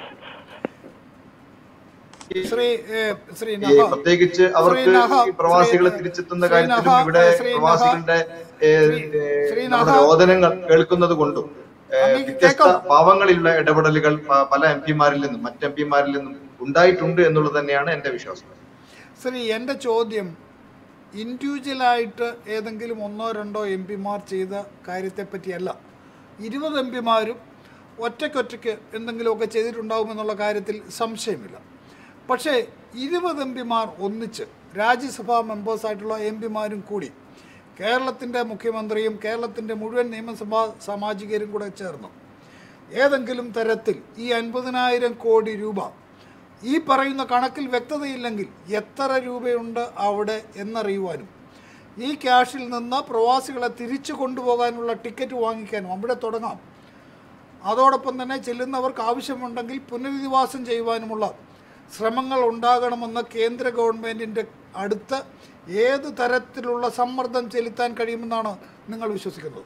ശ്രീ ഏ, ശ്രീ
ഈ
നഹ
പ്രത്യേകിച്ച് അവർക്ക്
നഹ,
ഈ പ്രവാസികളെ
ശ്രീ-
തിരിച്ചെത്തുന്ന
ശ്രീ
കാര്യത്തിലും
നഹ,
ഇവിടെ
ശ്രീ നഹ,
പ്രവാസികളുടെ ഏ, ഏ,
ശ്രീ
നമ്മുടെ
നഹ.
രോദനങ്ങൾ കേൾക്കുന്നത് കൊണ്ടും ഏ,
അങ്ങേക്ക്
വ്യത്യസ്ത
കേൾക്കാം.
പാവങ്ങളിലുള്ള ഇടപെടലുകൾ പ- പല എം പിമാരിൽ നിന്നും മറ്റ് എം പിമാരിൽ നിന്നും ഉണ്ടായിട്ടുണ്ട് എന്നുള്ളത് തന്നെയാണ് എന്റെ വിശ്വാസം
ശ്രീ എൻ്റെ ചോദ്യം ഇൻഡിവിജ്വലായിട്ട് ഏതെങ്കിലും ഒന്നോ രണ്ടോ എം പിമാർ ചെയ്ത കാര്യത്തെപ്പറ്റിയല്ല ഇരുപത് എം പിമാരും ഒറ്റയ്ക്കൊറ്റയ്ക്ക് എന്തെങ്കിലുമൊക്കെ ചെയ്തിട്ടുണ്ടാകുമെന്നുള്ള കാര്യത്തിൽ സംശയമില്ല പക്ഷേ ഇരുപത് എം പിമാർ ഒന്നിച്ച് രാജ്യസഭാ മെമ്പേഴ്സായിട്ടുള്ള എം പിമാരും കൂടി കേരളത്തിൻ്റെ മുഖ്യമന്ത്രിയും കേരളത്തിൻ്റെ മുഴുവൻ നിയമസഭാ സാമാജികരും കൂടെ ചേർന്നു ഏതെങ്കിലും തരത്തിൽ ഈ അൻപതിനായിരം കോടി രൂപ ഈ പറയുന്ന കണക്കിൽ വ്യക്തതയില്ലെങ്കിൽ എത്ര രൂപയുണ്ട് അവിടെ എന്നറിയുവാനും ഈ ക്യാഷിൽ നിന്ന് പ്രവാസികളെ തിരിച്ചു കൊണ്ടുപോകാനുള്ള ടിക്കറ്റ് വാങ്ങിക്കാനും അവിടെ തുടങ്ങാം അതോടൊപ്പം തന്നെ ചെല്ലുന്നവർക്ക് ആവശ്യമുണ്ടെങ്കിൽ പുനരധിവാസം ചെയ്യുവാനുമുള്ള ശ്രമങ്ങൾ ഉണ്ടാകണമെന്ന് കേന്ദ്ര ഗവൺമെൻറ്റിൻ്റെ അടുത്ത് ഏത് തരത്തിലുള്ള സമ്മർദ്ദം ചെലുത്താൻ കഴിയുമെന്നാണ് നിങ്ങൾ വിശ്വസിക്കുന്നത്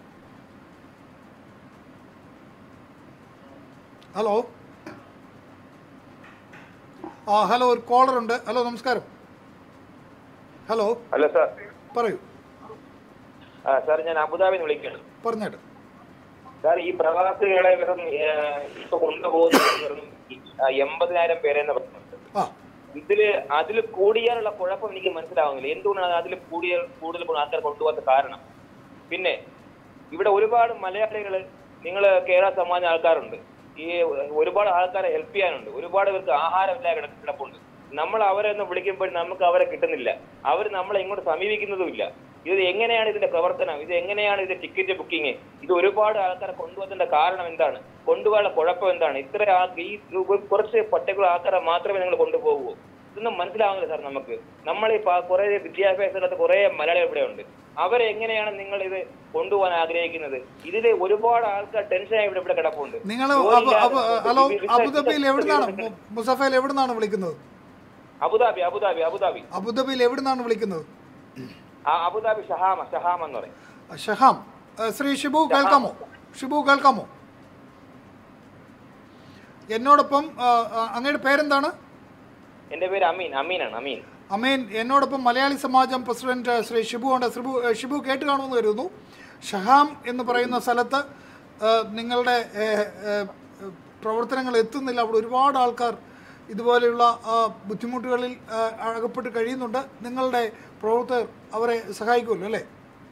ഹലോ ആ ഹലോ ഒരു കോളർ ഉണ്ട് ഹലോ നമസ്കാരം ഹലോ
ഹലോ സാർ
പറയൂ
ആ സാർ ഞാൻ അബുദാബിന്ന് വിളിക്കുകയാണ്
പറഞ്ഞേട്ടെ
സാർ ഈ പ്രവാസികളെ വെറും ഏഹ്, ഇപ്പൊ കൊണ്ടുപോകുന്നത് വെറും ആ, എൺപതിനായിരം പേരെന്ന് പറയുന്നുണ്ട്
ആ
ഇതില് അതിൽ കൂടിയാലുള്ള കുഴപ്പം എനിക്ക് മനസ്സിലാവുന്നില്ല എന്തുകൊണ്ടാണ് അതിൽ കൂടിയ കൂടുതൽ ആൾക്കാർ കൊണ്ടുപോകാത്ത കാരണം പിന്നെ ഇവിടെ ഒരുപാട് മലയാളികള് നിങ്ങൾ കേരള സമാജ ആൾക്കാരുണ്ട് ഈ ഒരുപാട് ആൾക്കാരെ ഹെൽപ്പ് ചെയ്യാനുണ്ട് ഒരുപാട് പേർക്ക് ആഹാരമില്ല കിട- കിടപ്പുണ്ട് നമ്മൾ അവരെ ഒന്ന് വിളിക്കുമ്പോൾ നമുക്ക് അവരെ കിട്ടുന്നില്ല അവർ നമ്മളെ ഇങ്ങോട്ട് സമീപിക്കുന്നതുമില്ല ഇത് എങ്ങനെയാണ് ഇതിന്റെ പ്രവർത്തനം ഇത് എങ്ങനെയാണ് ഇതിന്റെ ടിക്കറ്റ് ബുക്കിംഗ് ഇത് ഒരുപാട് ആൾക്കാരെ കൊണ്ടുപോകുന്നതിന്റെ കാരണം എന്താണ് കൊണ്ടുപോകാനുള്ള കുഴപ്പം എന്താണ് ഇത്ര ആ- ഈ കുറച്ച് പർട്ടിക്കുലർ ആൾക്കാരെ മാത്രമേ നിങ്ങൾ കൊണ്ടുപോകൂ ഇതൊന്നും മനസ്സിലാവുന്നില്ല സാർ നമുക്ക് നമ്മൾ ഈ കുറെ വിദ്യാഭ്യാസത്തിനകത്ത് കുറെ മലയാളികൾ ഇവിടെ ഉണ്ട് അവരെ എങ്ങനെയാണ് നിങ്ങൾ ഇത് കൊണ്ടുപോകാൻ ആഗ്രഹിക്കുന്നത് ഇതില് ഒരുപാട് ആൾക്കാർ ടെൻഷനായി ഇവിടെ ഇവിടെ കിടപ്പുണ്ട്
നിങ്ങൾ
ജോലിയില്ലാതെ
ഹലോ
വി- വി-
അബുദാബിയിൽ എവിടുന്നാണ് മു- മുസഫയിൽ എവിടുന്നാണ് വിളിക്കുന്നത്
അബുദാബി അബുദാബി അബുദാബി
അബുദാബിയിൽ എവിടുന്നാണ് വിളിക്കുന്നത്
ആ അബുദാബി ഷഹാമ ഷഹാം എന്ന് പറയും
ഷഹാം ഏ, ശ്രീ ഷിബു കേൾക്കാമോ ഷിബു കേൾക്കാമോ എന്നോടൊപ്പം ആ, ആ, അങ്ങയുടെ പേരെന്താണ്
എന്റെ പേര് അമീൻ അമീനാണ് അമീൻ
അമീൻ എന്നോടൊപ്പം മലയാളി സമാജം പ്രസിഡന്റ് ശ്രീ ഷിബു ഉണ്ട് ഷിബു ഏ, ഷിബു കേട്ട് കാണുമെന്ന് കരുതുന്നു ഷഹാം എന്ന് പറയുന്ന സ്ഥലത്ത് ആ, നിങ്ങളുടെ ഏ, ഏ, പ്രവർത്തനങ്ങൾ എത്തുന്നില്ല അവിടെ ഒരുപാട് ആൾക്കാർ ഇതുപോലെയുള്ള ആ, ബുദ്ധിമുട്ടുകളിൽ ആ, അകപ്പെട്ട് കഴിയുന്നുണ്ട് നിങ്ങളുടെ പ്രവർത്തകർ അവരെ സഹായിക്കുമല്ലോ അല്ലേ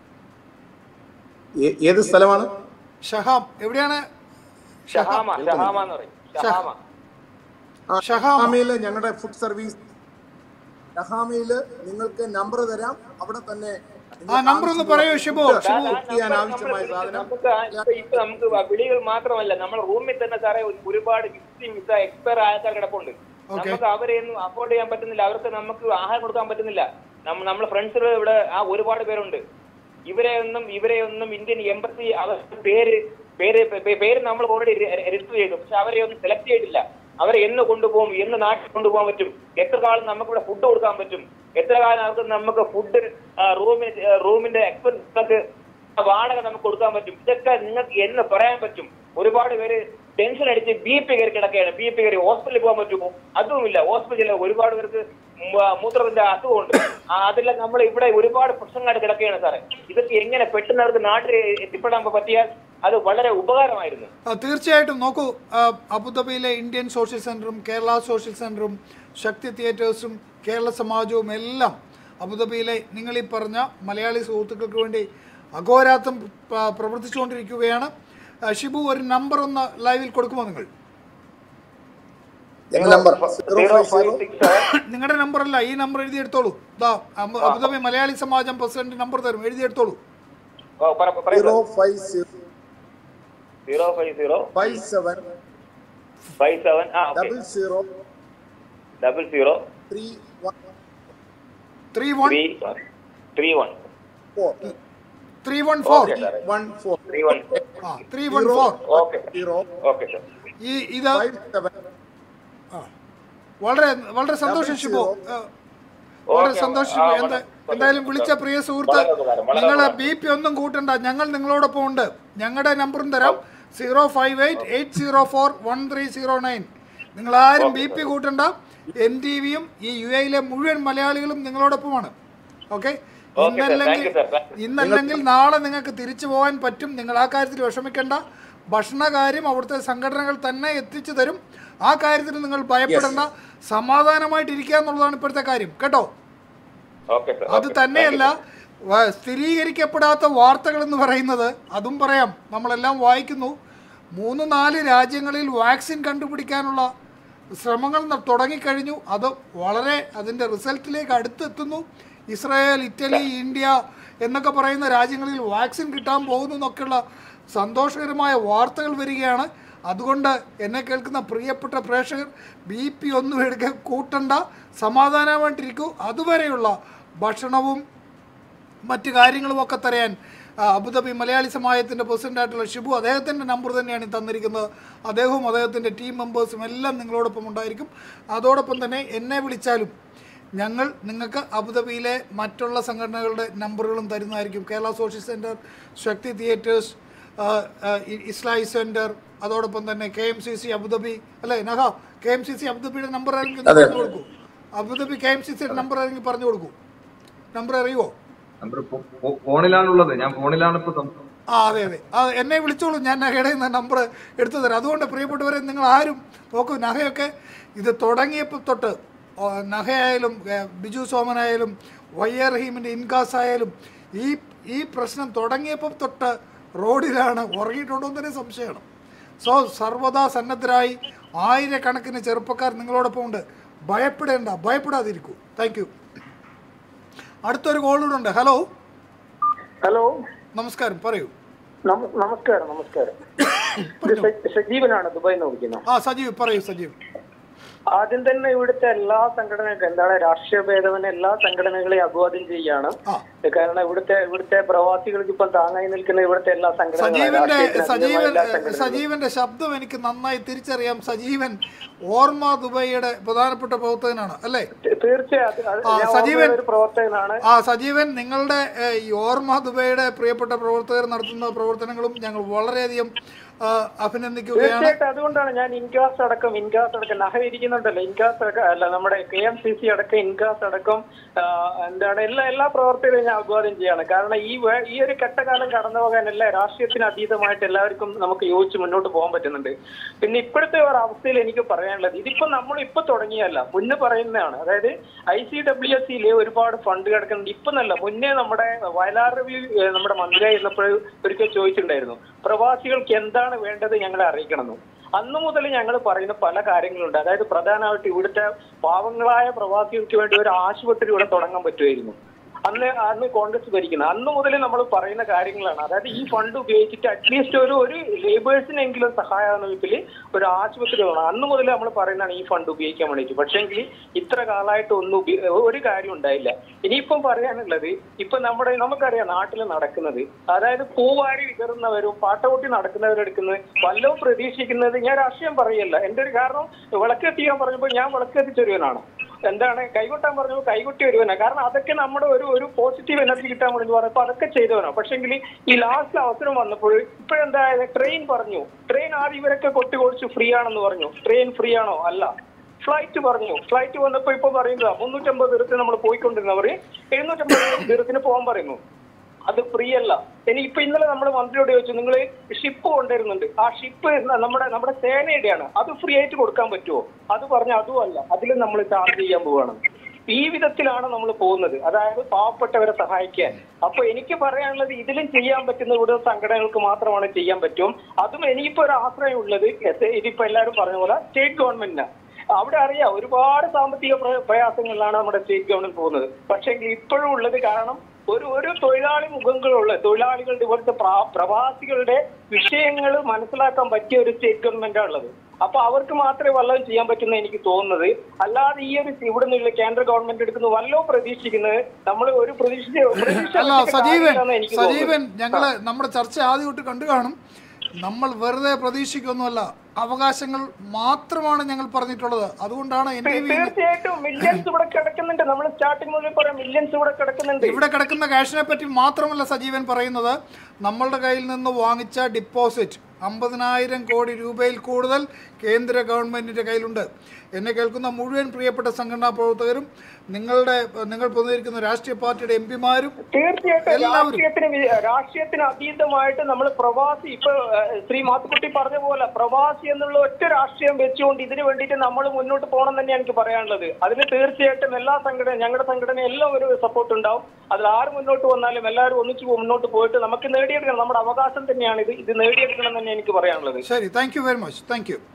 ഏ- ഏത് സ്ഥലമാണ്
ഷഹാം എവിടെയാണ്
ഷഹാമ ഷഹാമ എന്ന് പറയും ഷഹാമ
ആ,
ഷഹാമ.
ഷഹാമയില് ഞങ്ങളുടെ ഫുഡ് സർവീസ് ഷഹാമയില് നിങ്ങൾക്ക് നമ്പർ തരാം അവിടെ തന്നെ
ആ നമ്പർ ഒന്ന് പറയൂ ഷിബു ഷിബു
ബുക്ക് ചെയ്യാൻ ആവശ്യമായ സാധനം
നമുക്ക് ആ- ഇപ്പൊ ഇപ്പൊ നമുക്ക് വിളികൾ മാത്രമല്ല നമ്മുടെ റൂമിൽ തന്നെ സാറേ ഒരു- ഒരുപാട് വിസിറ്റിംഗ് വിസ എക്സ്പയർ ആൾക്കാർ കിടപ്പുണ്ട് നമുക്ക് അവരെ ഒന്നും അഫോർഡ് ചെയ്യാൻ പറ്റുന്നില്ല അവർക്ക് നമുക്ക് ആഹാരം കൊടുക്കാൻ പറ്റുന്നില്ല നമ്മ- നമ്മളെ ഫ്രണ്ട്സുകൾ ഇവിടെ ആ ഒരുപാട് പേരുണ്ട് ഇവരെ ഒന്നും ഇവരെ ഒന്നും ഇന്ത്യൻ എംബസി അവരുടെ പേര് പേര് പേ- പേര് നമ്മൾ ഓൾറെഡി രജിസ്റ്റർ ചെയ്തു പക്ഷെ അവരെ ഒന്നും സെലക്ട് ചെയ്തിട്ടില്ല അവരെ എന്ന് കൊണ്ടുപോകും എന്ന് നാട്ടിൽ കൊണ്ടുപോകാൻ പറ്റും എത്ര കാലം നമുക്ക് ഇവിടെ ഫുഡ് കൊടുക്കാൻ പറ്റും എത്ര കാലം അവർക്ക് നമുക്ക് ഫുഡ് റൂമിന് റൂമിന്റെ എക്സ്പെൻസ് വാടക നമുക്ക് കൊടുക്കാൻ പറ്റും ഇതൊക്കെ നിങ്ങൾക്ക് എന്ന് പറയാൻ പറ്റും ഒരുപാട് പേര് ടെൻഷൻ അടിച്ച് ബി പി കയറി കിടക്കുകയാണ് ബി പി കയറി ഹോസ്പിറ്റലിൽ പോകാൻ പറ്റുമോ അതുമില്ല ഹോസ്പിറ്റലിൽ ഒരുപാട് പേർക്ക് മ- മൂത്രത്തിന്റെ അസുഖമുണ്ട് ആ, അതെല്ലാം നമ്മൾ ഇവിടെ ഒരുപാട് പ്രശ്നങ്ങളായിട്ട് കിടക്കുകയാണ് സാറേ ഇതൊക്കെ എങ്ങനെ പെട്ടെന്ന് അവർക്ക് നാട്ടിൽ എത്തിപ്പെടാൻ പറ്റിയാൽ അത് വളരെ ഉപകാരമായിരുന്നു
ആ, തീർച്ചയായിട്ടും നോക്കൂ ആ, അബുദാബിയിലെ ഇന്ത്യൻ സോഷ്യൽ സെൻറ്ററും കേരള സോഷ്യൽ സെൻറ്ററും ശക്തി തിയേറ്റേഴ്സും കേരള സമാജവും എല്ലാം അബുദാബിയിലെ നിങ്ങൾ ഈ പറഞ്ഞ മലയാളി സുഹൃത്തുക്കൾക്ക് വേണ്ടി അഘോരാത്രം പ- പ്രവർത്തിച്ചുകൊണ്ടിരിക്കുകയാണ് ആ, ഷിബു ഒരു നമ്പർ ഒന്ന് ലൈവിൽ കൊടുക്കുമോ നിങ്ങൾ
number
zero five six seven
നിങ്ങളുടെ നമ്പർ അല്ല ഈ നമ്പർ എഴുതിയെടുത്തോളൂ ദാ അബു- Abu Dhabi Malayali Samajam president number തരും എഴുതിയെടുത്തോളൂ
zero five zero
zero five zero
five seven
five seven ആ okay
double zero
double zero
three one
three one
three three one
four
three one four
okay സാറേ
വൺ ഫോർ
ത്രീ വൺ
ആ three one four
okay
zero
okay sir
ഈ ഇത്
ഫൈവ് സെവൻ
വളരെ വളരെ സന്തോഷം ഷിബു ആ, വളരെ
ഓക്കേ,
സന്തോഷം
ആ,
എന്താ
വളരെ
എന്തായാലും വിളിച്ച പ്രിയ സുഹൃത്ത്
വളരെ ഉപകാരം, വളരെ
നിങ്ങൾ
ഉപകാരം.
ബി പി ഒന്നും കൂട്ടണ്ട ഞങ്ങൾ നിങ്ങളോടൊപ്പം ഉണ്ട് ഞങ്ങളുടെ നമ്പറും തരാം zero five eight eight zero four one three zero nine നിങ്ങൾ ആരും ബി പി കൂട്ടണ്ട എൻ ടി വിയും ഈ യു എയിലെ മുഴുവൻ മലയാളികളും നിങ്ങളോടൊപ്പമാണ് ഓക്കെ
Okay, sir.
ഇന്നല്ലെങ്കിൽ
Thank you, sir. Thank
ഇന്നല്ലെങ്കിൽ നാളെ നിങ്ങൾക്ക് തിരിച്ചു പോകാൻ പറ്റും നിങ്ങൾ ആ കാര്യത്തിൽ വിഷമിക്കേണ്ട ഭക്ഷണകാര്യം അവിടുത്തെ സംഘടനകൾ തന്നെ എത്തിച്ചു തരും ആ കാര്യത്തിൽ നിങ്ങൾ ഭയപ്പെടേണ്ട സമാധാനമായിട്ട് ഇരിക്കുക എന്നുള്ളതാണ് ഇപ്പോഴത്തെ കാര്യം കേട്ടോ
ഓക്കെ സാർ
അത് തന്നെയല്ല വ- സ്ഥിരീകരിക്കപ്പെടാത്ത വാർത്തകൾ എന്ന് പറയുന്നത് അതും പറയാം നമ്മളെല്ലാം വായിക്കുന്നു മൂന്ന് നാല് രാജ്യങ്ങളിൽ വാക്സിൻ കണ്ടുപിടിക്കാനുള്ള ശ്രമങ്ങൾ ന- തുടങ്ങിക്കഴിഞ്ഞു അത് വളരെ അതിൻ്റെ റിസൾട്ടിലേക്ക് അടുത്തെത്തുന്നു ഇസ്രായേൽ ഇറ്റലി ഇന്ത്യ എന്നൊക്കെ പറയുന്ന രാജ്യങ്ങളിൽ വാക്സിൻ കിട്ടാൻ പോകുന്നു എന്നൊക്കെയുള്ള സന്തോഷകരമായ വാർത്തകൾ വരികയാണ് അതുകൊണ്ട് എന്നെ കേൾക്കുന്ന പ്രിയപ്പെട്ട പ്രേക്ഷകർ ബി പി ഒന്നും എടുക്ക കൂട്ടണ്ട സമാധാനമായിട്ടിരിക്കൂ അതുവരെയുള്ള ഭക്ഷണവും മറ്റു കാര്യങ്ങളുമൊക്കെ തരാൻ ആ, അബുദാബി മലയാളി സമാജത്തിൻ്റെ പ്രസിഡൻ്റായിട്ടുള്ള ഷിബു അദ്ദേഹത്തിൻ്റെ നമ്പർ തന്നെയാണ് ഈ തന്നിരിക്കുന്നത് അദ്ദേഹവും അദ്ദേഹത്തിൻ്റെ ടീം മെമ്പേഴ്സും എല്ലാം നിങ്ങളോടൊപ്പം ഉണ്ടായിരിക്കും അതോടൊപ്പം തന്നെ എന്നെ വിളിച്ചാലും ഞങ്ങൾ നിങ്ങൾക്ക് അബുദാബിയിലെ മറ്റുള്ള സംഘടനകളുടെ നമ്പറുകളും തരുന്നതായിരിക്കും Kerala social centre Shakthi theatres ആ, ആ, ഇ- ഇസ്ലായി സെൻറ്റർ അതോടൊപ്പം തന്നെ K M C C Abu Dhabi അല്ലേ Naha K M C C അബുദാബിയുടെ നമ്പർ ആരെങ്കിലും ഒന്ന് പറഞ്ഞു കൊടുക്കൂ അബുദാബി കെ എം സി സിയുടെ നമ്പർ ആരെങ്കിലും പറഞ്ഞു കൊടുക്കൂ നമ്പർ അറിയുമോ
നമ്പർ ഫോണിലാണുള്ളത് ഞാൻ ഫോണിലാണ് ഇപ്പൊ സംസാരിക്കുന്നത്
ആ അതെ അതെ ആ എന്നെ വിളിച്ചോളൂ ഞാൻ നഹയുടെ നിന്ന് നമ്പർ എടുത്തു തരാം അതുകൊണ്ട് പ്രിയപ്പെട്ടവരെ നിങ്ങൾ ആരും നോക്കൂ നഹയൊക്കെ ഇത് തുടങ്ങിയപ്പോൾ തൊട്ട് ഓ, നഹയായാലും ഏ, ബിജു സോമനായാലും വൈ ആർ റഹീമിൻ്റെ ഇൻകാസ് ആയാലും ഈ ഈ പ്രശ്നം തുടങ്ങിയപ്പോൾ തൊട്ട് റോഡിലാണ് ഉറങ്ങിയിട്ടുണ്ടോ എന്ന് തന്നെ സംശയമാണ് സോ സർവദാ സന്നദ്ധരായി ആയിരക്കണക്കിന് ചെറുപ്പക്കാർ നിങ്ങളോടൊപ്പം ഉണ്ട് ഭയപ്പെടേണ്ട ഭയപ്പെടാതിരിക്കൂ താങ്ക് യു അടുത്തൊരു കോളൂടെ ഉണ്ട് ഹലോ
ഹലോ
നമസ്കാരം പറയൂ
നമ- നമസ്കാരം നമസ്കാരം ഇത് സ- സജീവനാണ് ദുബായിൽ നിന്ന് വിളിക്കുന്നത്
ആ സജീവ് പറയൂ സജീവ്
ആദ്യം തന്നെ ഇവിടുത്തെ എല്ലാ സംഘടനകളും എന്താണ് രാഷ്ട്രീയ ഭേദവന് എല്ലാ സംഘടനകളെയും അഭിവാദ്യം ചെയ്യാണ് കാരണം ഇവിടുത്തെ ഇവിടുത്തെ പ്രവാസികൾക്ക് ഇപ്പം താങ്ങായി നിൽക്കുന്ന ഇവിടുത്തെ എല്ലാ സംഘടനകളും
സജീവന്റെ
രാഷ്ട്രീയത്തിന്
സജീവൻ
അതീതമായ എല്ലാ സംഘടനകളും
സജീവന്റെ ശബ്ദം എനിക്ക് നന്നായി തിരിച്ചറിയാം സജീവൻ ഓർമ്മ ദുബൈയുടെ പ്രധാനപ്പെട്ട പ്രവർത്തകനാണ് അല്ലേ
തീർച്ചയായും അത് അത്
ആ,
ഞാൻ
സജീവൻ
ഓർമ്മയുള്ള ഒരു പ്രവർത്തകനാണ്
ആ സജീവൻ നിങ്ങളുടെ ഏഹ്, ഈ ഓർമ്മ ദുബൈയുടെ പ്രിയപ്പെട്ട പ്രവർത്തകർ നടത്തുന്ന പ്രവർത്തനങ്ങളും ഞങ്ങൾ വളരെയധികം ആ, അഭിനന്ദിക്കുകയാണ്
തീർച്ചയായിട്ടും അതുകൊണ്ടാണ് ഞാൻ ഇൻകാസ് അടക്കം ഇൻകാസ് അടക്കം നഹ ഇരിക്കുന്നുണ്ടല്ലോ ഇൻകാസ് അടക്കം അല്ല നമ്മുടെ കെ എം സി സി അടക്കം ഇൻകാസ് അടക്കം ആ, എന്താണ് എല്ലാ എല്ലാ പ്രവർത്തകരെയും ഞാൻ അഭിവാദ്യം ചെയ്യാണ് കാരണം ഈ വേ- ഈ ഒരു കെട്ടകാലം കടന്നു പോകാൻ എല്ലാ രാഷ്ട്രീയത്തിന് അതീതമായിട്ട് എല്ലാവർക്കും നമുക്ക് യോജിച്ച് മുന്നോട്ട് പോകാൻ പറ്റുന്നുണ്ട് പിന്നെ ഇപ്പോഴത്തെ ഒരു അവസ്ഥയിൽ എനിക്ക് പറയാനുള്ളത് ഇതിപ്പോ നമ്മൾ ഇപ്പൊ തുടങ്ങിയല്ല മുന്നേ പറയുന്നതാണ് അതായത് ഐ സി ഡബ്ല്യു എസ് സിയിലെ ഒരുപാട് ഫണ്ട് കിടക്കുന്നുണ്ട് ഇപ്പൊ നല്ല മുന്നേ നമ്മുടെ വയലാർ രവി ഏഹ്, നമ്മുടെ മന്ത്രിയായിരുന്നപ്പോൾ ഒരിക്കൽ ചോദിച്ചിട്ടുണ്ടായിരുന്നു പ്രവാസികൾക്ക് എന്താണ് വേണ്ടത് ഞങ്ങളെ അറിയിക്കണമെന്ന് അന്നു മുതൽ ഞങ്ങൾ പറയുന്ന പല കാര്യങ്ങളുണ്ട് അതായത് പ്രധാനമായിട്ട് ഇവിടുത്തെ പാവങ്ങളായ പ്രവാസികൾക്ക് വേണ്ടി ഒരു ആശുപത്രി ഇവിടെ തുടങ്ങാൻ പറ്റുമായിരുന്നു അന്ന് അന്ന് കോൺഗ്രസ് ഭരിക്കുന്നത് അന്ന് മുതൽ നമ്മൾ പറയുന്ന കാര്യങ്ങളാണ് അതായത് ഈ ഫണ്ട് ഉപയോഗിച്ചിട്ട് അറ്റ്ലീസ്റ്റ് ഒരു ഒരു ലേബേഴ്സിനെങ്കിലും സഹായമാകുന്ന വിധത്തിൽ ഒരു ആശുപത്രി വേണം അന്ന് മുതൽ നമ്മൾ പറയുന്നതാണ് ഈ ഫണ്ട് ഉപയോഗിക്കാൻ വേണ്ടിയിട്ട് പക്ഷേങ്കിൽ ഇത്ര കാലമായിട്ട് ഒന്നും ഉപയോ- ഒരു കാര്യം ഉണ്ടായില്ല ഇനിയിപ്പം പറയാനുള്ളത് ഇപ്പൊ നമ്മുടെ നമുക്കറിയാം നാട്ടിൽ നടക്കുന്നത് അതായത് പൂവാരി വിതറുന്നവരും പാട്ടകൊട്ടി നടക്കുന്നവരെടുക്കുന്നത് വല്ലതും പ്രതീക്ഷിക്കുന്നത് ഞാൻ രാഷ്ട്രീയം പറയല്ല എന്റെ ഒരു കാരണം വിളക്കെത്തിക്കാൻ പറഞ്ഞപ്പോൾ ഞാൻ വിളക്കെത്തിച്ചൊരുവനാണ് എന്താണ് കൈകൊട്ടാൻ പറഞ്ഞപ്പോൾ കൈകൊട്ടി ഒരുവനാണ് കാരണം അതൊക്കെ നമ്മുടെ ഒരു ഒരു പോസിറ്റീവ് എനർജി കിട്ടാൻ വേണ്ടി പറഞ്ഞപ്പോൾ അതൊക്കെ ചെയ്തവനാണ് പക്ഷെങ്കിൽ ഈ ലാസ്റ്റ് അവസരം വന്നപ്പോൾ ഇപ്പോഴെന്തായത് ട്രെയിൻ പറഞ്ഞു ട്രെയിൻ ആദ്യം ഇവരൊക്കെ കൊട്ടി കൊടുത്ത് ഫ്രീ ആണെന്ന് പറഞ്ഞു ട്രെയിൻ ഫ്രീ ആണോ അല്ല ഫ്ലൈറ്റ് പറഞ്ഞു ഫ്ലൈറ്റ് വന്നപ്പോ ഇപ്പൊ പറയുന്നത് മുന്നൂറ്റമ്പത് ദൂരത്തിന് നമ്മൾ പോയിക്കൊണ്ടിരുന്നവർ എഴുന്നൂറ്റമ്പത് ദൂരത്തിന് പോകാൻ പറയുന്നു അത് ഫ്രീ അല്ല ഇനി ഇപ്പൊ ഇന്നലെ നമ്മൾ മന്ത്രിയോട് ചോദിച്ചു നിങ്ങൾ ഷിപ്പ് കൊണ്ടുവരുന്നുണ്ട് ആ ഷിപ്പ് നമ്മുടെ നമ്മുടെ സേനയുടെയാണ് അത് ഫ്രീ ആയിട്ട് കൊടുക്കാൻ പറ്റുമോ അത് പറഞ്ഞ അതും അല്ല അതിൽ നമ്മൾ ചാർജ് ചെയ്യാൻ പോവാണ് ഈ വിധത്തിലാണ് നമ്മൾ പോകുന്നത് അതായത് പാവപ്പെട്ടവരെ സഹായിക്കാൻ അപ്പൊ എനിക്ക് പറയാനുള്ളത് ഇതിലും ചെയ്യാൻ പറ്റുന്ന ഇവിടെ സംഘടനകൾക്ക് മാത്രമാണ് ചെയ്യാൻ പറ്റും അതും എനിക്കിപ്പോ ഒരു ആശ്രയം ഉള്ളത് എസ്- ഇതിപ്പോ എല്ലാവരും പറഞ്ഞ പോലെ സ്റ്റേറ്റ് ഗവൺമെന്റിനാണ് അവിടെ അറിയാം ഒരുപാട് സാമ്പത്തിക പ്ര- പ്രയാസങ്ങളിലാണ് നമ്മുടെ സ്റ്റേറ്റ് ഗവൺമെന്റ് പോകുന്നത് പക്ഷേ ഇപ്പോഴും ഉള്ളത് കാരണം ഒരു ഒരു തൊഴിലാളി മുഖങ്ങളുള്ള തൊഴിലാളികളുടെ ഇവിടുത്തെ പ്ര- പ്രവാസികളുടെ വിഷയങ്ങൾ മനസ്സിലാക്കാൻ പറ്റിയ ഒരു സ്റ്റേറ്റ് ഗവൺമെന്റാണ് ഉള്ളത് അപ്പൊ അവർക്ക് മാത്രമേ വല്ലതും ചെയ്യാൻ പറ്റുന്ന എനിക്ക് തോന്നുന്നത് അല്ലാതെ ഈ ഒരു ഇവിടെ നിന്നുള്ള കേന്ദ്ര ഗവൺമെന്റ് എടുക്കുന്ന വല്ലോ പ്രതീക്ഷിക്കുന്നത് നമ്മൾ ഒരു പ്രതീക്ഷ പ്രതീക്ഷ
അല്ല
വെച്ചിട്ട്
സജീവൻ
കാര്യമില്ലെന്നാണ് എനിക്ക്
സജീവൻ
തോന്നുന്നത്.
ഞങ്ങള് നമ്മുടെ ചർച്ച ആദ്യം തൊട്ട് കണ്ടു കാണും നമ്മൾ വെറുതെ പ്രതീക്ഷിക്കൊന്നുമല്ല അവകാശങ്ങൾ മാത്രമാണ് ഞങ്ങൾ പറഞ്ഞിട്ടുള്ളത് അതുകൊണ്ടാണ് എൻ ടി വി
തീർച്ചയായിട്ടും മില്യൺസ് ഇവിടെ കിടക്കുന്നുണ്ട് നമ്മൾ സ്റ്റാർട്ടിംഗ് മുതൽ പറയാം മില്യൺസ് ഇവിടെ കിടക്കുന്നുണ്ട്
ഇവിടെ കിടക്കുന്ന ക്യാഷിനെ പറ്റി മാത്രമല്ല സജീവൻ പറയുന്നത് നമ്മളുടെ കയ്യിൽ നിന്ന് വാങ്ങിച്ച ഡിപ്പോസിറ്റ് അമ്പതിനായിരം കോടി രൂപയിൽ കൂടുതൽ കേന്ദ്ര ഗവൺമെന്റിന്റെ കയ്യിലുണ്ട് എന്നെ കേൾക്കുന്ന മുഴുവൻ പ്രിയപ്പെട്ട സംഘടനാ പ്രവർത്തകരും നിങ്ങളുടെ നിങ്ങൾ പ്രതിനിധീകരിക്കുന്ന രാഷ്ട്രീയ പാർട്ടിയുടെ എം പിമാരും
തീർച്ചയായിട്ടും
എല്ലാവരും
രാഷ്ട്രീയത്തിന് വി- രാഷ്ട്രീയത്തിന് അതീതമായിട്ട് നമ്മൾ പ്രവാസി ഇപ്പൊ ഏഹ്, ശ്രീ മാത്തുക്കുട്ടി പറഞ്ഞ പോലെ പ്രവാസി എന്നുള്ള ഒറ്റ രാഷ്ട്രീയം വെച്ചുകൊണ്ട് ഇതിനു വേണ്ടിയിട്ട് നമ്മൾ മുന്നോട്ട് പോകണം തന്നെ എനിക്ക് പറയാനുള്ളത് അതിന് തീർച്ചയായിട്ടും എല്ലാ സംഘടന ഞങ്ങളുടെ സംഘടന എല്ലാം ഒരു സപ്പോർട്ട് ഉണ്ടാവും അതിൽ ആര് മുന്നോട്ട് വന്നാലും എല്ലാവരും ഒന്നിച്ച് മുന്നോട്ട് പോയിട്ട് നമുക്ക് നേടിയെടുക്കണം നമ്മുടെ അവകാശം തന്നെയാണ് ഇത് ഇത് നേടിയെടുക്കണം തന്നെ എനിക്ക് പറയാനുള്ളത്
ശരി thank you very much thank you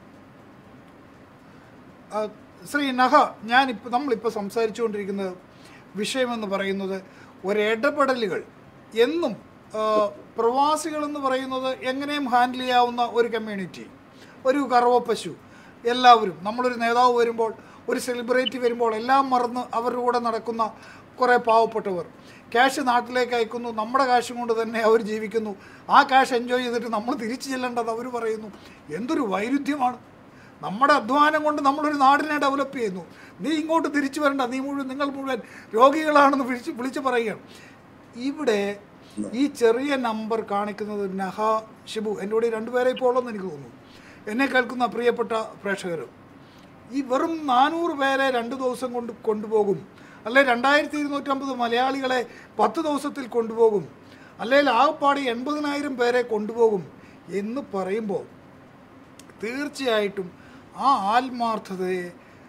Shri Naha ഞാനിപ്പോൾ നമ്മളിപ്പോൾ സംസാരിച്ചുകൊണ്ടിരിക്കുന്നത് വിഷയമെന്ന് പറയുന്നത് ഒരു ഇടപെടലുകൾ എന്നും ആ, പ്രവാസികൾ എന്ന് പറയുന്നത് എങ്ങനെയും ഹാൻഡിൽ ചെയ്യാവുന്ന ഒരു കമ്മ്യൂണിറ്റി ഒരു കറവപ്പശു എല്ലാവരും നമ്മളൊരു നേതാവ് വരുമ്പോൾ ഒരു സെലിബ്രിറ്റി വരുമ്പോൾ എല്ലാം മറന്ന് അവരുടെ കൂടെ നടക്കുന്ന കുറേ പാവപ്പെട്ടവർ ക്യാഷ് നാട്ടിലേക്ക് അയക്കുന്നു നമ്മുടെ കാശും കൊണ്ട് തന്നെ അവർ ജീവിക്കുന്നു ആ ക്യാഷ് എൻജോയ് ചെയ്തിട്ട് നമ്മൾ തിരിച്ചു ചെല്ലേണ്ടത് അവർ പറയുന്നു എന്തൊരു വൈരുദ്ധ്യമാണ് നമ്മുടെ അധ്വാനം കൊണ്ട് നമ്മളൊരു നാടിനെ ഡെവലപ്പ് ചെയ്യുന്നു നീ ഇങ്ങോട്ട് തിരിച്ചു വരണ്ട നീ മുഴുവൻ നിങ്ങൾ മുഴുവൻ രോഗികളാണെന്ന് വിളിച്ച് വിളിച്ച് പറയുകയാണ് ഇവിടെ ഈ ചെറിയ നമ്പർ കാണിക്കുന്നത് നഹ ഷിബു എൻ്റെ കൂടെ ഈ രണ്ടുപേരെ ഇപ്പോൾ ഉള്ളെന്ന് എനിക്ക് തോന്നുന്നു എന്നെ കേൾക്കുന്ന പ്രിയപ്പെട്ട പ്രേക്ഷകർ ഈ വെറും നാനൂറ് പേരെ രണ്ട് ദിവസം കൊണ്ട് കൊണ്ടുപോകും അല്ലെ രണ്ടായിരത്തി ഇരുന്നൂറ്റമ്പത് മലയാളികളെ പത്ത് ദിവസത്തിൽ കൊണ്ടുപോകും അല്ലെങ്കിൽ ആകപ്പാടി എൺപതിനായിരം പേരെ കൊണ്ടുപോകും എന്ന് പറയുമ്പോൾ തീർച്ചയായിട്ടും ആ ആത്മാർത്ഥതയെ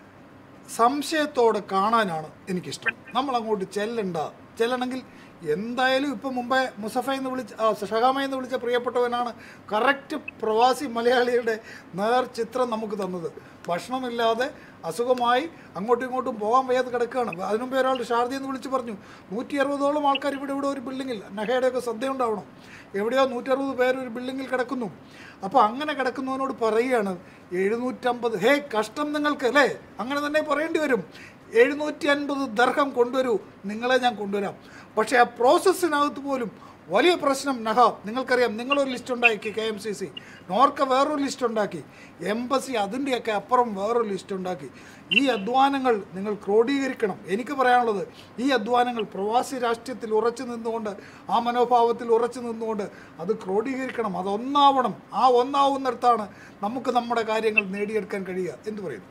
സംശയത്തോടെ കാണാനാണ് എനിക്കിഷ്ടം നമ്മൾ അങ്ങോട്ട് ചെല്ലണ്ട ചെല്ലണമെങ്കിൽ എന്തായാലും ഇപ്പം മുമ്പേ മുസഫ എന്ന് വിളിച്ച ആ, ഷഹാമ എന്ന് വിളിച്ച പ്രിയപ്പെട്ടവനാണ് കറക്റ്റ് പ്രവാസി മലയാളിയുടെ നേർ ചിത്രം നമുക്ക് തന്നത് ഭക്ഷണമില്ലാതെ അസുഖമായി അങ്ങോട്ടും ഇങ്ങോട്ടും പോകാൻ വയ്യാതെ കിടക്കുകയാണ് അതിനു മുമ്പേ ഒരാൾ ഷാർജി എന്ന് വിളിച്ച് പറഞ്ഞു നൂറ്റി അറുപതോളം ആൾക്കാർ ഇവിടെ ഇവിടെ ഒരു ബിൽഡിങ്ങിൽ നഹയുടെയൊക്കെ ശ്രദ്ധയുണ്ടാവണം എവിടെയോ നൂറ്ററുപത് പേര് ഒരു ബിൽഡിങ്ങിൽ കിടക്കുന്നു അപ്പോൾ അങ്ങനെ കിടക്കുന്നവനോട് പറയുകയാണ് എഴുന്നൂറ്റമ്പത് ഹേ കഷ്ടം നിങ്ങൾക്ക് അല്ലേ അങ്ങനെ തന്നെ പറയേണ്ടി വരും എഴുന്നൂറ്റി അൻപത് ദർഹം കൊണ്ടുവരൂ നിങ്ങളെ ഞാൻ കൊണ്ടുവരാം പക്ഷേ ആ പ്രോസസ്സിനകത്ത് പോലും വലിയ പ്രശ്നം നഹ നിങ്ങൾക്കറിയാം നിങ്ങളൊരു ലിസ്റ്റ് ഉണ്ടാക്കി K M C C Norka വേറൊരു ലിസ്റ്റ് ഉണ്ടാക്കി എംബസി അതിൻ്റെയൊക്കെ അപ്പുറം വേറൊരു ലിസ്റ്റ് ഉണ്ടാക്കി ഈ അധ്വാനങ്ങൾ നിങ്ങൾ ക്രോഡീകരിക്കണം എനിക്ക് പറയാനുള്ളത് ഈ അധ്വാനങ്ങൾ പ്രവാസി രാഷ്ട്രീയത്തിൽ ഉറച്ചു നിന്നുകൊണ്ട് ആ മനോഭാവത്തിൽ ഉറച്ചു നിന്നുകൊണ്ട് അത് ക്രോഡീകരിക്കണം അതൊന്നാവണം ആ ഒന്നാവുന്നിടത്താണ് നമുക്ക് നമ്മുടെ കാര്യങ്ങൾ നേടിയെടുക്കാൻ കഴിയുക എന്ന് പറയുന്നു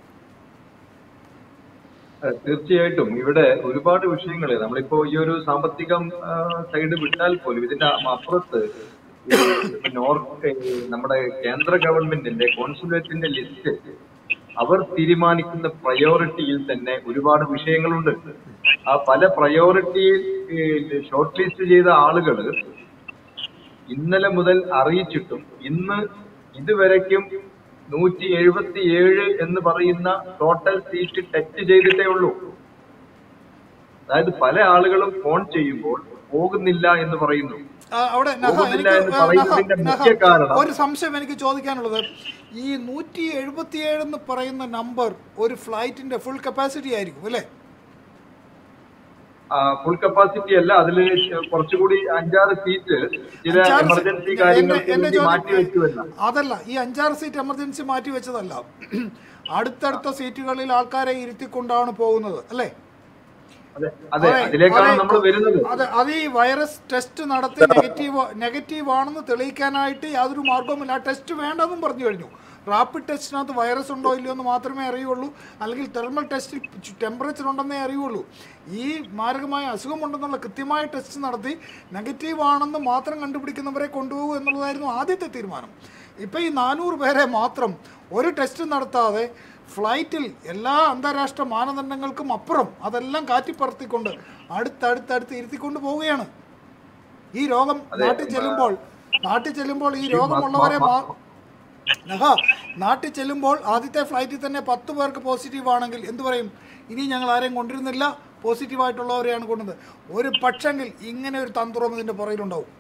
അഹ് തീർച്ചയായിട്ടും ഇവിടെ ഒരുപാട് വിഷയങ്ങൾ നമ്മളിപ്പോ ഈ ഒരു സാമ്പത്തികം സൈഡ് വിട്ടാൽ പോലും ഇതിന്റെ അപ്പുറത്ത് ഈ നോർത്ത് ഈ നമ്മുടെ കേന്ദ്ര ഗവൺമെന്റിന്റെ കോൺസുലേറ്റിന്റെ ലിസ്റ്റ് അവർ തീരുമാനിക്കുന്ന പ്രയോറിറ്റിയിൽ തന്നെ ഒരുപാട് വിഷയങ്ങളുണ്ട് ആ പല പ്രയോറിറ്റിയിൽ ഷോർട്ട് ലിസ്റ്റ് ചെയ്ത ആളുകൾ ഇന്നലെ മുതൽ അറിയിച്ചിട്ടും ഇന്ന് ഇതുവരയ്ക്കും നൂറ്റി എഴുപത്തി ഏഴ് എന്ന് പറയുന്ന ടോട്ടൽ സീറ്റ് ടച്ച് ചെയ്തിട്ടേ ഉള്ളൂ അതായത് പല ആളുകളും ഫോൺ ചെയ്യുമ്പോൾ പോകുന്നില്ല എന്ന് പറയുന്നു
ആ, അവിടെ നഹ
പോകുന്നില്ല
എനിക്ക്
എന്ന്
ആ, നഹ,
പറയുന്നതിന്റെ
നഹ,
മുഖ്യ കാരണം
ഒരു സംശയം എനിക്ക് ചോദിക്കാനുള്ളത് ഈ നൂറ്റി എഴുപത്തിയേഴ് എന്ന് പറയുന്ന നമ്പർ ഒരു ഫ്ലൈറ്റിന്റെ ഫുൾ കപ്പാസിറ്റി ആയിരിക്കും അല്ലേ
ഫുൾ കപ്പാസിറ്റി അല്ല അതിൽ കുറച്ചുകൂടി അഞ്ചാറ് സീറ്റ് ചില
അഞ്ചാറ്
എമർജൻസി
സീറ്റ്
കാര്യങ്ങൾക്ക്
എന്റെ- എന്റെ
വേണ്ടി
ചോദ്യം-
മാറ്റി വെച്ചുവല്ല
അതല്ല ഈ അഞ്ചാറ് സീറ്റ് എമർജൻസി മാറ്റി വെച്ചതല്ല അടുത്തടുത്ത സീറ്റുകളിൽ ആൾക്കാരെ ഇരുത്തിക്കൊണ്ടാണ് പോകുന്നത് അല്ലേ
അതെ അതെ അതിലേക്കാണ് നമ്മൾ വരുന്നത്
അതെ അത് ഈ വൈറസ് ടെസ്റ്റ് നടത്തി നെഗറ്റീവ് നെഗറ്റീവ് ആണെന്ന് തെളിയിക്കാനായിട്ട് യാതൊരു മാർഗവുമില്ല ആ ടെസ്റ്റ് വേണ്ടെന്നും പറഞ്ഞു കഴിഞ്ഞു റാപ്പിഡ് ടെസ്റ്റിനകത്ത് വൈറസ് ഉണ്ടോ ഇല്ലയോ എന്ന് മാത്രമേ അറിയുള്ളൂ അല്ലെങ്കിൽ തെർമൽ ടെസ്റ്റിൽ ടെമ്പറേച്ചർ ഉണ്ടെന്നേ അറിയുള്ളൂ ഈ മാരകമായ അസുഖമുണ്ടെന്നുള്ള കൃത്യമായ ടെസ്റ്റ് നടത്തി നെഗറ്റീവ് ആണെന്ന് മാത്രം കണ്ടുപിടിക്കുന്നവരെ കൊണ്ടുപോകൂ എന്നുള്ളതായിരുന്നു ആദ്യത്തെ തീരുമാനം ഇപ്പോൾ ഈ നാനൂറ് പേരെ മാത്രം ഒരു ടെസ്റ്റ് നടത്താതെ ഫ്ലൈറ്റിൽ എല്ലാ അന്താരാഷ്ട്ര മാനദണ്ഡങ്ങൾക്കും അപ്പുറം അതെല്ലാം കാറ്റിപ്പറത്തിക്കൊണ്ട് അടുത്തടുത്തടുത്ത് ഇരുത്തിക്കൊണ്ട് പോവുകയാണ് ഈ രോഗം നാട്ടിൽ ചെല്ലുമ്പോൾ നാട്ടിൽ ചെല്ലുമ്പോൾ ഈ രോഗമുള്ളവരെ മാ നഹ നാട്ടിൽ ചെല്ലുമ്പോൾ ആദ്യത്തെ ഫ്ലൈറ്റിൽ തന്നെ പത്ത് പേർക്ക് പോസിറ്റീവ് ആണെങ്കിൽ എന്ത് പറയും ഇനി ഞങ്ങൾ ആരെയും കൊണ്ടിരുന്നില്ല പോസിറ്റീവായിട്ടുള്ളവരെയാണ് കൊണ്ടുവന്നത് ഒരു പക്ഷെങ്കിൽ ഇങ്ങനെ ഒരു തന്ത്രം ഇതിൻ്റെ പുറകിലുണ്ടാവും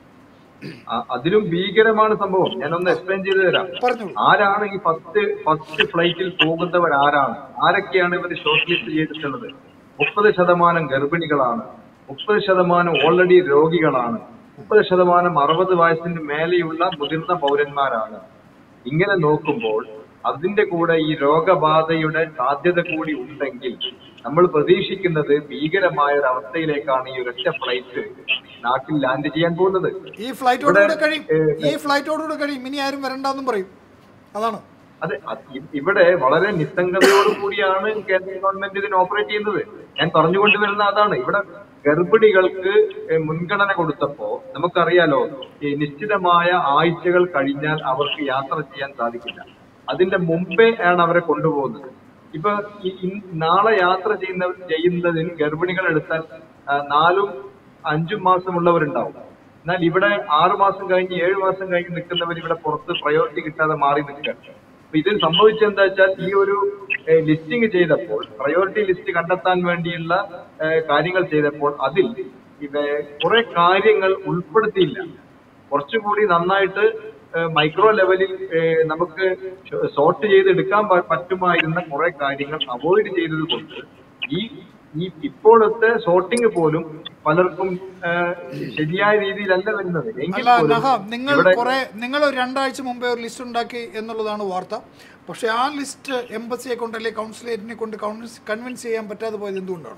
അ- അതിലും ഭീകരമാണ് സംഭവം ഞാനൊന്ന് എക്സ്പ്ലെയിൻ ചെയ്തു തരാം
പറഞ്ഞോളൂ
ആരാണ് ഈ ഫസ്റ്റ് ഫസ്റ്റ് ഫ്ലൈറ്റിൽ പോകുന്നവർ ആരാണ് ആരൊക്കെയാണ് ഇവർ ഷോർട്ട് ലിസ്റ്റ് ചെയ്തിട്ടുള്ളത് മുപ്പത് ശതമാനം ഗർഭിണികളാണ് മുപ്പത് ശതമാനം ഓൾറെഡി രോഗികളാണ് മുപ്പത് ശതമാനം അറുപത് വയസ്സിന് മേലെയുള്ള മുതിർന്ന പൗരന്മാരാണ് ഇങ്ങനെ നോക്കുമ്പോൾ അതിന്റെ കൂടെ ഈ രോഗബാധയുടെ സാധ്യത കൂടി ഉണ്ടെങ്കിൽ നമ്മൾ പ്രതീക്ഷിക്കുന്നത് ഭീകരമായ ഒരു അവസ്ഥയിലേക്കാണ് ഈ ഒരൊറ്റ ഫ്ലൈറ്റ് നാട്ടിൽ ലാൻഡ് ചെയ്യാൻ പോകുന്നത്
ഈ ഫ്ലൈറ്റോടുകൂടെ
ഇവിടെ,
കഴിയും
ഏഹ്,
ഈ ഫ്ലൈറ്റോടുകൂടെ കഴിയും ഇനി ആരും വരണ്ടെന്നും പറയും അതാണ്
അതെ അത് ഇ- ഇവിടെ വളരെ നിസ്സംഗതയോട് കൂടിയാണ് കേന്ദ്ര ഗവൺമെന്റ് ഇതിന് ഓപ്പറേറ്റ് ചെയ്യുന്നത് ഞാൻ പറഞ്ഞുകൊണ്ട് വരുന്ന അതാണ് ഇവിടെ ഗർഭിണികൾക്ക് ഏ, മുൻഗണന കൊടുത്തപ്പോ നമുക്കറിയാലോ ഈ നിശ്ചിതമായ ആഴ്ചകൾ കഴിഞ്ഞാൽ അവർക്ക് യാത്ര ചെയ്യാൻ സാധിക്കില്ല അതിന്റെ മുമ്പേ ആണ് അവരെ കൊണ്ടുപോകുന്നത് ഇപ്പൊ ഈ- ഇൻ- നാളെ യാത്ര ചെയ്യുന്ന ചെയ്യുന്നതിന് ഗർഭിണികൾ എടുത്താൽ ആ, നാലും അഞ്ചും മാസമുള്ളവരുണ്ടാവും എന്നാൽ ഇവിടെ ആറു മാസം കഴിഞ്ഞ് ഏഴു മാസം കഴിഞ്ഞ് നിൽക്കുന്നവർ ഇവിടെ പുറത്ത് പ്രയോറിറ്റി കിട്ടാതെ മാറി നിൽക്കുകയാണ് അപ്പൊ ഇതിൽ സംഭവിച്ചെന്താ വെച്ചാൽ ഈ ഒരു ലിസ്റ്റിംഗ് ചെയ്തപ്പോൾ പ്രയോറിറ്റി ലിസ്റ്റ് കണ്ടെത്താൻ വേണ്ടിയുള്ള ഏഹ്, കാര്യങ്ങൾ ചെയ്തപ്പോൾ അതിൽ ഇവ കുറെ കാര്യങ്ങൾ ഉൾപ്പെടുത്തിയില്ല കുറച്ചുകൂടി നന്നായിട്ട് മൈക്രോ ലെവലിൽ ഏഹ്, നമുക്ക് സോർട്ട് ചെയ്ത് എടുക്കാൻ പ- പറ്റുമായിരുന്ന കുറെ കാര്യങ്ങൾ അവോയ്ഡ് ചെയ്തത് കൊണ്ട് ഈ ഈ ഇപ്പോഴത്തെ സോർട്ടിങ് പോലും പലർക്കും ഏഹ്, ശരിയായ രീതിയിലല്ല വരുന്നത് എങ്കിൽ
അല്ല
പോലും
നഹ നിങ്ങൾ
ഇവിടെ
കുറെ നിങ്ങൾ ഒരു രണ്ടാഴ്ച മുമ്പേ ഒരു ലിസ്റ്റ് ഉണ്ടാക്കി എന്നുള്ളതാണ് വാർത്ത പക്ഷെ ആ ലിസ്റ്റ് എംബസിയെ കൊണ്ട് അല്ലെങ്കിൽ കൗൺസിലേറ്റിനെ കൊണ്ട് കൺവിൻസ് ചെയ്യാൻ പറ്റാതെ പോയത് എന്തുകൊണ്ടാണ്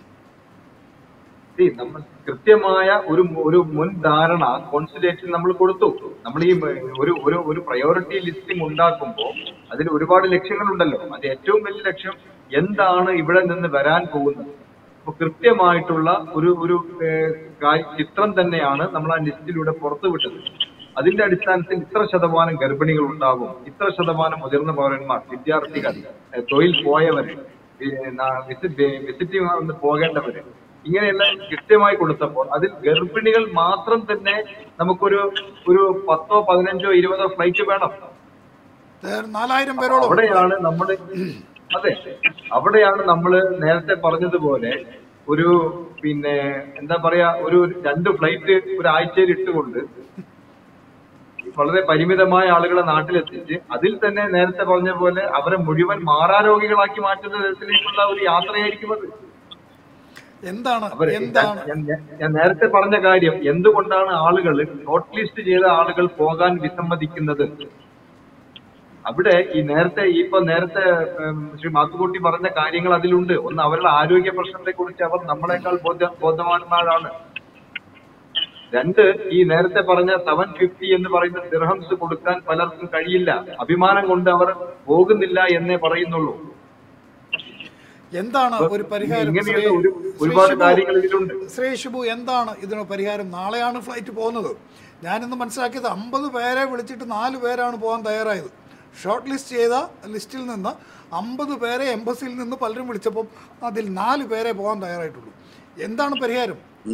See, നമ്മൾ കൃത്യമായ ഒരു ഒരു മുൻ ധാരണ കോൺസുലേറ്റിൽ നമ്മൾ കൊടുത്തു നമ്മൾ ഈ ഒരു ഒരു ഒരു പ്രയോറിറ്റി ലിസ്റ്റിംഗ് ഉണ്ടാക്കുമ്പോൾ അതിൽ ഒരുപാട് ലക്ഷ്യങ്ങളുണ്ടല്ലോ അത് ഏറ്റവും വലിയ ലക്ഷ്യം എന്താണ് ഇവിടെ നിന്ന് വരാൻ പോകുന്നത് അപ്പൊ കൃത്യമായിട്ടുള്ള ഒരു ഒരു ഏഹ്, കാ- ചിത്രം തന്നെയാണ് നമ്മൾ ആ ലിസ്റ്റിലൂടെ പുറത്തുവിട്ടത് അതിന്റെ അടിസ്ഥാനത്തിൽ ഇത്ര ശതമാനം ഗർഭിണികൾ ഉണ്ടാകും ഇത്ര ശതമാനം മുതിർന്ന പൗരന്മാർ വിദ്യാർത്ഥികൾ ഏഹ്, തൊഴിൽ പോയവര് വിസിറ്റ് വന്ന് പോകേണ്ടവര് ഇങ്ങനെയുള്ള കൃത്യമായി കൊടുത്തപ്പോൾ അതിൽ ഗർഭിണികൾ മാത്രം തന്നെ നമുക്കൊരു ഒരു പത്തോ പതിനഞ്ചോ ഇരുപതോ ഫ്ലൈറ്റ് വേണം
നാലായിരം പേരോളം
അവിടെയാണ് നമ്മൾ അതെ അവിടെയാണ് നമ്മൾ നേരത്തെ പറഞ്ഞതുപോലെ ഒരു പിന്നെ എന്താ പറയാ ഒരു രണ്ട് ഫ്ലൈറ്റ് ഒരാഴ്ചയിൽ ഇട്ടുകൊണ്ട് വളരെ പരിമിതമായ ആളുകളെ നാട്ടിലെത്തിച്ച് അതിൽ തന്നെ നേരത്തെ പറഞ്ഞ പോലെ അവരെ മുഴുവൻ മാറാരോഗികളാക്കി മാറ്റുന്ന തരത്തിലേക്കുള്ള ഒരു യാത്രയായിരിക്കും അത്
എന്താണ്
അവര്
എന്താണ്
ഞാൻ- ഞാൻ- ഞാൻ നേരത്തെ പറഞ്ഞ കാര്യം എന്തുകൊണ്ടാണ് ആളുകൾ ഷോർട്ട് ലിസ്റ്റ് ചെയ്ത ആളുകൾ പോകാൻ വിസമ്മതിക്കുന്നത് അവിടെ ഈ നേരത്തെ ഈ ഇപ്പൊ നേരത്തെ ഉം, ശ്രീ മാത്തുക്കുട്ടി പറഞ്ഞ കാര്യങ്ങൾ അതിലുണ്ട് ഒന്ന് അവരുടെ ആരോഗ്യ പ്രശ്നത്തെ കുറിച്ച് അവർ നമ്മളെക്കാൾ ബോധ ബോധവാന്മാരാണ് രണ്ട് ഈ നേരത്തെ പറഞ്ഞ സെവൻ ഫിഫ്റ്റി എന്ന് പറയുന്ന ദിർഹംസ് കൊടുക്കാൻ പലർക്കും കഴിയില്ല അഭിമാനം കൊണ്ട് അവർ പോകുന്നില്ല എന്നേ പറയുന്നുള്ളൂ
എന്താണ് ഒരു പരിഹാരം
ഇങ്ങനെയുള്ള
ശ്രീ-
ഒരു
ശ്രീ
ഒരുപാട്
ഷിബു,
കാര്യങ്ങൾ ഇതിലുണ്ട്
ശ്രീ ഷിബു എന്താണ് ഇതിന് പരിഹാരം നാളെയാണ് ഫ്ലൈറ്റ് പോകുന്നത് ഞാനിന്ന് മനസ്സിലാക്കിയത് അമ്പത് പേരെ വിളിച്ചിട്ട് നാല് പേരാണ് പോകാൻ തയ്യാറായത് ഷോർട്ട് ലിസ്റ്റ് ചെയ്ത ലിസ്റ്റിൽ നിന്ന് അമ്പത് പേരെ എംബസിയിൽ നിന്ന് പലരും വിളിച്ചപ്പോൾ അതിൽ നാല് പേരെ പോകാൻ തയ്യാറായിട്ടുള്ളൂ എന്താണ് പരിഹാരം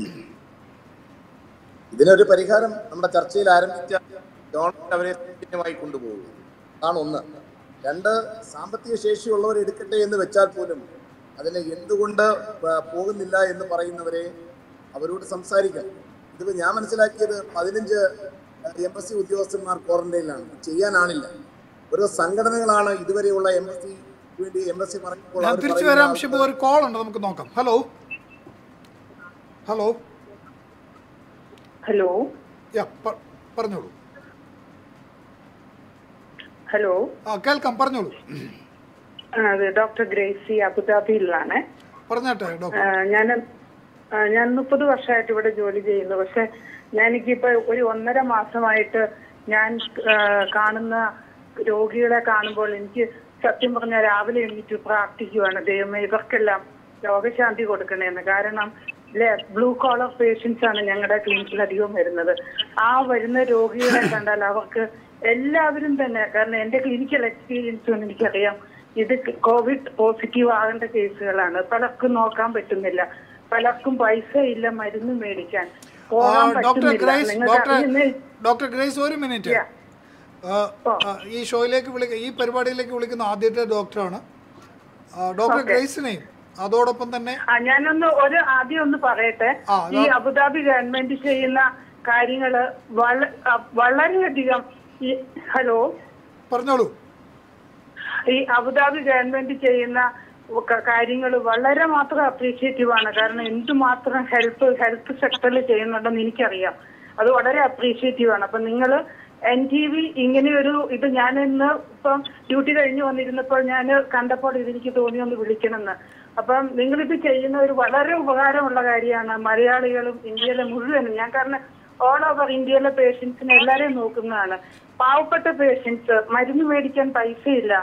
ഇതിനൊരു പരിഹാരം നമ്മുടെ ചർച്ചയിൽ ആരംഭിച്ച ഗവൺമെന്റ് അവരെ സൗജന്യമായി കൊണ്ടുപോകുക അതാണ് ഒന്ന് രണ്ട് സാമ്പത്തിക ശേഷിയുള്ളവർ എടുക്കട്ടെ എന്ന് വെച്ചാൽ പോലും അതിൽ എന്തുകൊണ്ട് പ- പോകുന്നില്ല എന്ന് പറയുന്നവരെ അവരോട് സംസാരിക്കാം ഇതിപ്പോൾ ഞാൻ മനസ്സിലാക്കിയത് പതിനഞ്ച് എംബസി ഉദ്യോഗസ്ഥന്മാർ ക്വാറന്റൈനിലാണ് ചെയ്യാനാണില്ല ഓരോ സംഘടനകളാണ് ഇതുവരെയുള്ള എംബസി വേണ്ടി എംബസി പറയുമ്പോൾ
ഞാൻ
അവർ
തിരിച്ചു
പറയുന്ന
വരാം
ആൾക്കാർ-
ഷിബു ഒരു കോൾ ഉണ്ട് നമുക്ക് നോക്കാം ഹലോ ഹലോ
ഹലോ
യാ പ- പറഞ്ഞോളൂ
ഹലോ
ആ കേൾക്കാം പറഞ്ഞോളൂ
ആ, അതെ ഡോക്ടർ ഗ്രേസി അബുദാബിയിലാണ്
പറഞ്ഞാട്ടെ ഡോക്ടർ
ഞാൻ ഞാൻ മുപ്പത് വർഷമായിട്ട് ഇവിടെ ജോലി ചെയ്യുന്നു പക്ഷെ ഞാൻ എനിക്കിപ്പോ ഒരു ഒന്നര മാസമായിട്ട് ഞാൻ ആ, കാണുന്ന രോഗികളെ കാണുമ്പോൾ എനിക്ക് സത്യം പറഞ്ഞാൽ രാവിലെ എണീറ്റ് പ്രാർത്ഥിക്കുവാണ് ദൈവമേ ഇവർക്കെല്ലാം രോഗശാന്തി കൊടുക്കണേന്ന് കാരണം ബ്ലൂ കോളർ പേഷ്യൻസ് ആണ് ഞങ്ങളുടെ ക്ലിനിക്കിൽ അധികം വരുന്നത് ആ വരുന്ന രോഗികളെ കണ്ടാൽ അവർക്ക് എല്ലാവരും തന്നെ കാരണം എന്റെ ക്ലിനിക്കൽ എക്സ്പീരിയൻസ് കൊണ്ട് എനിക്കറിയാം ഇത് കോവിഡ് പോസിറ്റീവ് ആകേണ്ട കേസുകളാണ് പലർക്കും നോക്കാൻ പറ്റുന്നില്ല പലർക്കും പൈസ ഇല്ല മരുന്ന് മേടിക്കാൻ പോകാൻ
ഡോക്ടർ
പറ്റുന്നില്ല
ഗ്രേസ്
നിങ്ങൾക്ക്
ഡോക്ടർ
അറിയുന്ന
ഡോക്ടർ ഗ്രേസ് ഒരു മിനിറ്റ്
Yeah.
ആ, ആ, ഈ ഷോയിലേക്ക് വിളിക്ക ഈ പരിപാടിയിലേക്ക് വിളിക്കുന്ന ആദ്യത്തെ ഡോക്ടറാണ് ആ, ഡോക്ടർ
Okay.
ഗ്രേസിനെയും അതോടൊപ്പം തന്നെ
ആ ഞാനൊന്ന് ഒരു ആദ്യം ഒന്ന് പറയട്ടെ
ആ,
ഈ അബുദാബി ഗവൺമെന്റ് ചെയ്യുന്ന കാര്യങ്ങള് വള- ആ, വളരെയധികം ഈ ഹലോ
പറഞ്ഞോളൂ
ഈ അബുദാബി ഗവൺമെന്റ് ചെയ്യുന്ന കാര്യങ്ങൾ വളരെ മാത്രം അപ്രീഷിയേറ്റീവ് ആണ് കാരണം എന്തുമാത്രം ഹെൽപ്പ് ഹെൽത്ത് സെക്ടറിൽ ചെയ്യുന്നുണ്ടെന്ന് എനിക്കറിയാം അത് വളരെ അപ്രീഷിയേറ്റീവ് ആണ് അപ്പൊ നിങ്ങൾ എൻ ടി വി ഇങ്ങനെയൊരു ഇത് ഞാൻ ഇന്ന് ഇപ്പം ഡ്യൂട്ടി കഴിഞ്ഞ് വന്നിരുന്നപ്പോൾ ഞാൻ കണ്ടപ്പോൾ ഇതെനിക്ക് തോന്നി ഒന്ന് വിളിക്കണമെന്ന് അപ്പം നിങ്ങളിത് ചെയ്യുന്ന ഒരു വളരെ ഉപകാരമുള്ള കാര്യമാണ് മലയാളികളും ഇന്ത്യയിലെ മുഴുവനും ഞാൻ കാരണം ഓൾ ഓവർ ഇന്ത്യയിലെ പേഷ്യൻസിനെ എല്ലാരെയും നോക്കുന്നതാണ് പാവപ്പെട്ട പേഷ്യൻസ് മരുന്ന് മേടിക്കാൻ പൈസയില്ല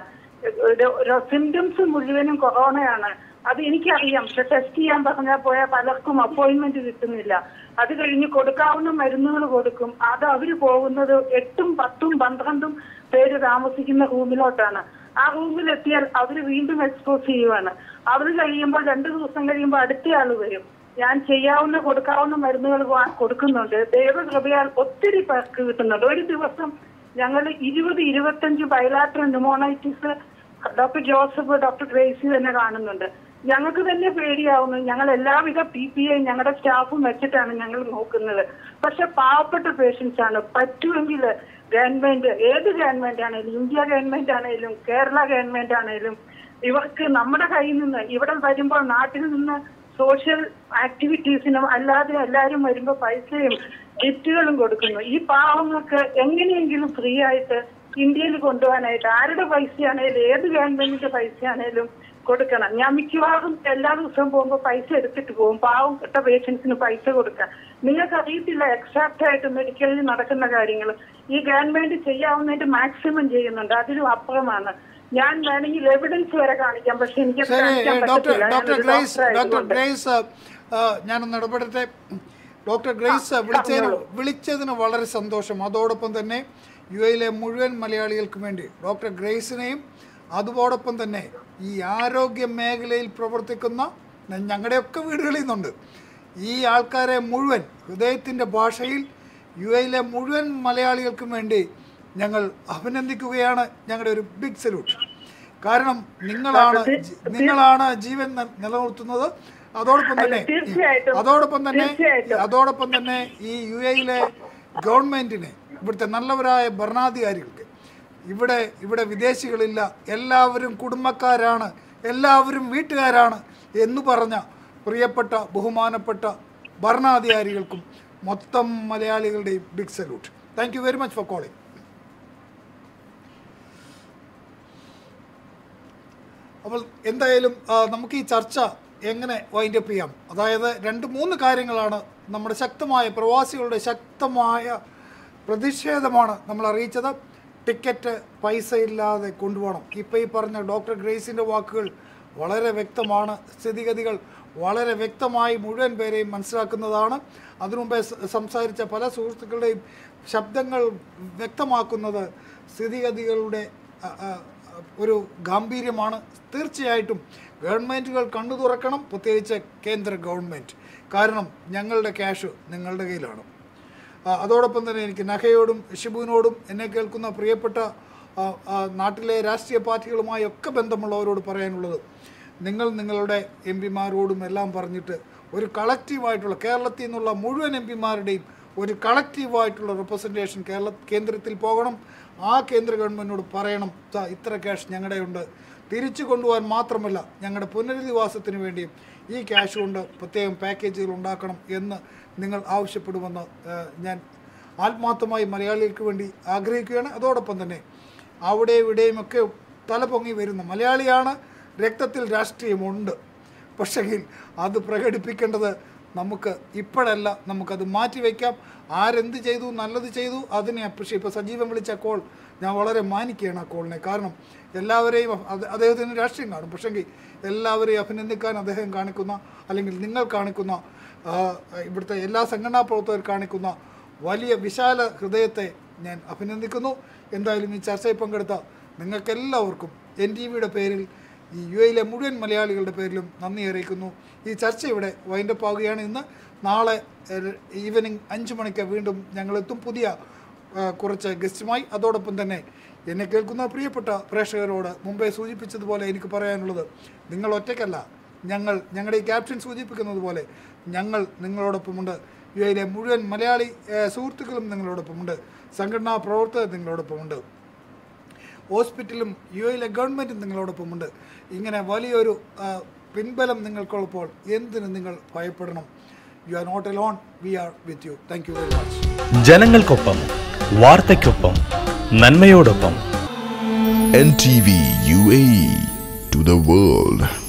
സിംറ്റംസ് മുഴുവനും കൊറോണയാണ് അത് എനിക്കറിയാം പക്ഷെ ടെസ്റ്റ് ചെയ്യാൻ പറഞ്ഞാൽ പോയാൽ പലർക്കും അപ്പോയിന്റ്മെന്റ് കിട്ടുന്നില്ല അത് കഴിഞ്ഞ് കൊടുക്കാവുന്ന മരുന്നുകൾ കൊടുക്കും അത് അവര് പോകുന്നത് എട്ടും പത്തും പന്ത്രണ്ടും പേര് താമസിക്കുന്ന റൂമിലോട്ടാണ് ആ റൂമിൽ എത്തിയാൽ അവർ വീണ്ടും എക്സ്പോസ് ചെയ്യുവാണ് അവർ കഴിയുമ്പോൾ രണ്ടു ദിവസം കഴിയുമ്പോൾ അടുത്ത ആള് വരും ഞാൻ ചെയ്യാവുന്ന കൊടുക്കാവുന്ന മരുന്നുകൾ വാ- കൊടുക്കുന്നുണ്ട് ദൈവകൃപയാൽ ഒത്തിരി പേർക്ക് കിട്ടുന്നുണ്ട് ഒരു ദിവസം ഞങ്ങൾ ഇരുപത് ഇരുപത്തഞ്ച് bilateral pneumonitis doctor Joseph doctor Gracy തന്നെ കാണുന്നുണ്ട് ഞങ്ങൾക്ക് തന്നെ പേടിയാവുന്നു ഞങ്ങൾ എല്ലാവിധ പി പി ഐ ഞങ്ങളുടെ സ്റ്റാഫും വെച്ചിട്ടാണ് ഞങ്ങൾ നോക്കുന്നത് പക്ഷെ പാവപ്പെട്ട പേഷ്യൻസ് ആണ് പറ്റുമെങ്കിൽ ഗവൺമെന്റ് ഏത് ഗവൺമെന്റ് ആണെങ്കിലും ഇന്ത്യ ഗവൺമെന്റ് ആണെങ്കിലും കേരള ഗവൺമെന്റ് ആണെങ്കിലും ഇവർക്ക് നമ്മുടെ കയ്യിൽ നിന്ന് ഇവിടെ വരുമ്പോൾ നാട്ടിൽ നിന്ന് സോഷ്യൽ ആക്ടിവിറ്റീസിനും അല്ലാതെ എല്ലാവരും വരുമ്പോൾ പൈസയും ഗിഫ്റ്റുകളും കൊടുക്കുന്നു ഈ പാവങ്ങൾക്ക് എങ്ങനെയെങ്കിലും ഫ്രീ ആയിട്ട് ഇന്ത്യയിൽ കൊണ്ടുപോകാനായിട്ട് ആരുടെ പൈസയാണേലും ഏത് ഗവൺമെന്റിന്റെ പൈസയാണേലും കൊടുക്കണം ഞാൻ മിക്കവാറും എല്ലാ ദിവസവും പോകുമ്പോൾ പൈസ എടുത്തിട്ട് പോകും പാവപ്പെട്ട പേഷ്യൻസിന് പൈസ കൊടുക്കാൻ നിങ്ങൾക്ക് അറിയത്തില്ല എക്സാക്ട് ആയിട്ട് മെഡിക്കലിൽ നടക്കുന്ന കാര്യങ്ങൾ ഈ ഗവൺമെന്റ് ചെയ്യാവുന്നതിന്റെ മാക്സിമം ചെയ്യുന്നുണ്ട് അതിലും അപ്പുറമാണ് ഞാൻ വേണമെങ്കിൽ എവിഡൻസ് വരെ കാണിക്കാം പക്ഷെ എനിക്ക്
ശരി
കാണിക്കാൻ
ഡോക്ടർ
പറ്റത്തില്ല
ഡോക്ടർ
ഞാനൊരു
ഗ്രേസ്
ഡോക്ടർ
ഡോക്ടർ
ആയതുകൊണ്ട്.
ഗ്രേസ് ആ, ഞാനൊന്ന് ഇടപെടട്ടെ ഡോക്ടർ ഗ്രേസ് വിളിച്ചതിന് വിളിച്ചതിന് വളരെ സന്തോഷം അതോടൊപ്പം തന്നെ യു എയിലെ മുഴുവൻ മലയാളികൾക്കും വേണ്ടി ഡോക്ടർ ഗ്രേസിനെയും അതോടൊപ്പം തന്നെ ഈ ആരോഗ്യ മേഖലയിൽ പ്രവർത്തിക്കുന്ന ന- ഞങ്ങളുടെയൊക്കെ വീടുകളിൽ നിന്നുണ്ട് ഈ ആൾക്കാരെ മുഴുവൻ ഹൃദയത്തിൻ്റെ ഭാഷയിൽ യു എയിലെ മുഴുവൻ മലയാളികൾക്കും വേണ്ടി ഞങ്ങൾ അഭിനന്ദിക്കുകയാണ് ഞങ്ങളുടെ ഒരു ബിഗ് സല്യൂട്ട് കാരണം നിങ്ങളാണ് ജി- നിങ്ങളാണ് ജീവൻ ന- നിലനിർത്തുന്നത് അതോടൊപ്പം തന്നെ
തീർച്ചയായിട്ടും.
അതോടൊപ്പം തന്നെ
തീർച്ചയായിട്ടും.
അതോടൊപ്പം തന്നെ ഈ യു എയിലെ ഗവൺമെന്റിന് ഇവിടുത്തെ നല്ലവരായ ഭരണാധികാരികൾക്ക് ഇവിടെ ഇവിടെ വിദേശികളില്ല എല്ലാവരും കുടുംബക്കാരാണ് എല്ലാവരും വീട്ടുകാരാണ് എന്ന് പറഞ്ഞ പ്രിയപ്പെട്ട ബഹുമാനപ്പെട്ട ഭരണാധികാരികൾക്കും മൊത്തം മലയാളികളുടെയും big salute thank you very much for calling അപ്പോൾ എന്തായാലും ആ, നമുക്ക് ഈ ചർച്ച എങ്ങനെ വൈൻഡ് അപ്പ് ചെയ്യാം അതായത് രണ്ട് മൂന്ന് കാര്യങ്ങളാണ് നമ്മുടെ ശക്തമായ പ്രവാസികളുടെ ശക്തമായ പ്രതിഷേധമാണ് നമ്മൾ അറിയിച്ചത് ടിക്കറ്റ് പൈസ ഇല്ലാതെ കൊണ്ടുപോകണം ഇപ്പോൾ ഈ പറഞ്ഞ ഡോക്ടർ ഗ്രേസിൻ്റെ വാക്കുകൾ വളരെ വ്യക്തമാണ് സ്ഥിതിഗതികൾ വളരെ വ്യക്തമായി മുഴുവൻ പേരെയും മനസ്സിലാക്കുന്നതാണ് അതിനുമുമ്പേ സ- സംസാരിച്ച പല സുഹൃത്തുക്കളുടെയും ശബ്ദങ്ങൾ വ്യക്തമാക്കുന്നത് സ്ഥിതിഗതികളുടെ ആ, ആ, ഒരു ഗാംഭീര്യമാണ് തീർച്ചയായിട്ടും ഗവൺമെൻറ്റുകൾ കണ്ണു തുറക്കണം പ്രത്യേകിച്ച് കേന്ദ്ര ഗവൺമെൻറ് കാരണം ഞങ്ങളുടെ ക്യാഷ് നിങ്ങളുടെ കയ്യിലാണ് ആ, അതോടൊപ്പം തന്നെ എനിക്ക് നഹയോടും ഷിബുവിനോടും എന്നെ കേൾക്കുന്ന പ്രിയപ്പെട്ട ആ, ആ, നാട്ടിലെ രാഷ്ട്രീയ പാർട്ടികളുമായി ഒക്കെ ബന്ധമുള്ളവരോട് പറയാനുള്ളത് നിങ്ങൾ നിങ്ങളുടെ എം പിമാരോടും എല്ലാം പറഞ്ഞിട്ട് ഒരു കളക്റ്റീവായിട്ടുള്ള കേരളത്തിൽ നിന്നുള്ള മുഴുവൻ എം പിമാരുടെയും ഒരു കളക്റ്റീവായിട്ടുള്ള റെപ്രസെൻറ്റേഷൻ കേരള കേന്ദ്രത്തിൽ പോകണം ആ കേന്ദ്ര ഗവൺമെൻറ്റിനോട് പറയണം "ദാ ഇത്ര ക്യാഷ് ഞങ്ങളുടെ ഉണ്ട് തിരിച്ചു കൊണ്ടുപോകാൻ മാത്രമല്ല ഞങ്ങളുടെ പുനരധിവാസത്തിന് വേണ്ടിയും ഈ ക്യാഷ് കൊണ്ട് പ്രത്യേകം പാക്കേജുകൾ ഉണ്ടാക്കണം എന്ന് നിങ്ങൾ ആവശ്യപ്പെടുമെന്ന് ഏഹ്, ഞാൻ ആത്മാർത്ഥമായി മലയാളികൾക്ക് വേണ്ടി ആഗ്രഹിക്കുകയാണ് അതോടൊപ്പം തന്നെ അവിടെ ഇവിടെയുമൊക്കെ തലപൊങ്ങി വരുന്ന മലയാളിയാണ് രക്തത്തിൽ രാഷ്ട്രീയമുണ്ട് പക്ഷെങ്കിൽ അത് പ്രകടിപ്പിക്കേണ്ടത് നമുക്ക് ഇപ്പോഴല്ല നമുക്കത് മാറ്റിവെക്കാം ആരെന്ത് ചെയ്തു നല്ലത് ചെയ്തു അതിനെ അപ്രിഷ്യേറ്റ് ഇപ്പോൾ സജീവൻ വിളിച്ച കോൾ ഞാൻ വളരെ മാനിക്കുകയാണ് ആ കോളിനെ കാരണം എല്ലാവരെയും അത് അദ്ദേഹത്തിന് രാഷ്ട്രീയം കാണും പക്ഷെങ്കിൽ എല്ലാവരെയും അഭിനന്ദിക്കാൻ അദ്ദേഹം കാണിക്കുന്ന അല്ലെങ്കിൽ നിങ്ങൾ കാണിക്കുന്ന ആ, ഇവിടുത്തെ എല്ലാ സംഘടനാ പ്രവർത്തകർ കാണിക്കുന്ന വലിയ വിശാല ഹൃദയത്തെ ഞാൻ അഭിനന്ദിക്കുന്നു എന്തായാലും ഈ ചർച്ചയിൽ പങ്കെടുത്ത നിങ്ങൾക്കെല്ലാവർക്കും എൻ ടി വിയുടെ പേരിൽ ഈ യു എയിലെ മുഴുവൻ മലയാളികളുടെ പേരിലും നന്ദി അറിയിക്കുന്നു ഈ ചർച്ച ഇവിടെ വൈൻഡപ്പ് ആവുകയാണ് ഇന്ന് നാളെ ഏഹ്, ഈവനിങ് അഞ്ച് മണിക്ക് വീണ്ടും ഞങ്ങളെത്തും പുതിയ ആ, കുറച്ച് ഗസ്റ്റുമായി അതോടൊപ്പം തന്നെ എന്നെ കേൾക്കുന്ന പ്രിയപ്പെട്ട പ്രേക്ഷകരോട് മുമ്പേ സൂചിപ്പിച്ചതുപോലെ എനിക്ക് പറയാനുള്ളത് നിങ്ങൾ ഒറ്റയ്ക്കല്ല ഞങ്ങൾ ഞങ്ങളുടെ ഈ ക്യാപ്ഷൻ സൂചിപ്പിക്കുന്നത് പോലെ ഞങ്ങൾ നിങ്ങളോടൊപ്പമുണ്ട് യു എയിലെ മുഴുവൻ മലയാളി ഏഹ്, സുഹൃത്തുക്കളും നിങ്ങളോടൊപ്പമുണ്ട് സംഘടനാ പ്രവർത്തകർ നിങ്ങളോടൊപ്പമുണ്ട് ഹോസ്പിറ്റലും യു എയിലെ ഗവൺമെൻറ്റും നിങ്ങളോടൊപ്പമുണ്ട് ഇങ്ങനെ വലിയൊരു ആ, പിൻബലം നിങ്ങൾക്കുള്ളപ്പോൾ എന്തിന് നിങ്ങൾ ഭയപ്പെടണം you are not alone we are with you thank you very much
ജനങ്ങൾക്കൊപ്പം വാർത്തയ്ക്കൊപ്പം നന്മയോടൊപ്പം
NTV UAE to the world.